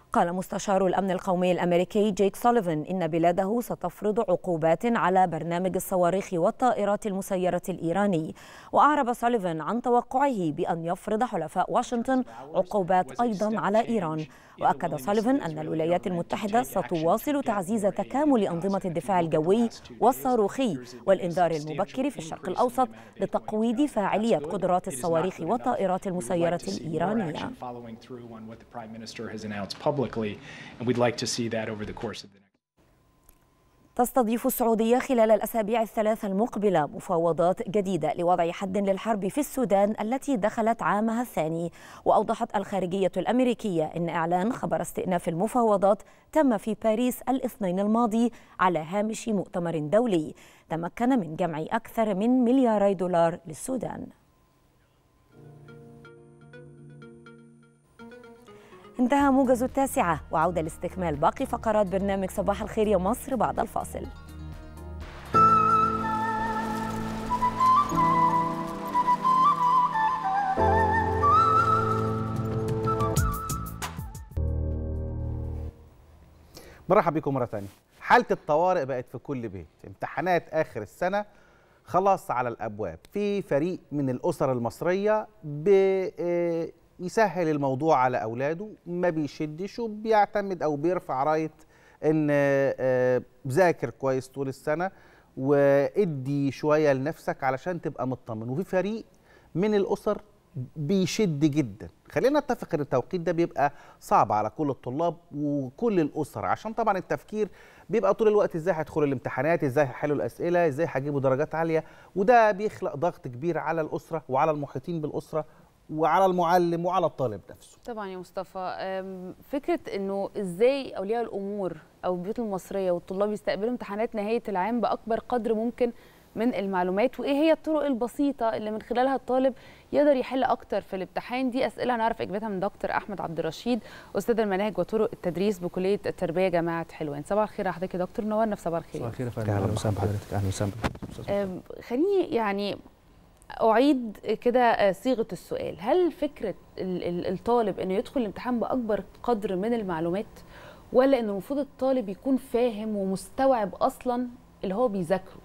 قال مستشار الأمن القومي الأمريكي جيك سوليفان إن بلاده ستفرض عقوبات على برنامج الصواريخ والطائرات المسيرة الإيراني وأعرب سوليفان عن توقعه بأن يفرض حلفاء واشنطن عقوبات أيضا على إيران وأكد سوليفان أن الولايات المتحدة ستواصل تعزيز تكامل أنظمة الدفاع الجوي والصاروخي والإنذار المبكر في الشرق الأوسط لتقويض فاعلية قدرات الصواريخ والطائرات المسيرة الإيرانية action following through on what the Prime Minister has announced publicly, and we'd like to see that over the course of the تستضيف السعودية خلال الأسابيع الثلاثة المقبلة مفاوضات جديدة لوضع حد للحرب في السودان التي دخلت عامها الثاني وأوضحت الخارجية الأمريكية أن إعلان خبر استئناف المفاوضات تم في باريس الاثنين الماضي على هامش مؤتمر دولي تمكن من جمع أكثر من ملياري دولار للسودان انتهى موجز التاسعة وعودة لاستكمال باقي فقرات برنامج صباح الخير يا مصر بعد الفاصل مرحب بكم مرة تانية حالة الطوارئ بقت في كل بيت امتحانات آخر السنة خلاص على الأبواب في فريق من الأسر المصرية بيسهل الموضوع على أولاده ما بيشدش وبيعتمد أو بيرفع راية إن آه، ذاكر كويس طول السنة وادي شوية لنفسك علشان تبقى مطمن وفي فريق من الأسر بيشد جدا خلينا نتفق ان التوقيت ده بيبقى صعب على كل الطلاب وكل الاسر عشان طبعا التفكير بيبقى طول الوقت ازاي هيدخلوا الامتحانات ازاي هيحلوا الاسئله ازاي هيجيبوا درجات عاليه وده بيخلق ضغط كبير على الاسره وعلى المحيطين بالاسره وعلى المعلم وعلى الطالب نفسه طبعا يا مصطفى أم، فكره انه ازاي اولياء الامور او البيوت المصريه والطلاب يستقبلوا امتحانات نهايه العام باكبر قدر ممكن من المعلومات وايه هي الطرق البسيطه اللي من خلالها الطالب يقدر يحل اكتر في الامتحان دي اسئله هنعرف اجابتها من دكتور احمد عبد الرشيد استاذ المناهج وطرق التدريس بكليه التربيه جامعه حلوان صباح الخير يا حضرتك يا دكتور نورنا في صباح الخير صباح الخير يا فندم اهلا وسهلا بحضرتك اهلا وسهلا بحضرتك. أم، خليني يعني أعيد كده آه، صيغة السؤال هل فكرة ال- ال- الطالب أنه يدخل الامتحان بأكبر قدر من المعلومات ولا أنه المفروض الطالب يكون فاهم ومستوعب أصلا اللي هو بيذاكره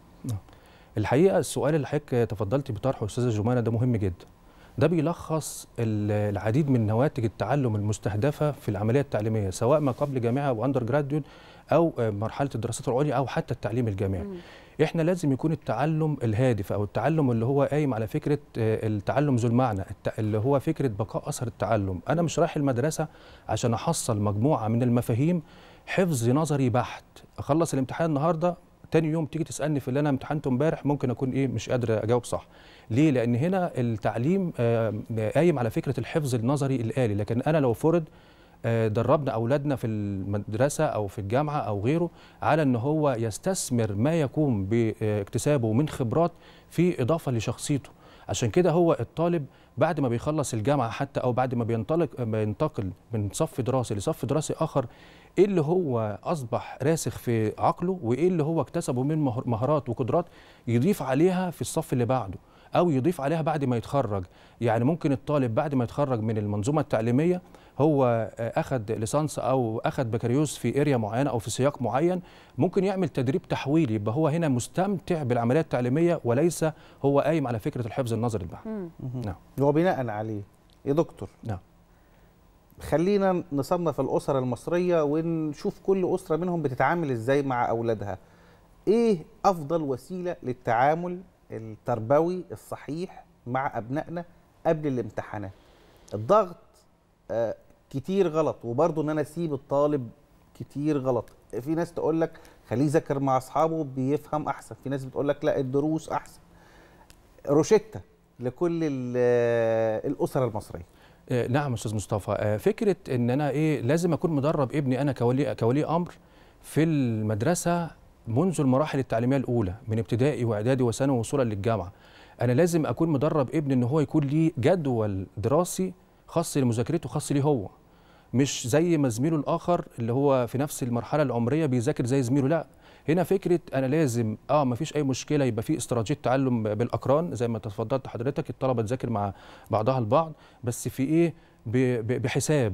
الحقيقه السؤال اللي حضرتك تفضلتي بطرحه استاذه جمانه ده مهم جدا ده بيلخص ال- العديد من نواتج التعلم المستهدفه في العمليه التعليميه سواء ما قبل جامعه او اندر جراديوت او آه، مرحله الدراسات العليا او حتى التعليم الجامعي احنا لازم يكون التعلم الهادف او التعلم اللي هو قايم على فكره آه، التعلم ذو المعنى الت- اللي هو فكره بقاء اثر التعلم انا مش رايح المدرسه عشان احصل مجموعه من المفاهيم حفظ نظري بحت اخلص الامتحان النهارده تاني يوم تيجي تسالني في اللي انا امتحنته امبارح ممكن اكون ايه مش قادر اجاوب صح ليه لان هنا التعليم آه، قايم على فكره الحفظ النظري الالي لكن انا لو فرض آه، دربنا اولادنا في المدرسه او في الجامعه او غيره على ان هو يستثمر ما يقوم باكتسابه من خبرات في اضافه لشخصيته عشان كده هو الطالب بعد ما بيخلص الجامعه حتى او بعد ما بينطلق بينتقل من صف دراسي لصف دراسي اخر ايه اللي هو اصبح راسخ في عقله وايه اللي هو اكتسبه من مهر- مهارات وقدرات يضيف عليها في الصف اللي بعده او يضيف عليها بعد ما يتخرج يعني ممكن الطالب بعد ما يتخرج من المنظومه التعليميه هو آه، اخذ ليسانس او اخذ بكالوريوس في اريا معينه او في سياق معين ممكن يعمل تدريب تحويلي يبقى هو هنا مستمتع بالعمليه التعليميه وليس هو قايم على فكره الحفظ النظري البحت نعم هو بناء عليه يا دكتور نعم خلينا نصنف الاسر المصريه ونشوف كل اسره منهم بتتعامل ازاي مع اولادها ايه افضل وسيله للتعامل التربوي الصحيح مع ابنائنا قبل الامتحانات الضغط آه كتير غلط وبرضه ان انا اسيب الطالب كتير غلط في ناس تقول لك خليه يذاكر مع اصحابه بيفهم احسن في ناس بتقول لك لا الدروس احسن روشتة لكل ال- آه، الاسر المصريه آه، نعم استاذ مصطفى آه، فكره ان انا ايه لازم اكون مدرب ابني انا كولي كولي امر في المدرسه منذ المراحل التعليميه الاولى من ابتدائي واعدادي وثانوي وصولا للجامعه انا لازم اكون مدرب ابني ان هو يكون ليه جدول دراسي خاص لمذاكرته خاص ليه هو مش زي ما زميله الاخر اللي هو في نفس المرحله العمريه بيذاكر زي زميله لا هنا فكره انا لازم اه ما فيش اي مشكله يبقى في استراتيجيه تعلم بالاقران زي ما تفضلت حضرتك الطلبه تذاكر مع بعضها البعض بس في ايه ب- ب- بحساب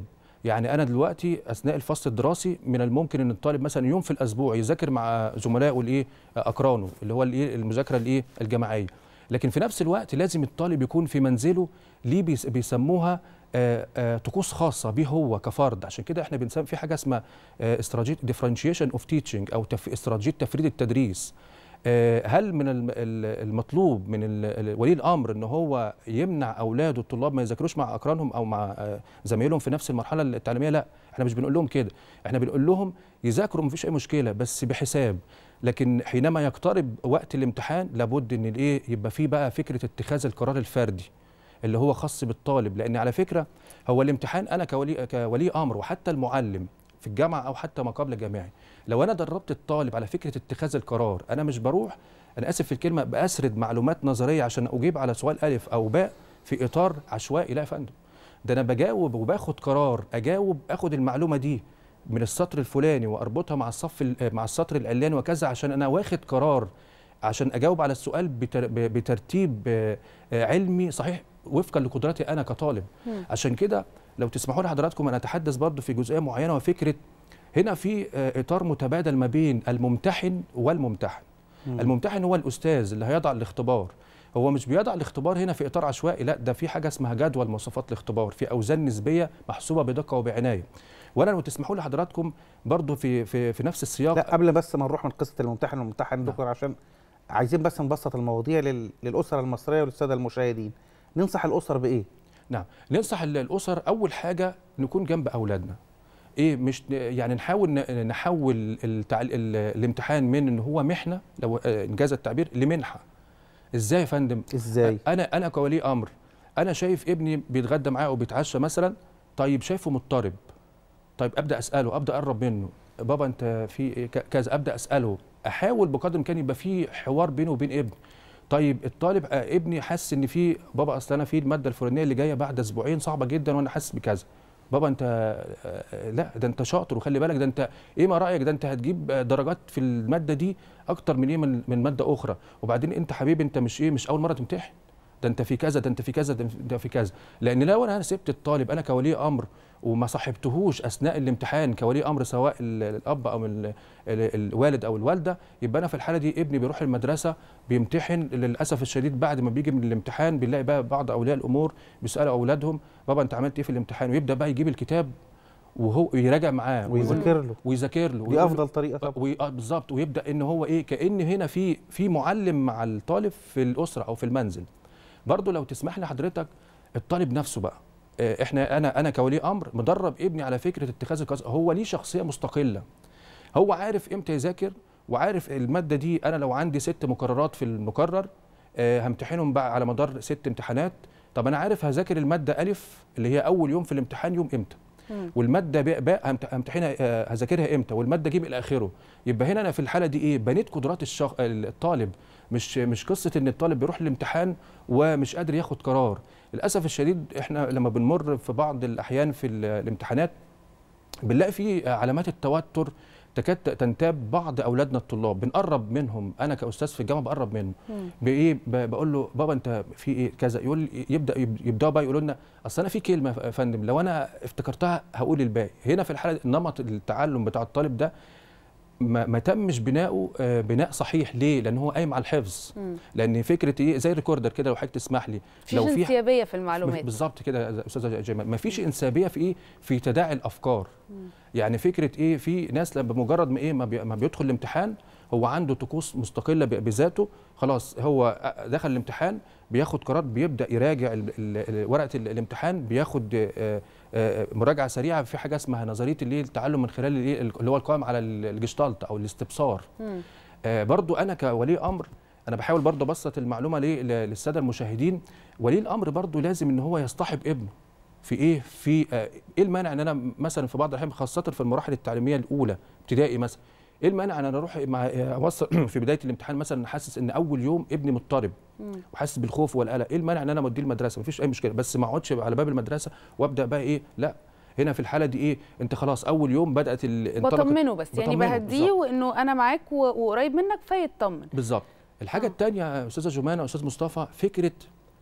يعني انا دلوقتي اثناء الفصل الدراسي من الممكن ان الطالب مثلا يوم في الاسبوع يذاكر مع زملائه الايه اقرانه اللي هو الايه المذاكره الايه الجماعيه لكن في نفس الوقت لازم الطالب يكون في منزله ليه بيس- بيسموها آه، آه، طقوس خاصه بيه هو كفرد عشان كده احنا بنسمي في حاجه اسمها آه، استراتيجيه ديفرنشيشن اوف تيتشنج او تف- استراتيجيه تفريد التدريس آه، هل من الم- ال- المطلوب من ال- ال- ولي الامر ان هو يمنع اولاده الطلاب ما يذاكروش مع اقرانهم او مع آه، زمايلهم في نفس المرحله التعليميه لا احنا مش بنقول لهم كده احنا بنقول لهم يذاكروا مفيش اي مشكله بس بحساب لكن حينما يقترب وقت الامتحان لابد ان الايه يبقى فيه بقى فكره اتخاذ القرار الفردي اللي هو خاص بالطالب لان على فكره هو الامتحان انا كولي كولي امر وحتى المعلم في الجامعه او حتى ما قبل الجامعي لو انا دربت الطالب على فكره اتخاذ القرار انا مش بروح انا اسف في الكلمه باسرد معلومات نظريه عشان اجيب على سؤال الف او باء في اطار عشوائي لا يا فندم ده انا بجاوب وباخد قرار اجاوب اخد المعلومه دي من السطر الفلاني واربطها مع الصف ال- مع السطر العلاني وكذا عشان انا واخد قرار عشان اجاوب على السؤال بتر ب- بترتيب آه، آه، علمي صحيح وفقا لقدراتي انا كطالب مم. عشان كده لو تسمحوا لي حضراتكم انا اتحدث برضو في جزئيه معينه وفكره هنا في آه، اطار متبادل ما بين الممتحن والممتحن مم. الممتحن هو الاستاذ اللي هيضع الاختبار هو مش بيضع الاختبار هنا في اطار عشوائي لا ده في حاجه اسمها جدول مواصفات الاختبار في اوزان نسبيه محسوبه بدقه وبعنايه وانا لو تسمحوا لي حضراتكم برضو في في في نفس السياق لا قبل بس ما نروح من قصه الممتحن والممتحن دكتور عشان عايزين بس نبسط المواضيع لل... للاسره المصريه وللساده المشاهدين ننصح الاسر بايه نعم ننصح ال- الاسر اول حاجه نكون جنب اولادنا ايه مش ن- يعني نحاول ن- نحول التع... ال- الامتحان من ان هو محنه لو آه، انجاز التعبير لمنحه ازاي يا فندم ازاي انا انا كولي امر انا شايف ابني بيتغدى معاه او بيتعشى مثلا طيب شايفه مضطرب طيب ابدا اساله ابدا اقرب منه بابا انت في إيه؟ ك- كذا ابدا اساله احاول بقدر الامكان يبقى في حوار بينه وبين ابني طيب الطالب آه، ابني حاسس ان في بابا اصل انا في الماده الفلانيه اللي جايه بعد اسبوعين صعبه جدا وانا حاسس بكذا بابا انت آه، آه، لا ده انت شاطر وخلي بالك ده انت ايه ما رايك ده انت هتجيب آه، درجات في الماده دي اكتر من ايه من من ماده اخرى وبعدين انت حبيبي انت مش ايه مش اول مره تمتحن ده انت في كذا ده انت في كذا ده انت في كذا لان لو انا سبت الطالب انا كولي امر وما صاحبتهوش اثناء الامتحان كولي امر سواء ال- الاب او ال- ال- الوالد او الوالده يبقى انا في الحاله دي ابني بيروح المدرسه بيمتحن للاسف الشديد بعد ما بيجي من الامتحان بنلاقي بقى بعض اولياء الامور بيسالوا اولادهم بابا انت عملت ايه في الامتحان ويبدا بقى يجيب الكتاب وهو يراجع معاه ويذاكر له. ويذاكر له دي افضل طريقه طبعا وي- آه بالظبط ويبدا ان هو ايه كان هنا في في معلم مع الطالب في الاسره او في المنزل برضو لو تسمح لي حضرتك الطالب نفسه بقى آه، احنا انا انا كولي امر مدرب ابني على فكره اتخاذ القرار هو ليه شخصيه مستقله هو عارف امتى يذاكر وعارف الماده دي انا لو عندي ست مقررات في المقرر آه، همتحنهم بقى على مدار ست امتحانات طب انا عارف هذاكر الماده الف اللي هي اول يوم في الامتحان يوم امتى والماده باء باء همت- همتحنها آه، هذاكرها امتى والماده جيم الى اخره يبقى هنا انا في الحاله دي ايه بنيت قدرات الشخ... الطالب مش مش قصه ان الطالب بيروح الامتحان ومش قادر ياخد قرار للاسف الشديد احنا لما بنمر في بعض الاحيان في ال- الامتحانات بنلاقي في علامات التوتر تكاد تنتاب بعض اولادنا الطلاب بنقرب منهم انا كاستاذ في الجامعه بقرب منه مم. بايه ب- بقول له بابا انت في ايه كذا يقول لي- يبدا يبداوا بقى يقولوا لنا اصل انا في كلمه يا فندم لو انا افتكرتها هقول الباقي هنا في الحاله نمط التعلم بتاع الطالب ده ما, ما تمش بناؤه آه، بناء صحيح ليه لان هو قايم على الحفظ مم. لان فكره ايه زي الريكوردر كده لو حضرتك تسمح لي مفيش انسيابيه في المعلومات بالظبط كده يا استاذه جمال ما فيش انسابيه في ايه في تداعي الافكار يعني فكره ايه في ناس لما بمجرد ما ايه ما, بي ما بيدخل الامتحان هو عنده طقوس مستقله ب- بذاته خلاص هو دخل الامتحان بياخد قرار بيبدا يراجع ال- ال- ال- ورقه ال- الامتحان بياخد آه، آه، مراجعه سريعه في حاجه اسمها نظريه اللي هي التعلم من خلال اللي اللي هو القائم على ال- الجشتالت او الاستبصار آه، برضو انا كولي امر انا بحاول برضو ابسط المعلومه ليه ل- للساده المشاهدين ولي الامر برضو لازم ان هو يصطحب ابنه في ايه في آه، ايه المانع ان انا مثلا في بعض الاحيان خاصه في المراحل التعليميه الاولى ابتدائي مثلا ايه المانع ان انا اروح مع آه، اوصل في بدايه الامتحان مثلا حاسس ان اول يوم ابني مضطرب وحاسس بالخوف والقلق ايه المانع ان انا اوديه المدرسه مفيش اي مشكله بس ما اقعدش على باب المدرسه وابدا بقى ايه لا هنا في الحاله دي ايه انت خلاص اول يوم بدات ال- انطلقت- بطمنه بس يعني بطمنه، بهديه بالظبط. وانه انا معاك و- وقريب منك فيطمن بالظبط الحاجه الثانيه يا استاذه جمانه استاذ مصطفى فكره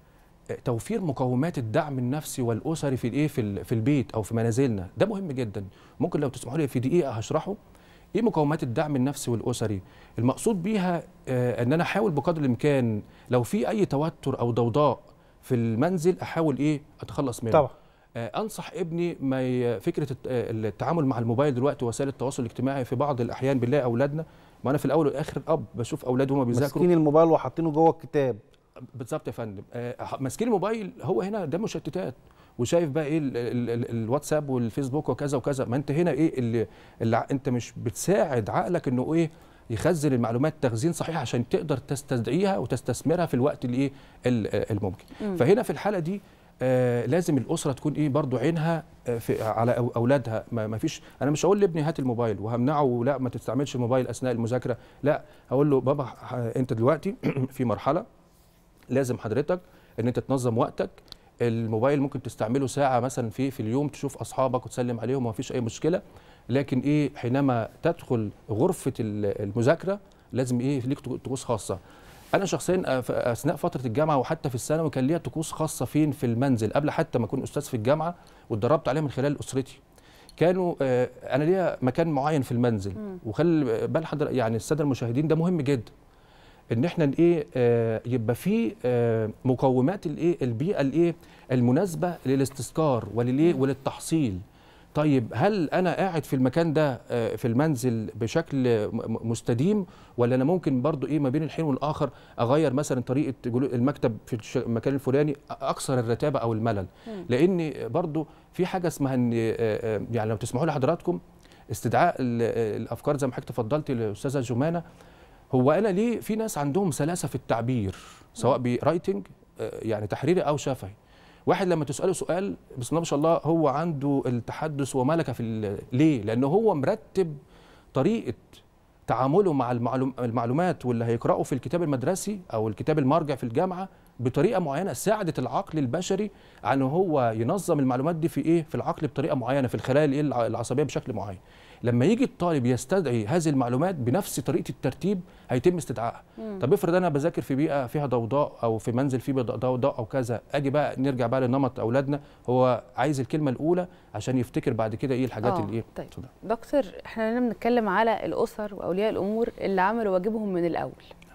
توفير مقومات الدعم النفسي والاسري في الايه في ال- في البيت او في منازلنا ده مهم جدا ممكن لو تسمحوا لي في دقيقه هشرحه ايه مقومات الدعم النفسي والاسري المقصود بيها آه ان انا احاول بقدر الامكان لو في اي توتر او ضوضاء في المنزل احاول ايه اتخلص منه طبعا. آه انصح ابني ما ي- فكره الت- آه، التعامل مع الموبايل دلوقتي وسائل التواصل الاجتماعي في بعض الاحيان بنلاقي اولادنا ما انا في الاول والاخر اب بشوف اولاد وهم بيذاكروا ماسكين الموبايل وحاطينه جوه الكتاب بالظبط يا فندم آه، ماسكين الموبايل هو هنا ده مشتتات وشايف بقى ايه ال ال ال الواتساب والفيسبوك وكذا وكذا ما انت هنا ايه اللي, اللي ع- انت مش بتساعد عقلك انه ايه يخزن المعلومات تخزين صحيح عشان تقدر تستدعيها وتستثمرها في الوقت الايه ال- آه، الممكن مم. فهنا في الحاله دي آه لازم الاسره تكون ايه برضو عينها آه في على أو- اولادها ما ما فيش انا مش هقول لابني هات الموبايل وهمنعه لا ما تستعملش الموبايل اثناء المذاكره لا هقول له بابا ح- انت دلوقتي في مرحله لازم حضرتك ان انت تنظم وقتك الموبايل ممكن تستعمله ساعه مثلا في في اليوم تشوف اصحابك وتسلم عليهم وما فيش اي مشكله لكن ايه حينما تدخل غرفه ال- المذاكره لازم ايه ليك طقوس خاصه انا شخصيا أ- ف- اثناء فتره الجامعه وحتى في الثانوي كان ليا طقوس خاصه فين في المنزل قبل حتى ما اكون استاذ في الجامعه واتدربت عليها من خلال اسرتي كانوا آه، انا ليا مكان معين في المنزل مم. وخلي بال حضر يعني الساده المشاهدين ده مهم جدا ان احنا ايه آه يبقى في آه مقومات الايه البيئه الايه المناسبه للاستذكار وللايه وللتحصيل طيب هل انا قاعد في المكان ده آه في المنزل بشكل م- م- مستديم ولا انا ممكن برضو ايه ما بين الحين والاخر اغير مثلا طريقه جلو- المكتب في الش- المكان الفلاني اكثر الرتابه او الملل مم. لان برضو في حاجه اسمها ان آه، آه، يعني لو تسمحوا لي حضراتكم استدعاء ال- آه، الافكار زي ما حضرتك تفضلتي الاستاذه جمانه هو انا ليه في ناس عندهم سلاسه في التعبير سواء برايتنج آه، يعني تحريري او شفهي واحد لما تساله سؤال بسم الله ما شاء الله هو عنده التحدث وملكه في ال- ليه لانه هو مرتب طريقه تعامله مع المعلوم المعلومات واللي هيقراه في الكتاب المدرسي او الكتاب المرجع في الجامعه بطريقه معينه ساعدت العقل البشري عن هو ينظم المعلومات دي في ايه في العقل بطريقه معينه في الخلايا الإيه الع- العصبيه بشكل معين لما يجي الطالب يستدعي هذه المعلومات بنفس طريقه الترتيب هيتم استدعائها مم. طب افرض انا بذاكر في بيئه فيها ضوضاء او في منزل فيه ض- ضوضاء او كذا اجي بقى نرجع بقى لنمط اولادنا هو عايز الكلمه الاولى عشان يفتكر بعد كده ايه الحاجات آه، اللي ايه طيب. اتفضل. دكتور احنا هنا بنتكلم على الاسر واولياء الامور اللي عملوا واجبهم من الاول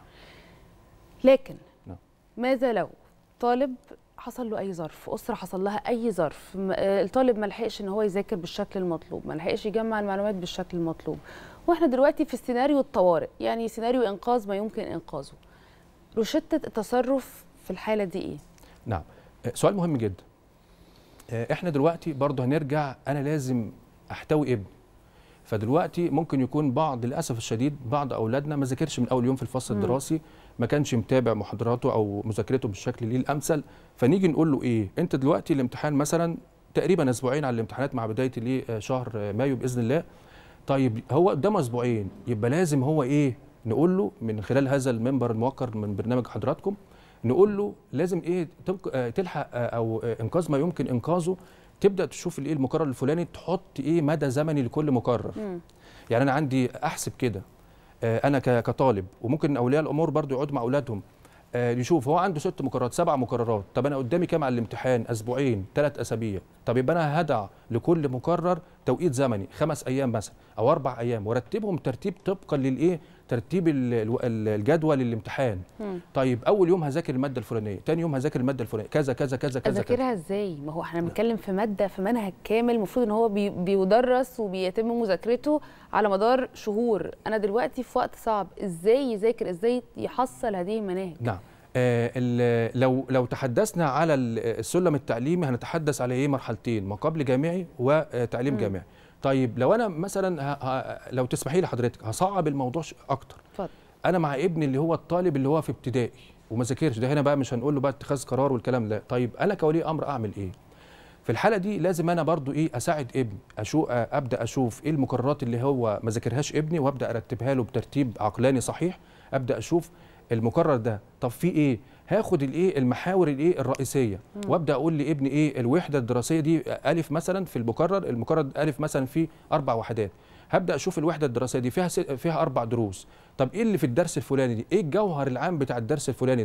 لكن نعم. ماذا لو طالب حصل له اي ظرف اسره حصل لها اي ظرف م- آه، الطالب ما لحقش ان هو يذاكر بالشكل المطلوب ما لحقش يجمع المعلومات بالشكل المطلوب واحنا دلوقتي في سيناريو الطوارئ يعني سيناريو انقاذ ما يمكن انقاذه روشته التصرف في الحاله دي ايه نعم آه، سؤال مهم جدا آه، احنا دلوقتي برضه هنرجع انا لازم احتوي ابني فدلوقتي ممكن يكون بعض للاسف الشديد بعض اولادنا ما ذاكرش من اول يوم في الفصل مم. الدراسي ما كانش متابع محاضراته او مذاكرته بالشكل ليه الامثل فنيجي نقول له ايه انت دلوقتي الامتحان مثلا تقريبا اسبوعين على الامتحانات مع بدايه الايه آه، شهر آه، مايو باذن الله طيب هو قدامه اسبوعين يبقى لازم هو ايه نقول له من خلال هذا المنبر الموقر من برنامج حضراتكم نقول له لازم ايه تبق- آه، تلحق آه، او آه، انقاذ ما يمكن انقاذه تبدا تشوف الايه المقرر الفلاني تحط ايه مدى زمني لكل مقرر مم. يعني انا عندي احسب كده آه، انا ك- كطالب وممكن اولياء الامور برضو يقعدوا مع اولادهم آه، يشوف هو عنده ست مقررات سبع مقررات طب انا قدامي كام على الامتحان اسبوعين ثلاث اسابيع طب يبقى انا هدع لكل مقرر توقيت زمني خمس ايام مثلا او اربع ايام وارتبهم ترتيب طبقا للايه ترتيب ال- الو- ال- الجدول للامتحان مم. طيب اول يوم هذاكر الماده الفلانيه ثاني يوم هذاكر الماده الفلانيه كذا كذا كذا كذا كذا اذاكرها ازاي ما هو احنا بنتكلم في ماده في منهج كامل المفروض ان هو بي بيدرس وبيتم مذاكرته على مدار شهور انا دلوقتي في وقت صعب ازاي يذاكر ازاي يحصل هذه المناهج نعم آه ال- لو لو تحدثنا على ال- السلم التعليمي هنتحدث على ايه مرحلتين ما قبل جامعي وتعليم مم. جامعي طيب لو انا مثلا ه... ه... لو تسمحي لي حضرتك هصعب الموضوع ش- اكتر اتفضل انا مع ابني اللي هو الطالب اللي هو في ابتدائي وما ذاكرش ده هنا بقى مش هنقول له بقى اتخاذ قرار والكلام ده طيب انا كولي امر اعمل ايه في الحاله دي لازم انا برضو ايه اساعد ابني اشو ابدا اشوف ايه المقررات اللي هو ما ذاكرهاش ابني وابدا ارتبها له بترتيب عقلاني صحيح ابدا اشوف المقرر ده طب في ايه هاخد الايه المحاور الايه الرئيسيه مم. وابدا اقول لابني ايه الوحده الدراسيه دي الف مثلا في المقرر المقرر الف مثلا فيه اربع وحدات هبدا اشوف الوحده الدراسيه دي فيها س- فيها اربع دروس طب ايه اللي في الدرس الفلاني دي ايه الجوهر العام بتاع الدرس الفلاني ده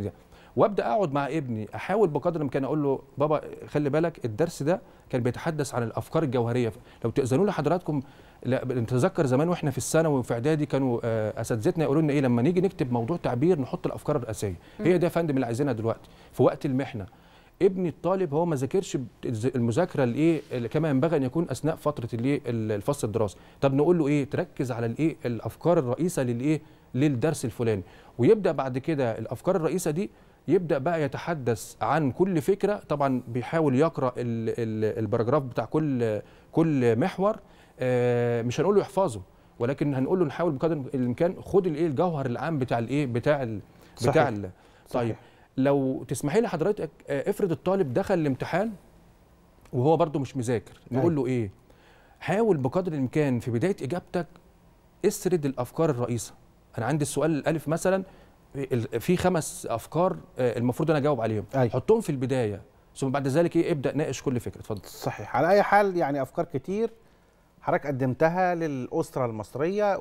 وابدا اقعد مع ابني احاول بقدر الامكان اقول له بابا خلي بالك الدرس ده كان بيتحدث عن الافكار الجوهريه لو تاذنوا لي حضراتكم لا نتذكر زمان واحنا في الثانوي وفي اعدادي كانوا آه، اساتذتنا يقولوا لنا ايه لما نيجي نكتب موضوع تعبير نحط الافكار الرئيسيه مم. هي ده يا فندم اللي عايزينها دلوقتي في وقت المحنه ابني الطالب هو ما ذاكرش بت- المذاكره الايه اللي كما ينبغي ان يكون اثناء فتره الايه الفصل الدراسي طب نقول له ايه تركز على الايه الافكار الرئيسه للايه للدرس الفلاني ويبدا بعد كده الافكار الرئيسه دي يبدا بقى يتحدث عن كل فكره طبعا بيحاول يقرا ال- ال- الباراجراف بتاع كل كل محور آه، مش هنقول له يحفظه ولكن هنقول له نحاول بقدر الامكان خد الايه الجوهر العام بتاع الايه بتاع ال صحيح. بتاع ال صحيح. طيب لو تسمحي لي حضرتك آه، افرض الطالب دخل الامتحان وهو برضه مش مذاكر نقول له ايه حاول بقدر الامكان في بدايه اجابتك اسرد الافكار الرئيسه انا عندي السؤال الالف مثلا ال- في خمس افكار آه، المفروض انا اجاوب عليهم حطهم في البدايه ثم بعد ذلك ايه ابدا ناقش كل فكره اتفضل صحيح على اي حال يعني افكار كتير حضرتك قدمتها للاسره المصريه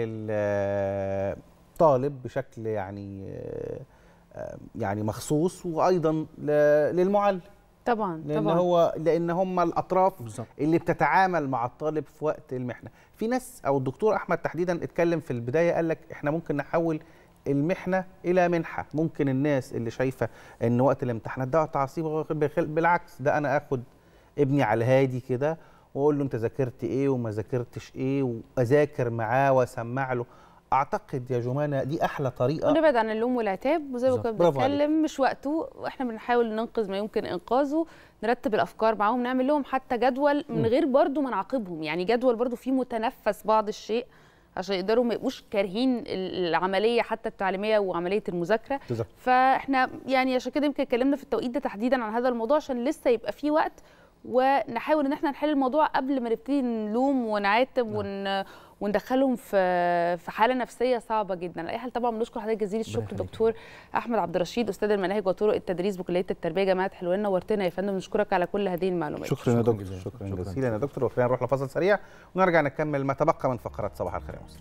وللطالب بشكل يعني آه، آه، يعني مخصوص وايضا ل- للمعلم طبعا لان طبعا هو لان هم الاطراف بالزبط. اللي بتتعامل مع الطالب في وقت المحنه في ناس او الدكتور احمد تحديدا اتكلم في البدايه قال لك احنا ممكن نحول المحنه الى منحه ممكن الناس اللي شايفه ان وقت الامتحانات ده وقت عصيب بخل- بالعكس ده انا اخد ابني على الهادي كده واقول له انت ذاكرت ايه وما ذاكرتش ايه واذاكر معاه واسمع له اعتقد يا جمانه دي احلى طريقه ونبعد عن اللوم والعتاب وزي ما كنا برافو عليك. بنتكلم مش وقته واحنا بنحاول ننقذ ما يمكن انقاذه نرتب الافكار معاهم نعمل لهم حتى جدول من مم. غير برضو ما نعاقبهم يعني جدول برضو فيه متنفس بعض الشيء عشان يقدروا ما يبقوش كارهين ال- العمليه حتى التعليميه وعمليه المذاكره بالظبط. فاحنا يعني عشان كده يمكن اتكلمنا في التوقيت ده تحديدا عن هذا الموضوع عشان لسه يبقى فيه وقت ونحاول ان احنا نحل الموضوع قبل ما نبتدي نلوم ونعاتب ون... وندخلهم في في حاله نفسيه صعبه جدا على اي حال طبعا بنشكر حضرتك جزيل الشكر دكتور احمد عبد الرشيد استاذ المناهج وطرق التدريس بكليه التربيه جامعه حلوان نورتنا يا فندم نشكرك على كل هذه المعلومات شكرا يا دكتور شكرا جزيلا يا دكتور وخلينا نروح لفاصل سريع ونرجع نكمل ما تبقى من فقرات صباح الخير يا مصر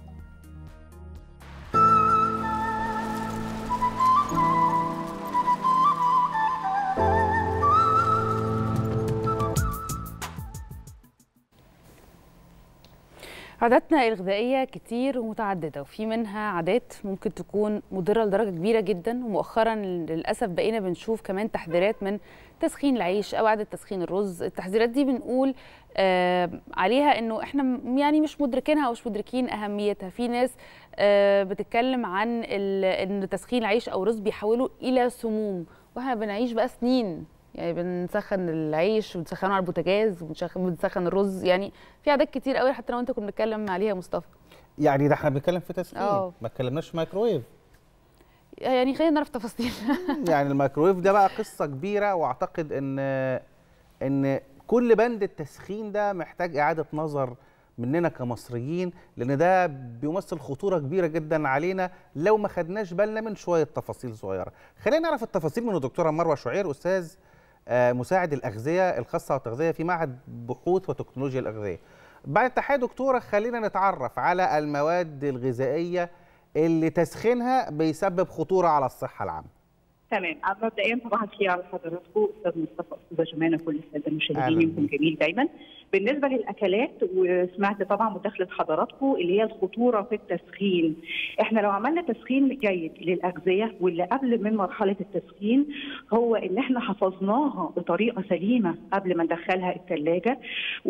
عاداتنا الغذائية كتير ومتعددة وفي منها عادات ممكن تكون مضرة لدرجة كبيرة جدا ومؤخرا للأسف بقينا بنشوف كمان تحذيرات من تسخين العيش أو إعادة تسخين الرز التحذيرات دي بنقول آه عليها إنه إحنا م- يعني مش مدركينها أو مش مدركين أهميتها في ناس آه بتتكلم عن ال- إن تسخين العيش أو الرز بيحولوا إلى سموم وإحنا بنعيش بقى سنين يعني بنسخن العيش وبنسخنه على البوتاجاز وبنسخن بنسخن الرز يعني في عادات كتير قوي حتى لو انت كنا بنتكلم عليها يا مصطفى يعني ده احنا بنتكلم في تسخين آه. ما اتكلمناش في مايكرويف يعني خلينا نعرف تفاصيل يعني الميكرويف ده بقى قصه كبيره واعتقد ان ان كل بند التسخين ده محتاج اعاده نظر مننا كمصريين لان ده بيمثل خطوره كبيره جدا علينا لو ما خدناش بالنا من شويه تفاصيل صغيره خلينا نعرف التفاصيل من الدكتوره مروه شعير استاذ آه، مساعد الاغذيه الخاصه والتغذيه في معهد بحوث وتكنولوجيا الاغذيه بعد التحيه دكتوره خلينا نتعرف على المواد الغذائيه اللي تسخينها بيسبب خطوره على الصحه العامه تمام مبدئيا صباح الخير على حضراتكم استاذ مصطفى استاذه جمانه كل الساده المشاهدين أهلاً يومكم جميل دايما بالنسبه للاكلات وسمعت طبعا مداخله حضراتكم اللي هي الخطوره في التسخين احنا لو عملنا تسخين جيد للاغذيه واللي قبل من مرحله التسخين هو ان احنا حفظناها بطريقه سليمه قبل ما ندخلها الثلاجه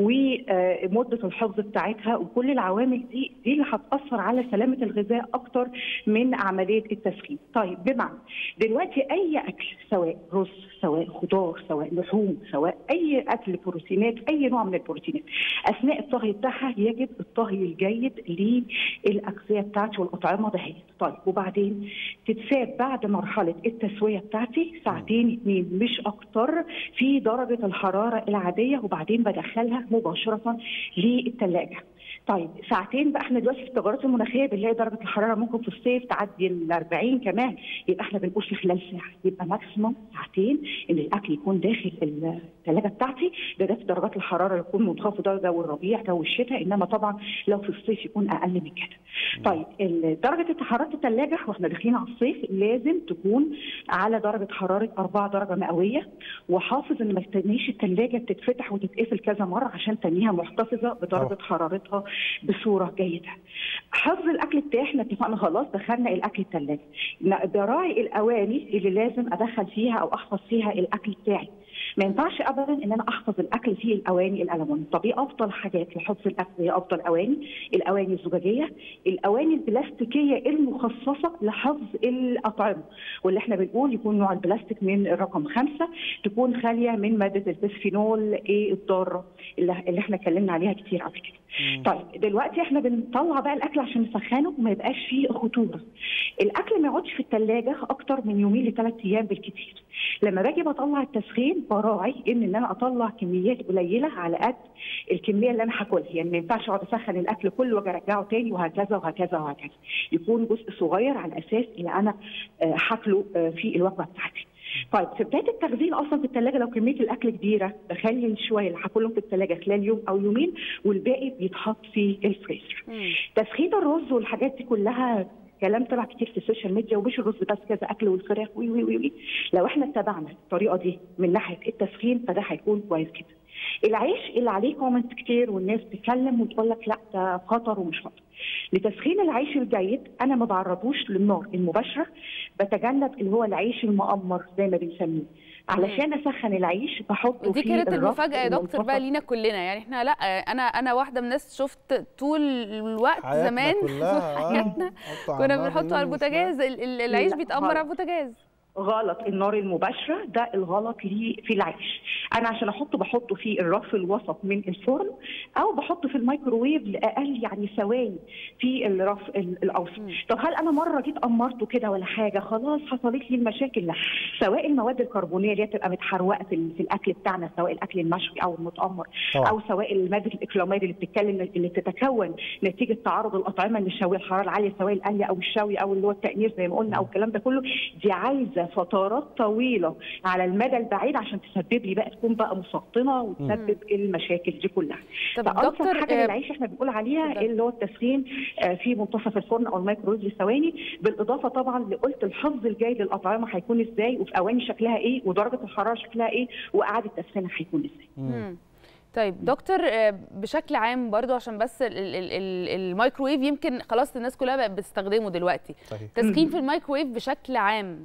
ومده الحفظ بتاعتها وكل العوامل دي دي اللي هتاثر على سلامه الغذاء اكتر من عمليه التسخين طيب بمعنى دلوقتي اي اكل سواء رز سواء خضار سواء لحوم سواء اي اكل بروتينات اي نوع من البروتينات اثناء الطهي بتاعها يجب الطهي الجيد للاغذيه بتاعتي والاطعمه دهيت طيب وبعدين تتساب بعد مرحله التسويه بتاعتي ساعتين اتنين مش اكتر في درجه الحراره العاديه وبعدين بدخلها مباشره للثلاجه طيب ساعتين بقى احنا دلوقتي في التغيرات المناخيه بنلاقي درجه الحراره ممكن في الصيف تعدي ال 40 كمان يبقى احنا بنقول في خلال ساعه يبقى ماكسيموم ساعتين ان الاكل يكون داخل الثلاجه بتاعتي ده ده في درجات الحراره يكون منخفضه جو الربيع جو الشتاء انما طبعا لو في الصيف يكون اقل من كده. طيب ال- درجه حراره الثلاجه واحنا داخلين على الصيف لازم تكون على درجه حراره 4 درجه مئويه وحافظ ان ما تستنيش الثلاجه تتفتح وتتقفل كذا مره عشان تنيها محتفظه بدرجه حرارتها بصوره جيده. حفظ الاكل بتاعي احنا اتفقنا خلاص دخلنا الاكل الثلاجه. براعي الاواني اللي لازم ادخل فيها او احفظ فيها الاكل بتاعي. ما ينفعش ابدا ان انا احفظ الاكل في الاواني الالومنيوم طب ايه افضل حاجات لحفظ الاكل هي افضل اواني الاواني الزجاجيه الاواني البلاستيكيه المخصصه لحفظ الاطعمه واللي احنا بنقول يكون نوع البلاستيك من الرقم خمسة تكون خاليه من ماده البسفينول ايه الضاره اللي اللي احنا اتكلمنا عليها كتير قبل كده طيب دلوقتي احنا بنطلع بقى الاكل عشان نسخنه وما يبقاش فيه خطوره الاكل ما يقعدش في الثلاجه اكتر من يومين لثلاث ايام بالكثير لما باجي بطلع التسخين براعي ان ان انا اطلع كميات قليله على قد الكميه اللي انا هاكلها يعني ما ينفعش اقعد اسخن الاكل كله واجي ارجعه تاني وهكذا وهكذا وهكذا يكون جزء صغير على اساس اللي انا آه، هاكله آه، في الوجبه بتاعتي طيب في بدايه التخزين اصلا في الثلاجه لو كميه الاكل كبيره بخلي شويه اللي هاكلهم في الثلاجه خلال يوم او يومين والباقي بيتحط في الفريزر تسخين الرز والحاجات دي كلها كلام طلع كتير في السوشيال ميديا ومش الرز بس كذا اكل والفراخ وي وي وي وي. لو احنا اتبعنا الطريقه دي من ناحيه التسخين فده هيكون كويس جدا. العيش اللي عليه كومنت كتير والناس بتتكلم وتقول لك لا ده خطر ومش خطر. لتسخين العيش الجيد انا ما بعرضوش للنار المباشره بتجنب اللي هو العيش المقمر زي ما بنسميه. علشان اسخن العيش بحطه ودي في كانت الرف المفاجاه يا دكتور المنتصف. بقى لينا كلنا يعني احنا لا انا انا واحده من الناس شفت طول الوقت حياتنا زمان كلها، طول آه. حياتنا حطه على كنا النار بنحطه على يمين البوتاجاز ال- ال- العيش لا، بيتأمر غلط. على البوتاجاز غلط النار المباشره ده الغلط ليه في العيش انا عشان احطه بحطه في الرف الوسط من الفرن او بحطه في الميكروويف لاقل يعني ثواني في الرف ال- الاوسط طب هل انا مره جيت امرته كده ولا حاجه خلاص حصلت لي المشاكل لا سواء المواد الكربونيه اللي هي بتبقى متحروقه في, ال- في الاكل بتاعنا سواء الاكل المشوي او المتامر طبعا. او سواء الماده الاكلاميد اللي بتتكلم اللي بتتكون نتيجه تعرض الاطعمه للشوي الحراره العاليه سواء القلي او الشوي او اللي هو التأنير زي ما قلنا او الكلام ده كله دي عايزه فترات طويله على المدى البعيد عشان تسبب لي بقى تكون بقى مسرطنه وتسبب المشاكل دي كلها طب فأنسب دكتور، حاجه آه، للعيش احنا بنقول عليها اللي هو التسخين آه، في منتصف الفرن او الميكرويف لثواني بالاضافه طبعا لقلت الحفظ الجيد للاطعمه هيكون ازاي وفي اواني شكلها ايه ودرجه الحراره شكلها ايه واعاده تسخينها هيكون ازاي مم. طيب دكتور آه، بشكل عام برضو عشان بس ال- ال- ال- الميكروويف يمكن خلاص الناس كلها بقت بتستخدمه دلوقتي صحيح. تسخين في الميكروويف بشكل عام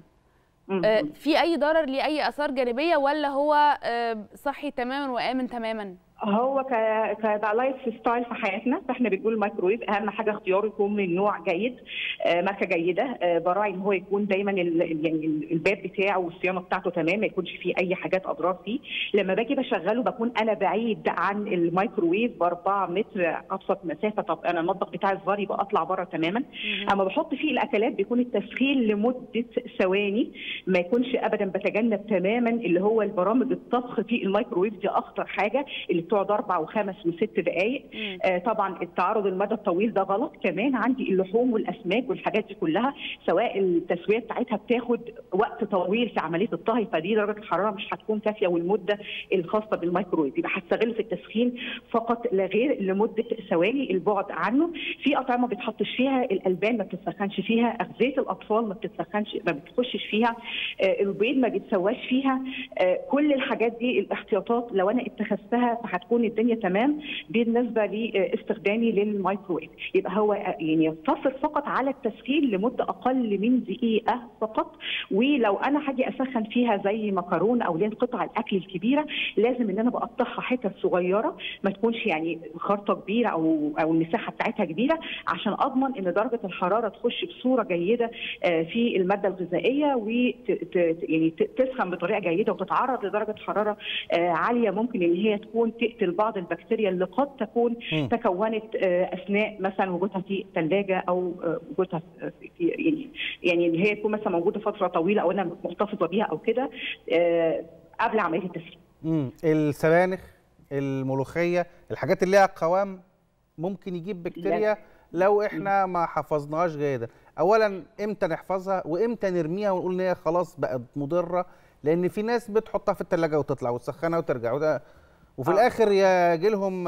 آه، في اي ضرر ليه اي اثار جانبيه ولا هو آه، صحي تماما وامن تماما هو ك كده لايف ستايل في حياتنا فاحنا بنقول الميكرويف اهم حاجه اختياره يكون من نوع جيد آه، ماركه جيده آه، براعي ان هو يكون دايما ال- ال- يعني ال- الباب بتاعه والصيانه بتاعته تمام ما يكونش فيه اي حاجات اضرار فيه لما باجي بشغله بكون انا بعيد عن الميكروويف ب 4 متر ابسط مسافه طب انا المطبخ بتاعي صغير يبقى اطلع بره تماما اما بحط فيه الاكلات بيكون التسخين لمده ثواني ما يكونش ابدا بتجنب تماما اللي هو البرامج الطبخ في الميكروويف دي اخطر حاجه اللي بتقعد اربع وخمس وست دقائق آه طبعا التعرض المدى الطويل ده غلط كمان عندي اللحوم والاسماك والحاجات دي كلها سواء التسويه بتاعتها بتاخد وقت طويل في عمليه الطهي فدي درجه الحراره مش هتكون كافيه والمده الخاصه بالميكروويف يبقى هستغل في التسخين فقط لا غير لمده ثواني البعد عنه في اطعمه ما بيتحطش فيها الالبان ما بتتسخنش فيها اغذيه الاطفال ما بتتسخنش ما بتخشش فيها آه، البيض ما بيتسواش فيها آه، كل الحاجات دي الاحتياطات لو انا اتخذتها فهتكون الدنيا تمام بالنسبه لاستخدامي للميكروويف يبقى هو آه، يعني يقتصر فقط على التسخين لمده اقل من دقيقه فقط ولو انا هاجي اسخن فيها زي مكرونه او اللي هي قطع الاكل الكبيره لازم ان انا بقطعها حتت صغيره ما تكونش يعني خرطه كبيره او او المساحه بتاعتها كبيره عشان اضمن ان درجه الحراره تخش بصوره جيده آه، في الماده الغذائيه وت ت- يعني ت- تسخن بطريقه جيده وتتعرض لدرجه حراره آه، عاليه ممكن ان هي تكون تقتل بعض البكتيريا اللي قد تكون مم. تكونت آه، اثناء مثلا وجودها في الثلاجه او آه، وجودها في في- يعني يعني ان هي تكون مثلا موجوده فتره طويله او انا محتفظه بيها او كده آه، قبل عمليه التسخين مم. السبانخ الملوخيه الحاجات اللي ليها قوام ممكن يجيب بكتيريا لو احنا ما حفظناهاش جيدا اولا امتى نحفظها وامتى نرميها ونقول ان هي خلاص بقت مضره لان في ناس بتحطها في الثلاجه وتطلع وتسخنها وترجع وده وفي آه. الاخر يجي لهم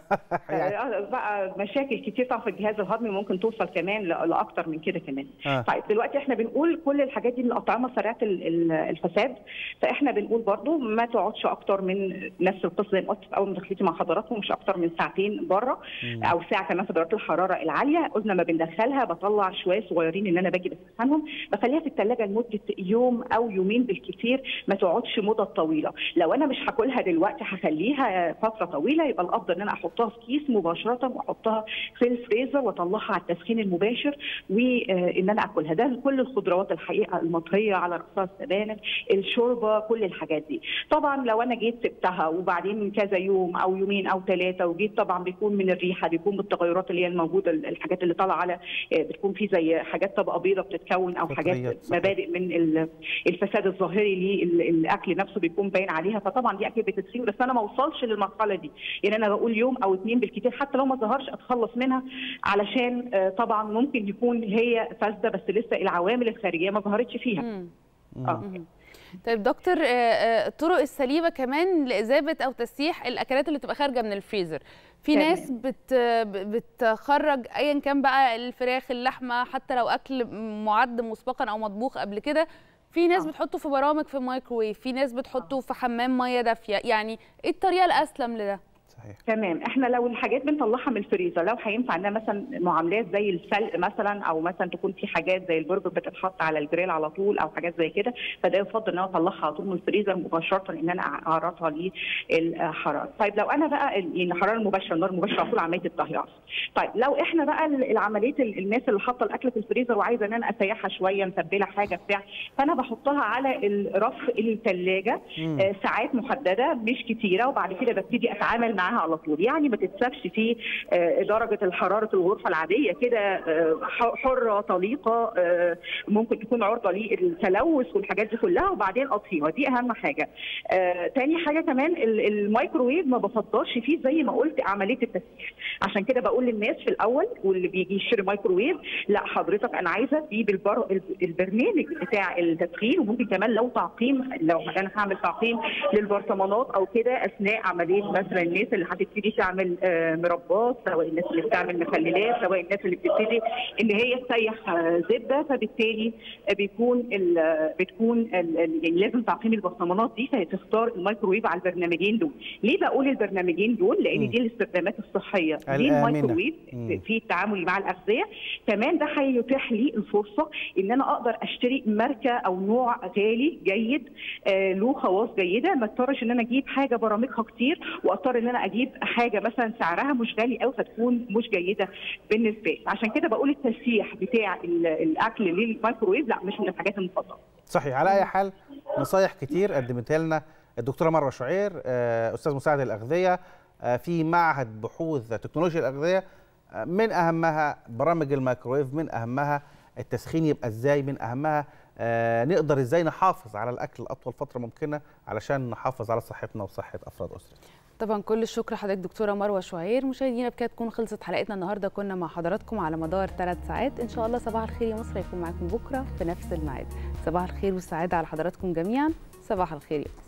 آه، بقى مشاكل كتير طبعا في الجهاز الهضمي ممكن توصل كمان ل- لاكتر من كده كمان آه. طيب دلوقتي احنا بنقول كل الحاجات دي من الاطعمه سريعه ال- ال- الفساد فاحنا بنقول برضو ما تقعدش اكتر من نفس القصه زي ما قلت في اول مداخلتي مع حضراتكم مش اكتر من ساعتين بره مم. او ساعه كمان في درجات الحراره العاليه قلنا ما بندخلها بطلع شويه صغيرين ان انا باجي بسخنهم بخليها في الثلاجه لمده يوم او يومين بالكثير ما تقعدش مده طويله لو انا مش هاكلها دلوقتي هخليها فتره طويله يبقى الافضل ان انا احطها في كيس مباشره واحطها في الفريزر واطلعها على التسخين المباشر وان انا اكلها ده كل الخضروات الحقيقه المطهيه على راسها السبانخ الشوربه كل الحاجات دي طبعا لو انا جيت سبتها وبعدين من كذا يوم او يومين او ثلاثه وجيت طبعا بيكون من الريحه بيكون بالتغيرات اللي هي الموجوده الحاجات اللي طالعه على بتكون في زي حاجات طبقه بيضاء بتتكون او حاجات فطريات، صحيح. مبادئ من ال- الفساد الظاهري للاكل نفسه بيكون باين عليها فطبعا دي اكيد بتتسيب بس انا ما اوصلش للمرحله دي يعني انا بقول يوم او اثنين بالكثير حتى لو ما ظهرش اتخلص منها علشان آه، طبعا ممكن يكون هي فاسده بس لسه العوامل الخارجيه ما ظهرتش فيها اه طيب دكتور آه، آه، الطرق السليمه كمان لإذابة او تسييح الاكلات اللي بتبقى خارجه من الفريزر في تمام. ناس بت بتخرج ايا كان بقى الفراخ اللحمه حتى لو اكل معد مسبقا او مطبوخ قبل كده في ناس بتحطه في برامج في الميكروويف في ناس بتحطه في حمام ميه دافيه يعني ايه الطريقه الاسلم لده تمام احنا لو الحاجات بنطلعها من الفريزر لو هينفع انها مثلا معاملات زي السلق مثلا او مثلا تكون في حاجات زي البرجر بتتحط على الجريل على طول او حاجات زي كده فده يفضل ان انا اطلعها على طول من الفريزر مباشره ان انا اعرضها للحراره طيب لو انا بقى ال- يعني الحراره المباشره النار المباشره على طول عمليه الطهي أقصد. طيب لو احنا بقى ال- العمليه ال- الناس اللي حاطه الاكل في الفريزر وعايزه ان انا اسيحها شويه متبله حاجه بتاع فانا بحطها على الرف الثلاجه مم. آه، ساعات محدده مش كتيره وبعد كده ببتدي اتعامل معاها على طول يعني ما تتسابش في آه، درجه الحراره الغرفه العاديه كده آه، ح- حره طليقه آه، ممكن تكون عرضه للتلوث والحاجات دي كلها وبعدين اطفيها دي اهم حاجه آه، تاني حاجه كمان ال- الميكروويف ما بفضلش فيه زي ما قلت عمليه التسخين عشان كده بقول للناس في الاول واللي بيجي يشتري مايكروويف لا حضرتك انا عايزه تجيب البر... البرنامج بتاع التسخين وممكن كمان لو تعقيم لو انا هعمل تعقيم للبرطمانات او كده اثناء عمليه مثلا الناس اللي هتبتدي تعمل آه، مربات سواء الناس اللي بتعمل مخللات سواء الناس اللي بتبتدي ان هي تسيح آه، زبده فبالتالي آه، بيكون ال- بتكون ال- ال- يعني لازم تعقيم البرطمانات دي فتختار الميكروويف على البرنامجين دول ليه بقول البرنامجين دول لان دي الاستخدامات الصحيه الآمنة. للميكروويف مم. في التعامل مع الاغذيه كمان ده هيتيح لي الفرصه ان انا اقدر اشتري ماركه او نوع غالي جيد آه له خواص جيده ما اضطرش ان انا اجيب حاجه برامجها كتير واضطر ان انا اجيب حاجه مثلا سعرها مش غالي قوي فتكون مش جيده بالنسبه لي عشان كده بقول التسييح بتاع ال- الاكل للميكروويف لا مش من الحاجات المفضله صحيح على اي حال نصايح كتير قدمتها لنا الدكتوره مروه شعير آه، استاذ مساعد الاغذيه آه، في معهد بحوث تكنولوجيا الاغذيه آه، من اهمها برامج الميكروويف من اهمها التسخين يبقى ازاي من اهمها آه، نقدر ازاي نحافظ على الاكل اطول فتره ممكنه علشان نحافظ على صحتنا وصحه افراد اسرتنا طبعا كل الشكر لحضرتك دكتوره مروه شعير مشاهدينا بكده تكون خلصت حلقتنا النهارده كنا مع حضراتكم على مدار ثلاث ساعات ان شاء الله صباح الخير يا مصر هيكون معاكم بكره في نفس الميعاد صباح الخير والسعاده على حضراتكم جميعا صباح الخير يا مصر